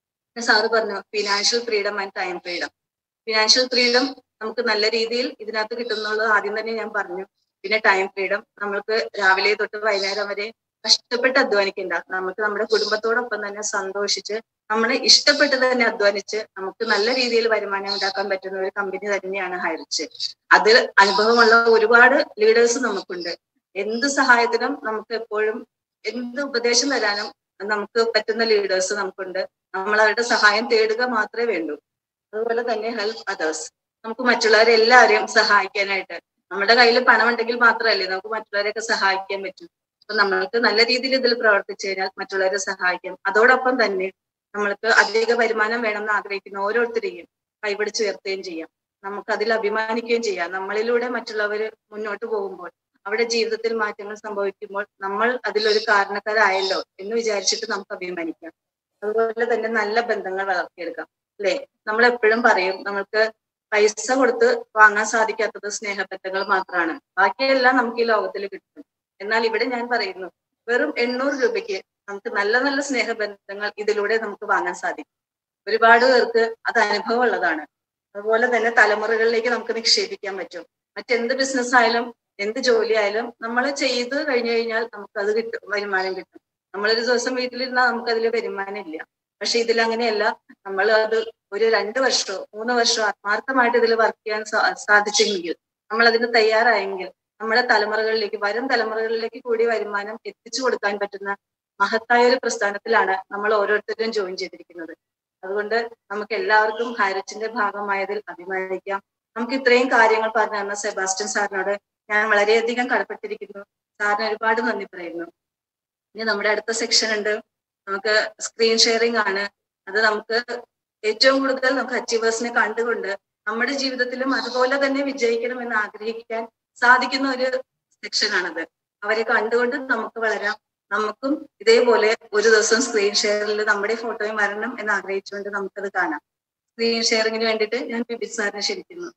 സാറ് പറഞ്ഞു financial freedom and time freedom financial freedom നമുക്ക് നല്ല രീതിയിൽ ഇതിനകത്ത് കിട്ടുന്നുള്ളത് ആദ്യം തന്നെ ഞാൻ പറഞ്ഞു പിന്നെ ടൈം ഫ്രീഡം നമ്മൾക്ക് രാവിലെ തൊട്ട് വൈകുന്നേരം വരെ കഷ്ടപ്പെട്ട് അധ്വാനിക്കണ്ട നമുക്ക് നമ്മുടെ കുടുംബത്തോടൊപ്പം തന്നെ സന്തോഷിച്ച് നമ്മളെ ഇഷ്ടപ്പെട്ട് തന്നെ അധ്വാനിച്ച് നമുക്ക് നല്ല രീതിയിൽ വരുമാനം ഉണ്ടാക്കാൻ പറ്റുന്ന ഒരു കമ്പനി തന്നെയാണ് ഹൈറിച്ച് അതിൽ അനുഭവമുള്ള ഒരുപാട് ലീഡേഴ്സ് നമുക്കുണ്ട് എന്ത് സഹായത്തിനും നമുക്ക് എപ്പോഴും എന്ത് ഉപദേശം തരാനും നമുക്ക് പറ്റുന്ന ലീഡേഴ്സ് നമുക്കുണ്ട് നമ്മൾ അവരുടെ സഹായം തേടുക മാത്രമേ വേണ്ടൂ അതുപോലെ തന്നെ ഹെൽപ്പ് അതേഴ്സ് നമുക്ക് മറ്റുള്ളവരെ എല്ലാവരെയും സഹായിക്കാനായിട്ട് നമ്മുടെ കയ്യിൽ പണം ഉണ്ടെങ്കിൽ മാത്രമല്ലേ നമുക്ക് മറ്റുള്ളവരെയൊക്കെ സഹായിക്കാൻ പറ്റും അപ്പൊ നമ്മൾക്ക് നല്ല രീതിയിൽ ഇതിൽ പ്രവർത്തിച്ചു കഴിഞ്ഞാൽ മറ്റുള്ളവരെ സഹായിക്കാം അതോടൊപ്പം തന്നെ നമ്മൾക്ക് അധിക വരുമാനം വേണമെന്ന് ആഗ്രഹിക്കുന്ന ഓരോരുത്തരെയും കൈപിടിച്ച് ഉയർത്തുകയും ചെയ്യാം നമുക്ക് അതിൽ അഭിമാനിക്കുകയും ചെയ്യാം നമ്മളിലൂടെ മറ്റുള്ളവർ മുന്നോട്ട് പോകുമ്പോൾ അവിടെ ജീവിതത്തിൽ മാറ്റങ്ങൾ സംഭവിക്കുമ്പോൾ നമ്മൾ അതിലൊരു കാരണക്കാരായല്ലോ എന്ന് വിചാരിച്ചിട്ട് നമുക്ക് അഭിമാനിക്കാം അതുപോലെ തന്നെ നല്ല ബന്ധങ്ങൾ വളർത്തിയെടുക്കാം അല്ലെ നമ്മൾ എപ്പോഴും പറയും നമ്മൾക്ക് പൈസ കൊടുത്ത് വാങ്ങാൻ സാധിക്കാത്തത് സ്നേഹബന്ധങ്ങൾ മാത്രമാണ് ബാക്കിയെല്ലാം നമുക്ക് ഈ ലോകത്തിൽ കിട്ടും എന്നാൽ ഇവിടെ ഞാൻ പറയുന്നു വെറും എണ്ണൂറ് രൂപയ്ക്ക് നമുക്ക് നല്ല നല്ല സ്നേഹബന്ധങ്ങൾ ഇതിലൂടെ നമുക്ക് വാങ്ങാൻ സാധിക്കും ഒരുപാട് പേർക്ക് അത് അനുഭവമുള്ളതാണ് അതുപോലെ തന്നെ തലമുറകളിലേക്ക് നമുക്ക് നിക്ഷേപിക്കാൻ പറ്റും മറ്റെന്ത് ബിസിനസ് ആയാലും എന്ത് ജോലി ആയാലും നമ്മൾ ചെയ്ത് കഴിഞ്ഞു കഴിഞ്ഞാൽ നമുക്ക് അത് കിട്ടും വരുമാനം കിട്ടും നമ്മളൊരു ദിവസം വീട്ടിലിരുന്നാൽ നമുക്ക് അതിൽ വരുമാനം ഇല്ല പക്ഷെ ഇതിൽ അങ്ങനെയല്ല നമ്മൾ അത് ഒരു രണ്ട് വർഷമോ മൂന്ന് വർഷമോ ആത്മാർത്ഥമായിട്ട് ഇതിൽ വർക്ക് ചെയ്യാൻ സാധിച്ചെങ്കിൽ നമ്മൾ അതിന് തയ്യാറായെങ്കിൽ നമ്മുടെ തലമുറകളിലേക്ക് വരും തലമുറകളിലേക്ക് കൂടി വരുമാനം എത്തിച്ചു കൊടുക്കാൻ പറ്റുന്ന മഹത്തായ ഒരു പ്രസ്ഥാനത്തിലാണ് നമ്മൾ ഓരോരുത്തരും ജോയിൻ ചെയ്തിരിക്കുന്നത് അതുകൊണ്ട് നമുക്ക് എല്ലാവർക്കും ഹൈറിച്ചിന്റെ ഭാഗമായതിൽ അഭിമാനിക്കാം നമുക്ക് ഇത്രയും കാര്യങ്ങൾ പറഞ്ഞു തന്ന സെബാസ്റ്റ്യൻ സാറിനോട് ഞാൻ വളരെയധികം കടപ്പെട്ടിരിക്കുന്നു സാറിന് ഒരുപാട് നന്ദി പറയുന്നു ഇനി നമ്മുടെ അടുത്ത സെക്ഷൻ ഉണ്ട് നമുക്ക് സ്ക്രീൻ ഷെയറിംഗ് ആണ് അത് നമുക്ക് ഏറ്റവും കൂടുതൽ നമുക്ക് അച്ചീവേഴ്സിനെ കണ്ടുകൊണ്ട് നമ്മുടെ ജീവിതത്തിലും അതുപോലെ തന്നെ വിജയിക്കണം എന്ന് ആഗ്രഹിക്കാൻ സാധിക്കുന്ന ഒരു സെക്ഷനാണത് അവരെ കണ്ടുകൊണ്ട് നമുക്ക് വളരാം നമുക്കും ഇതേപോലെ ഒരു ദിവസം സ്ക്രീൻ ഷെയറിൽ നമ്മുടെ ഫോട്ടോയും വരണം എന്ന് ആഗ്രഹിച്ചുകൊണ്ട് നമുക്കത് കാണാം സ്ക്രീൻ ഷെയറിങ്ങിന് വേണ്ടിയിട്ട് ഞാൻ ബിബി സാറിനെ ക്ഷണിക്കുന്നു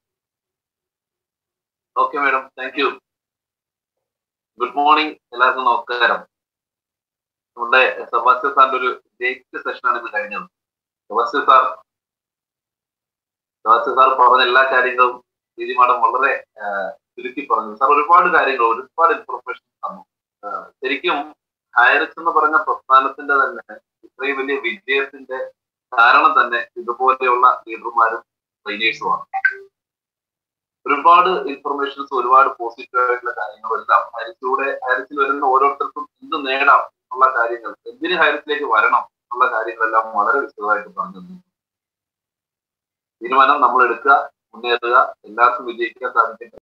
okay madam thank you good morning എല്ലാവർക്കും നമസ്കാരം നമ്മുടെ സെബാസ്റ്റ്യൻ സാറിന്റെ ഒരു ഗ്രേറ്റ് സെഷനാണ് ഇന്ന് കഴിഞ്ഞത് സെബാസ്റ്റ്യൻ സാർ സെബാസ്റ്റ്യൻ സാർ പറഞ്ഞ എല്ലാ കാര്യങ്ങളും രീതി മാഡം വളരെ ചുരുക്കി പറഞ്ഞു സാർ ഒരുപാട് കാര്യങ്ങൾ ഒരുപാട് ഇൻഫർമേഷൻ തന്നു ശരിക്കും ഹയറിച്ച് എന്ന് പറഞ്ഞ പ്രസ്ഥാനത്തിന്റെ തന്നെ ഇത്രയും വലിയ വിജയത്തിന്റെ കാരണം തന്നെ ഇതുപോലെയുള്ള ലീഡർമാരും ട്രെയിനേഴ്സുമാണ് ഒരുപാട് ഇൻഫർമേഷൻസ് ഒരുപാട് പോസിറ്റീവ് ആയിട്ടുള്ള കാര്യങ്ങളെല്ലാം ഹരിസിലൂടെ ഹരിസിൽ വരുന്ന ഓരോരുത്തർക്കും എന്ത് നേടാം എന്നുള്ള കാര്യങ്ങൾ എന്തിന് ഹരിസിലേക്ക് വരണം എന്നുള്ള കാര്യങ്ങളെല്ലാം വളരെ വിശദമായിട്ട് പറഞ്ഞു തീരുമാനം നമ്മൾ എടുക്കുക മുന്നേറുക എല്ലാവർക്കും വിജയിക്കാൻ സാധിക്കട്ടെ